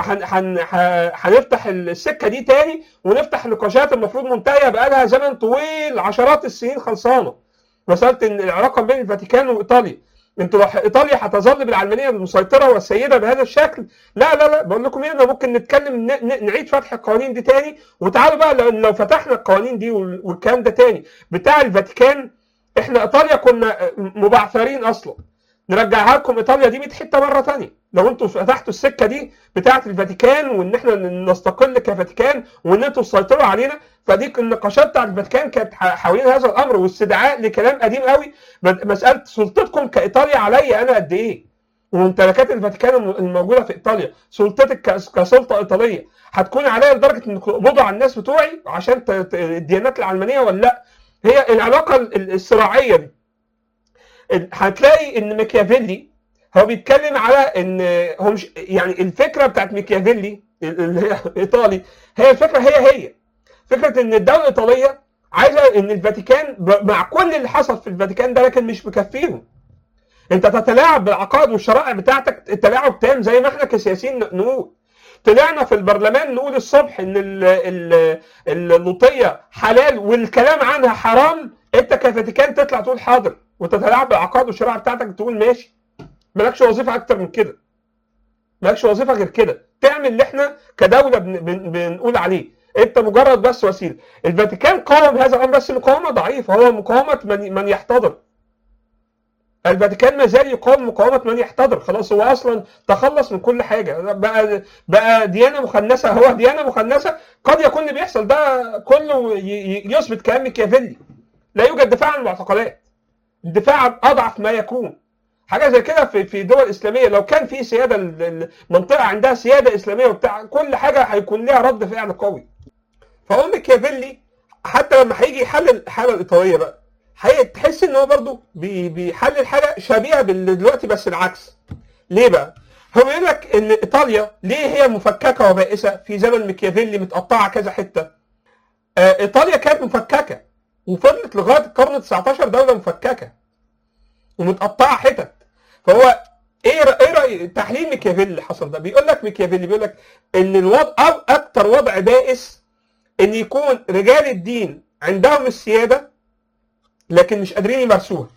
وهنفتح السكه دي تاني ونفتح نقاشات المفروض منتهيه بقالها زمن طويل عشرات السنين خلصانه مساله ان العلاقه بين الفاتيكان وايطاليا انتوا لو ايطاليا هتظل بالعلمانيه المسيطره والسيده بهذا الشكل لا لا لا بقول لكم ايه انا ممكن نتكلم ن- ن- نعيد فتح القوانين دي تاني وتعالوا بقى لو, لو فتحنا القوانين دي وال- والكلام ده تاني بتاع الفاتيكان احنا ايطاليا كنا مبعثرين اصلا نرجعها لكم ايطاليا دي 100 حته مره ثانيه لو انتوا فتحتوا السكه دي بتاعه الفاتيكان وان احنا نستقل كفاتيكان وان انتوا تسيطروا علينا فدي النقاشات بتاعه الفاتيكان كانت حوالين هذا الامر واستدعاء لكلام قديم قوي مساله سلطتكم كايطاليا عليا انا قد ايه وممتلكات الفاتيكان الموجوده في ايطاليا سلطتك كسلطه ايطاليه هتكون عليا لدرجه انك تقبضوا على الناس بتوعي عشان الديانات العلمانيه ولا لا هي العلاقه الصراعيه دي هتلاقي ان ميكيافيلي هو بيتكلم على ان هو مش يعني الفكره بتاعت ميكيافيلي اللي هي ايطالي هي الفكره هي هي فكره ان الدوله الايطاليه عايزه ان الفاتيكان مع كل اللي حصل في الفاتيكان ده لكن مش مكفيهم انت تتلاعب بالعقائد والشرائع بتاعتك تلاعب تام زي ما احنا كسياسيين نقول طلعنا في البرلمان نقول الصبح ان اللوطيه حلال والكلام عنها حرام انت كفاتيكان تطلع تقول حاضر وتتلاعب بالعقائد والشرائع بتاعتك تقول ماشي مالكش وظيفه اكتر من كده مالكش وظيفه غير كده تعمل اللي احنا كدوله بن بن بنقول عليه انت مجرد بس وسيله الفاتيكان قاوم هذا الامر بس مقاومه ضعيفه هو مقاومه من, من يحتضر الفاتيكان ما زال يقاوم مقاومه من يحتضر خلاص هو اصلا تخلص من كل حاجه بقى بقى ديانه مخنثه هو ديانه مخنثه قد يكون اللي بيحصل ده كله يثبت كلام ميكيافيلي لا يوجد دفاع عن المعتقلات الدفاع اضعف ما يكون حاجه زي كده في في دول اسلاميه لو كان في سياده المنطقه عندها سياده اسلاميه وبتاع كل حاجه هيكون لها رد فعل قوي فهو ميكيافيلي حتى لما هيجي يحلل الحاله الايطاليه بقى تحس ان هو برضه بيحلل حاجه شبيهه دلوقتي بس العكس ليه بقى؟ هو بيقول لك ان ايطاليا ليه هي مفككه وبائسه في زمن ميكيافيلي متقطعه كذا حته آه ايطاليا كانت مفككه وفضلت لغايه القرن 19 دوله مفككه ومتقطعه حتت فهو ايه ايه راي تحليل ميكيافيلي اللي حصل ده بيقول لك ميكيافيلي بيقول لك ان الوضع أو اكتر وضع بائس ان يكون رجال الدين عندهم السياده لكن مش قادرين يمارسوها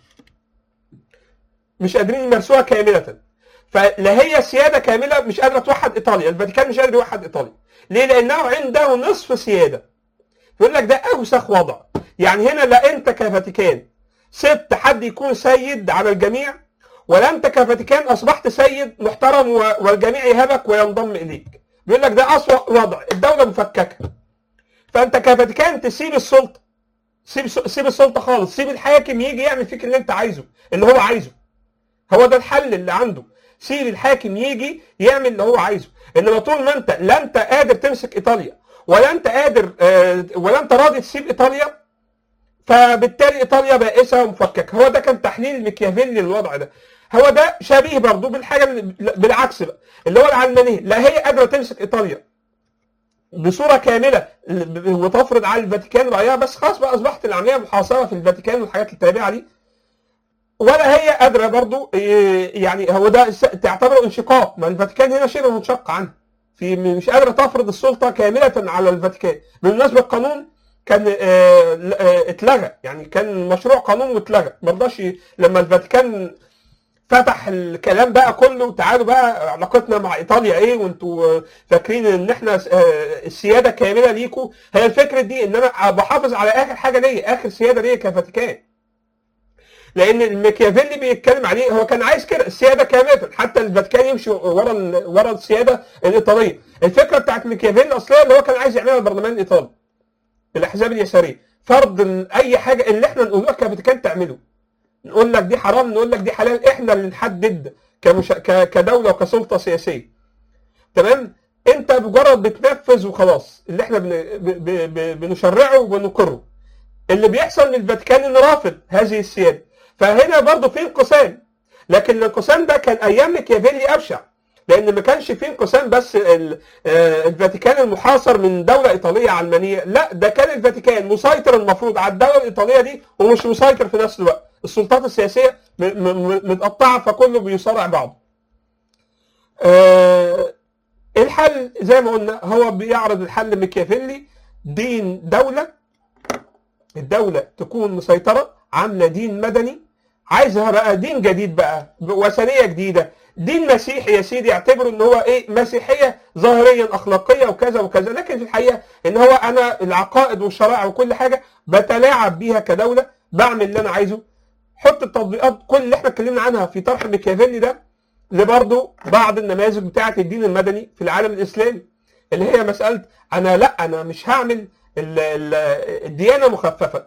مش قادرين يمارسوها كامله فلا هي سياده كامله مش قادره توحد ايطاليا الفاتيكان مش قادر يوحد ايطاليا ليه لانه عنده نصف سياده يقول لك ده اوسخ وضع يعني هنا لا انت كفاتيكان سبت حد يكون سيد على الجميع ولا انت كفاتيكان اصبحت سيد محترم والجميع يهبك وينضم اليك بيقول لك ده اسوأ وضع الدوله مفككه فانت كفاتيكان تسيب السلطه سيب سيب السلطه خالص سيب الحاكم يجي يعمل فيك اللي انت عايزه اللي هو عايزه هو ده الحل اللي عنده سيب الحاكم يجي يعمل اللي هو عايزه انما طول ما انت لا انت قادر تمسك ايطاليا ولا انت قادر ولا انت راضي تسيب ايطاليا فبالتالي ايطاليا بائسه ومفككه هو ده كان تحليل ميكيافيلي للوضع ده هو ده شبيه برضه بالحاجه بالعكس بقى اللي هو العلمانيه لا هي قادره تمسك ايطاليا بصوره كامله وتفرض على الفاتيكان رايها بس خلاص بقى اصبحت العمليه محاصره في الفاتيكان والحاجات التابعه دي ولا هي قادره برضو يعني هو ده تعتبره انشقاق ما الفاتيكان هنا شبه منشق عنها في مش قادره تفرض السلطه كامله على الفاتيكان بالمناسبه القانون كان اتلغى يعني كان مشروع قانون واتلغى ما رضاش لما الفاتيكان فتح الكلام بقى كله تعالوا بقى علاقتنا مع ايطاليا ايه وانتوا فاكرين ان احنا السياده كامله ليكوا هي الفكره دي ان انا بحافظ على اخر حاجه ليا اخر سياده ليا كفاتيكان لان الميكيافيلي بيتكلم عليه هو كان عايز كده السياده كامله حتى الفاتيكان يمشي ورا ورا السياده الايطاليه الفكره بتاعت ميكيافيلي الاصليه اللي هو كان عايز يعملها البرلمان الايطالي الاحزاب اليساريه فرض اي حاجه اللي احنا نقولها كفاتيكان تعمله نقول لك دي حرام نقول لك دي حلال احنا اللي نحدد كمش... ك... كدوله وكسلطه سياسيه تمام انت مجرد بتنفذ وخلاص اللي احنا بن... ب... ب... ب... بنشرعه وبنقره اللي بيحصل من الفاتيكان انه رافض هذه السياده فهنا برضه في انقسام لكن الانقسام ده كان ايام ميكيافيلي ابشع لان ما كانش في انقسام بس الفاتيكان المحاصر من دوله ايطاليه علمانيه لا ده كان الفاتيكان مسيطر المفروض على الدوله الايطاليه دي ومش مسيطر في نفس الوقت السلطات السياسيه متقطعه فكله بيصارع بعضه أه الحل زي ما قلنا هو بيعرض الحل ميكيافيلي دين دوله الدوله تكون مسيطره عامله دين مدني عايزها بقى دين جديد بقى وثنيه جديده دين مسيحي يا سيدي اعتبره ان هو ايه مسيحيه ظاهريا اخلاقيه وكذا وكذا لكن في الحقيقه ان هو انا العقائد والشرائع وكل حاجه بتلاعب بيها كدوله بعمل اللي انا عايزه حط التطبيقات كل اللي احنا اتكلمنا عنها في طرح ميكافيلي ده لبرضه بعض النماذج بتاعه الدين المدني في العالم الاسلامي اللي هي مساله انا لا انا مش هعمل ال- ال- الديانه مخففه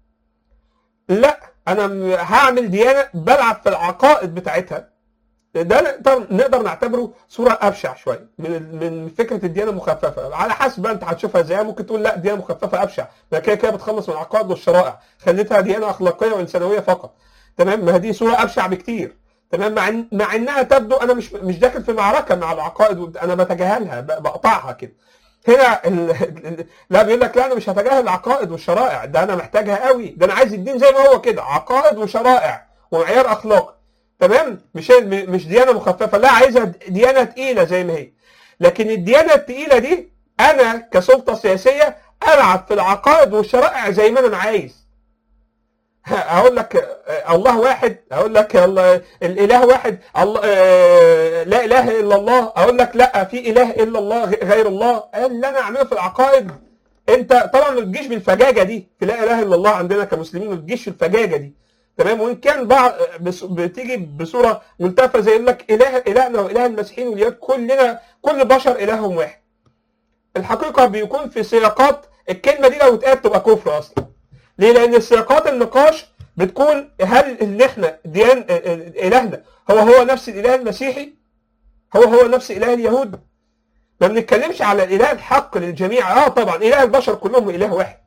لا انا م- هعمل ديانه بلعب في العقائد بتاعتها ده نقدر نقدر نعتبره صوره ابشع شويه من ال- من فكره الديانه مخففه على حسب بقى انت هتشوفها ازاي ممكن تقول لا ديانه مخففه ابشع ما كده كده بتخلص من العقائد والشرائع خليتها ديانه اخلاقيه وانسانويه فقط تمام ما دي صوره ابشع بكتير تمام مع إن مع انها تبدو انا مش مش داخل في معركه مع العقائد وبت- انا بتجاهلها ب- بقطعها كده هنا ال... ال- لا بيقول لك لا انا مش هتجاهل العقائد والشرائع ده انا محتاجها قوي ده انا عايز الدين زي ما هو كده عقائد وشرائع ومعيار اخلاقي تمام مش مش ديانه مخففه لا عايزها ديانه تقيله زي ما هي لكن الديانه التقيله دي انا كسلطه سياسيه العب في العقائد والشرائع زي ما انا عايز هقول لك آه، الله واحد اقول لك الله الاله واحد الله آه، لا اله الا الله اقول لك لا في اله الا الله غ- غير الله اللي انا اعمله في العقائد انت طبعا ما تجيش بالفجاجه دي في لا اله الا الله عندنا كمسلمين ما تجيش في الفجاجه دي تمام وان كان بعض بس- بتيجي بصوره ملتفه زي يقول لك اله الهنا واله المسيحيين واليهود كلنا كل بشر الههم واحد الحقيقه بيكون في سياقات الكلمه دي لو اتقالت تبقى كفر اصلا ليه؟ لأن سياقات النقاش بتكون هل إن إحنا ديان آه، آه، إلهنا هو هو نفس الإله المسيحي؟ هو هو نفس إله اليهود؟ ما بنتكلمش على الإله الحق للجميع، آه طبعا إله البشر كلهم إله واحد.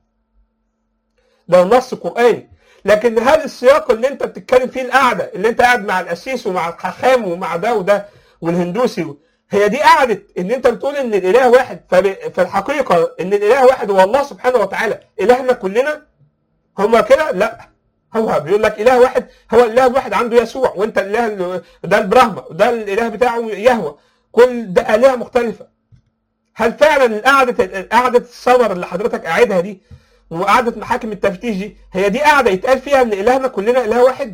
ده نص قرآني، لكن هل السياق اللي أنت بتتكلم فيه القعدة اللي أنت قاعد مع القسيس ومع الحاخام ومع ده وده والهندوسي هي دي قعدة إن أنت بتقول إن الإله واحد فب- فالحقيقة إن الإله واحد هو الله سبحانه وتعالى، إلهنا كلنا هما كده لا هو بيقول لك اله واحد هو الاله الواحد عنده يسوع وانت الاله ال- ده البراهما وده الاله بتاعه يهوى كل ده الهه مختلفه هل فعلا قعده قعده السمر اللي حضرتك قاعدها دي وقعده محاكم التفتيش دي هي دي قاعده يتقال فيها ان الهنا كلنا اله واحد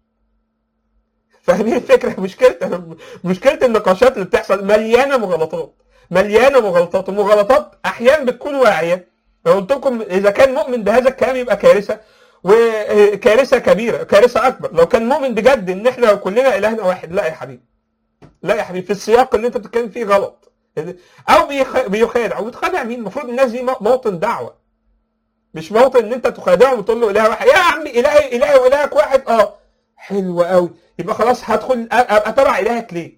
فاهمين الفكره مشكله مشكله النقاشات اللي بتحصل مليانه مغالطات مليانه مغالطات ومغالطات احيانا بتكون واعيه لو قلت لكم اذا كان مؤمن بهذا الكلام يبقى كارثه وكارثه كبيره كارثه اكبر لو كان مؤمن بجد ان احنا كلنا الهنا واحد لا يا حبيبي لا يا حبيبي في السياق اللي انت بتتكلم فيه غلط او بيخ- بيخادع وبتخادع مين المفروض الناس دي مو- موطن دعوه مش موطن ان انت تخادعهم وتقول له اله واحد يا عم الهي الهي والهك واحد اه حلو قوي يبقى خلاص هدخل أ- ابقى تبع الهك ليه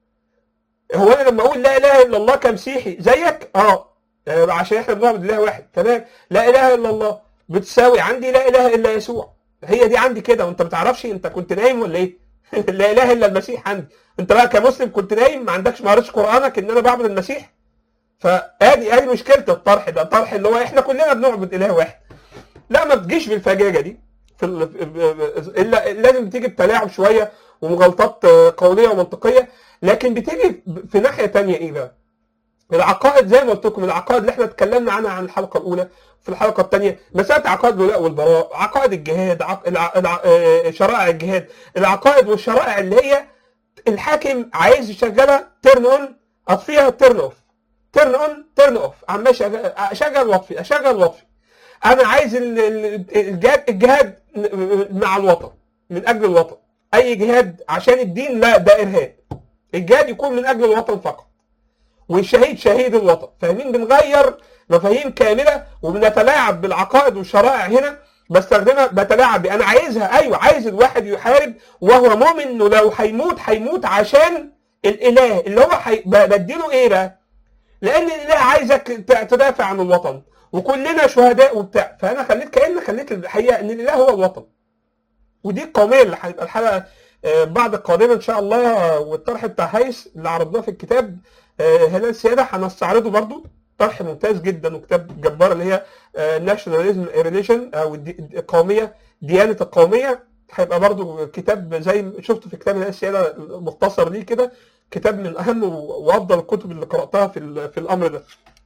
هو انا لما اقول لا اله الا الله كمسيحي زيك اه آه، عشان احنا بنعبد اله واحد تمام لا اله الا الله بتساوي عندي لا اله الا يسوع هي دي عندي كده وانت ما تعرفش انت كنت نايم ولا ايه لا اله الا المسيح عندي انت بقى كمسلم كنت نايم ما عندكش ما قريتش قرانك ان انا بعبد المسيح فادي ادي مشكله الطرح ده الطرح اللي هو احنا كلنا بنعبد اله واحد لا ما تجيش بالفجاجه دي في ال- الا لازم تيجي بتلاعب شويه ومغالطات آه، قوليه ومنطقيه لكن بتيجي في ناحيه تانية ايه بقى؟ العقائد زي ما قلت لكم العقائد اللي احنا اتكلمنا عنها عن الحلقه الاولى في الحلقه الثانيه مساله عقائد الولاء والبراء عقائد الجهاد عق... الع... الع... آه، شرائع الجهاد العقائد والشرائع اللي هي الحاكم عايز يشغلها تيرن اون اطفيها تيرن اوف تيرن اون تيرن اوف عمال شغال اشغل واطفي اشغل واطفي انا عايز ال- ال- الجهاد الجهاد مع الوطن من اجل الوطن اي جهاد عشان الدين لا ده ارهاب الجهاد يكون من اجل الوطن فقط والشهيد شهيد الوطن فاهمين بنغير مفاهيم كامله وبنتلاعب بالعقائد والشرائع هنا بستخدمها بتلاعب بيه. انا عايزها ايوه عايز الواحد يحارب وهو مؤمن انه لو هيموت هيموت عشان الاله اللي هو حي... ب- بديله ايه بقى؟ لان الاله عايزك ت- تدافع عن الوطن وكلنا شهداء وبتاع فانا خليت كان خليت الحقيقه ان الاله هو الوطن ودي القوميه اللي هيبقى الحلقه آه، بعد القادمه ان شاء الله آه، والطرح بتاع هيس اللي عرضناه في الكتاب آه، هلال السياده هنستعرضه برضو طرح ممتاز جدا وكتاب جبار اللي هي ناشوناليزم ريليشن او الدي- القوميه ديانه القوميه هيبقى برضو كتاب زي ما شفته في كتاب هلال السياده مختصر ليه كده كتاب من اهم وافضل الكتب اللي قراتها في ال- في الامر ده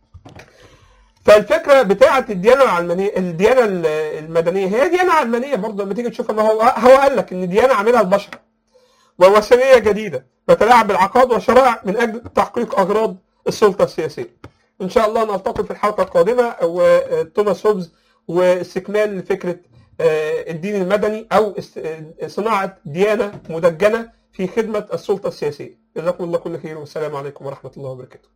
فالفكره بتاعه الديانه العلمانيه الديانه ال- المدنيه هي ديانه علمانيه برضه لما تيجي تشوفها ما هو هو قال لك ان ديانه عاملها البشر ووثنيه جديده تتلاعب بالعقائد والشرائع من اجل تحقيق اغراض السلطه السياسيه. ان شاء الله نلتقي في الحلقه القادمه وتوماس هوبز واستكمال فكره آه، الدين المدني او است- آه، صناعه ديانه مدجنه في خدمه السلطه السياسيه جزاكم الله كل خير والسلام عليكم ورحمه الله وبركاته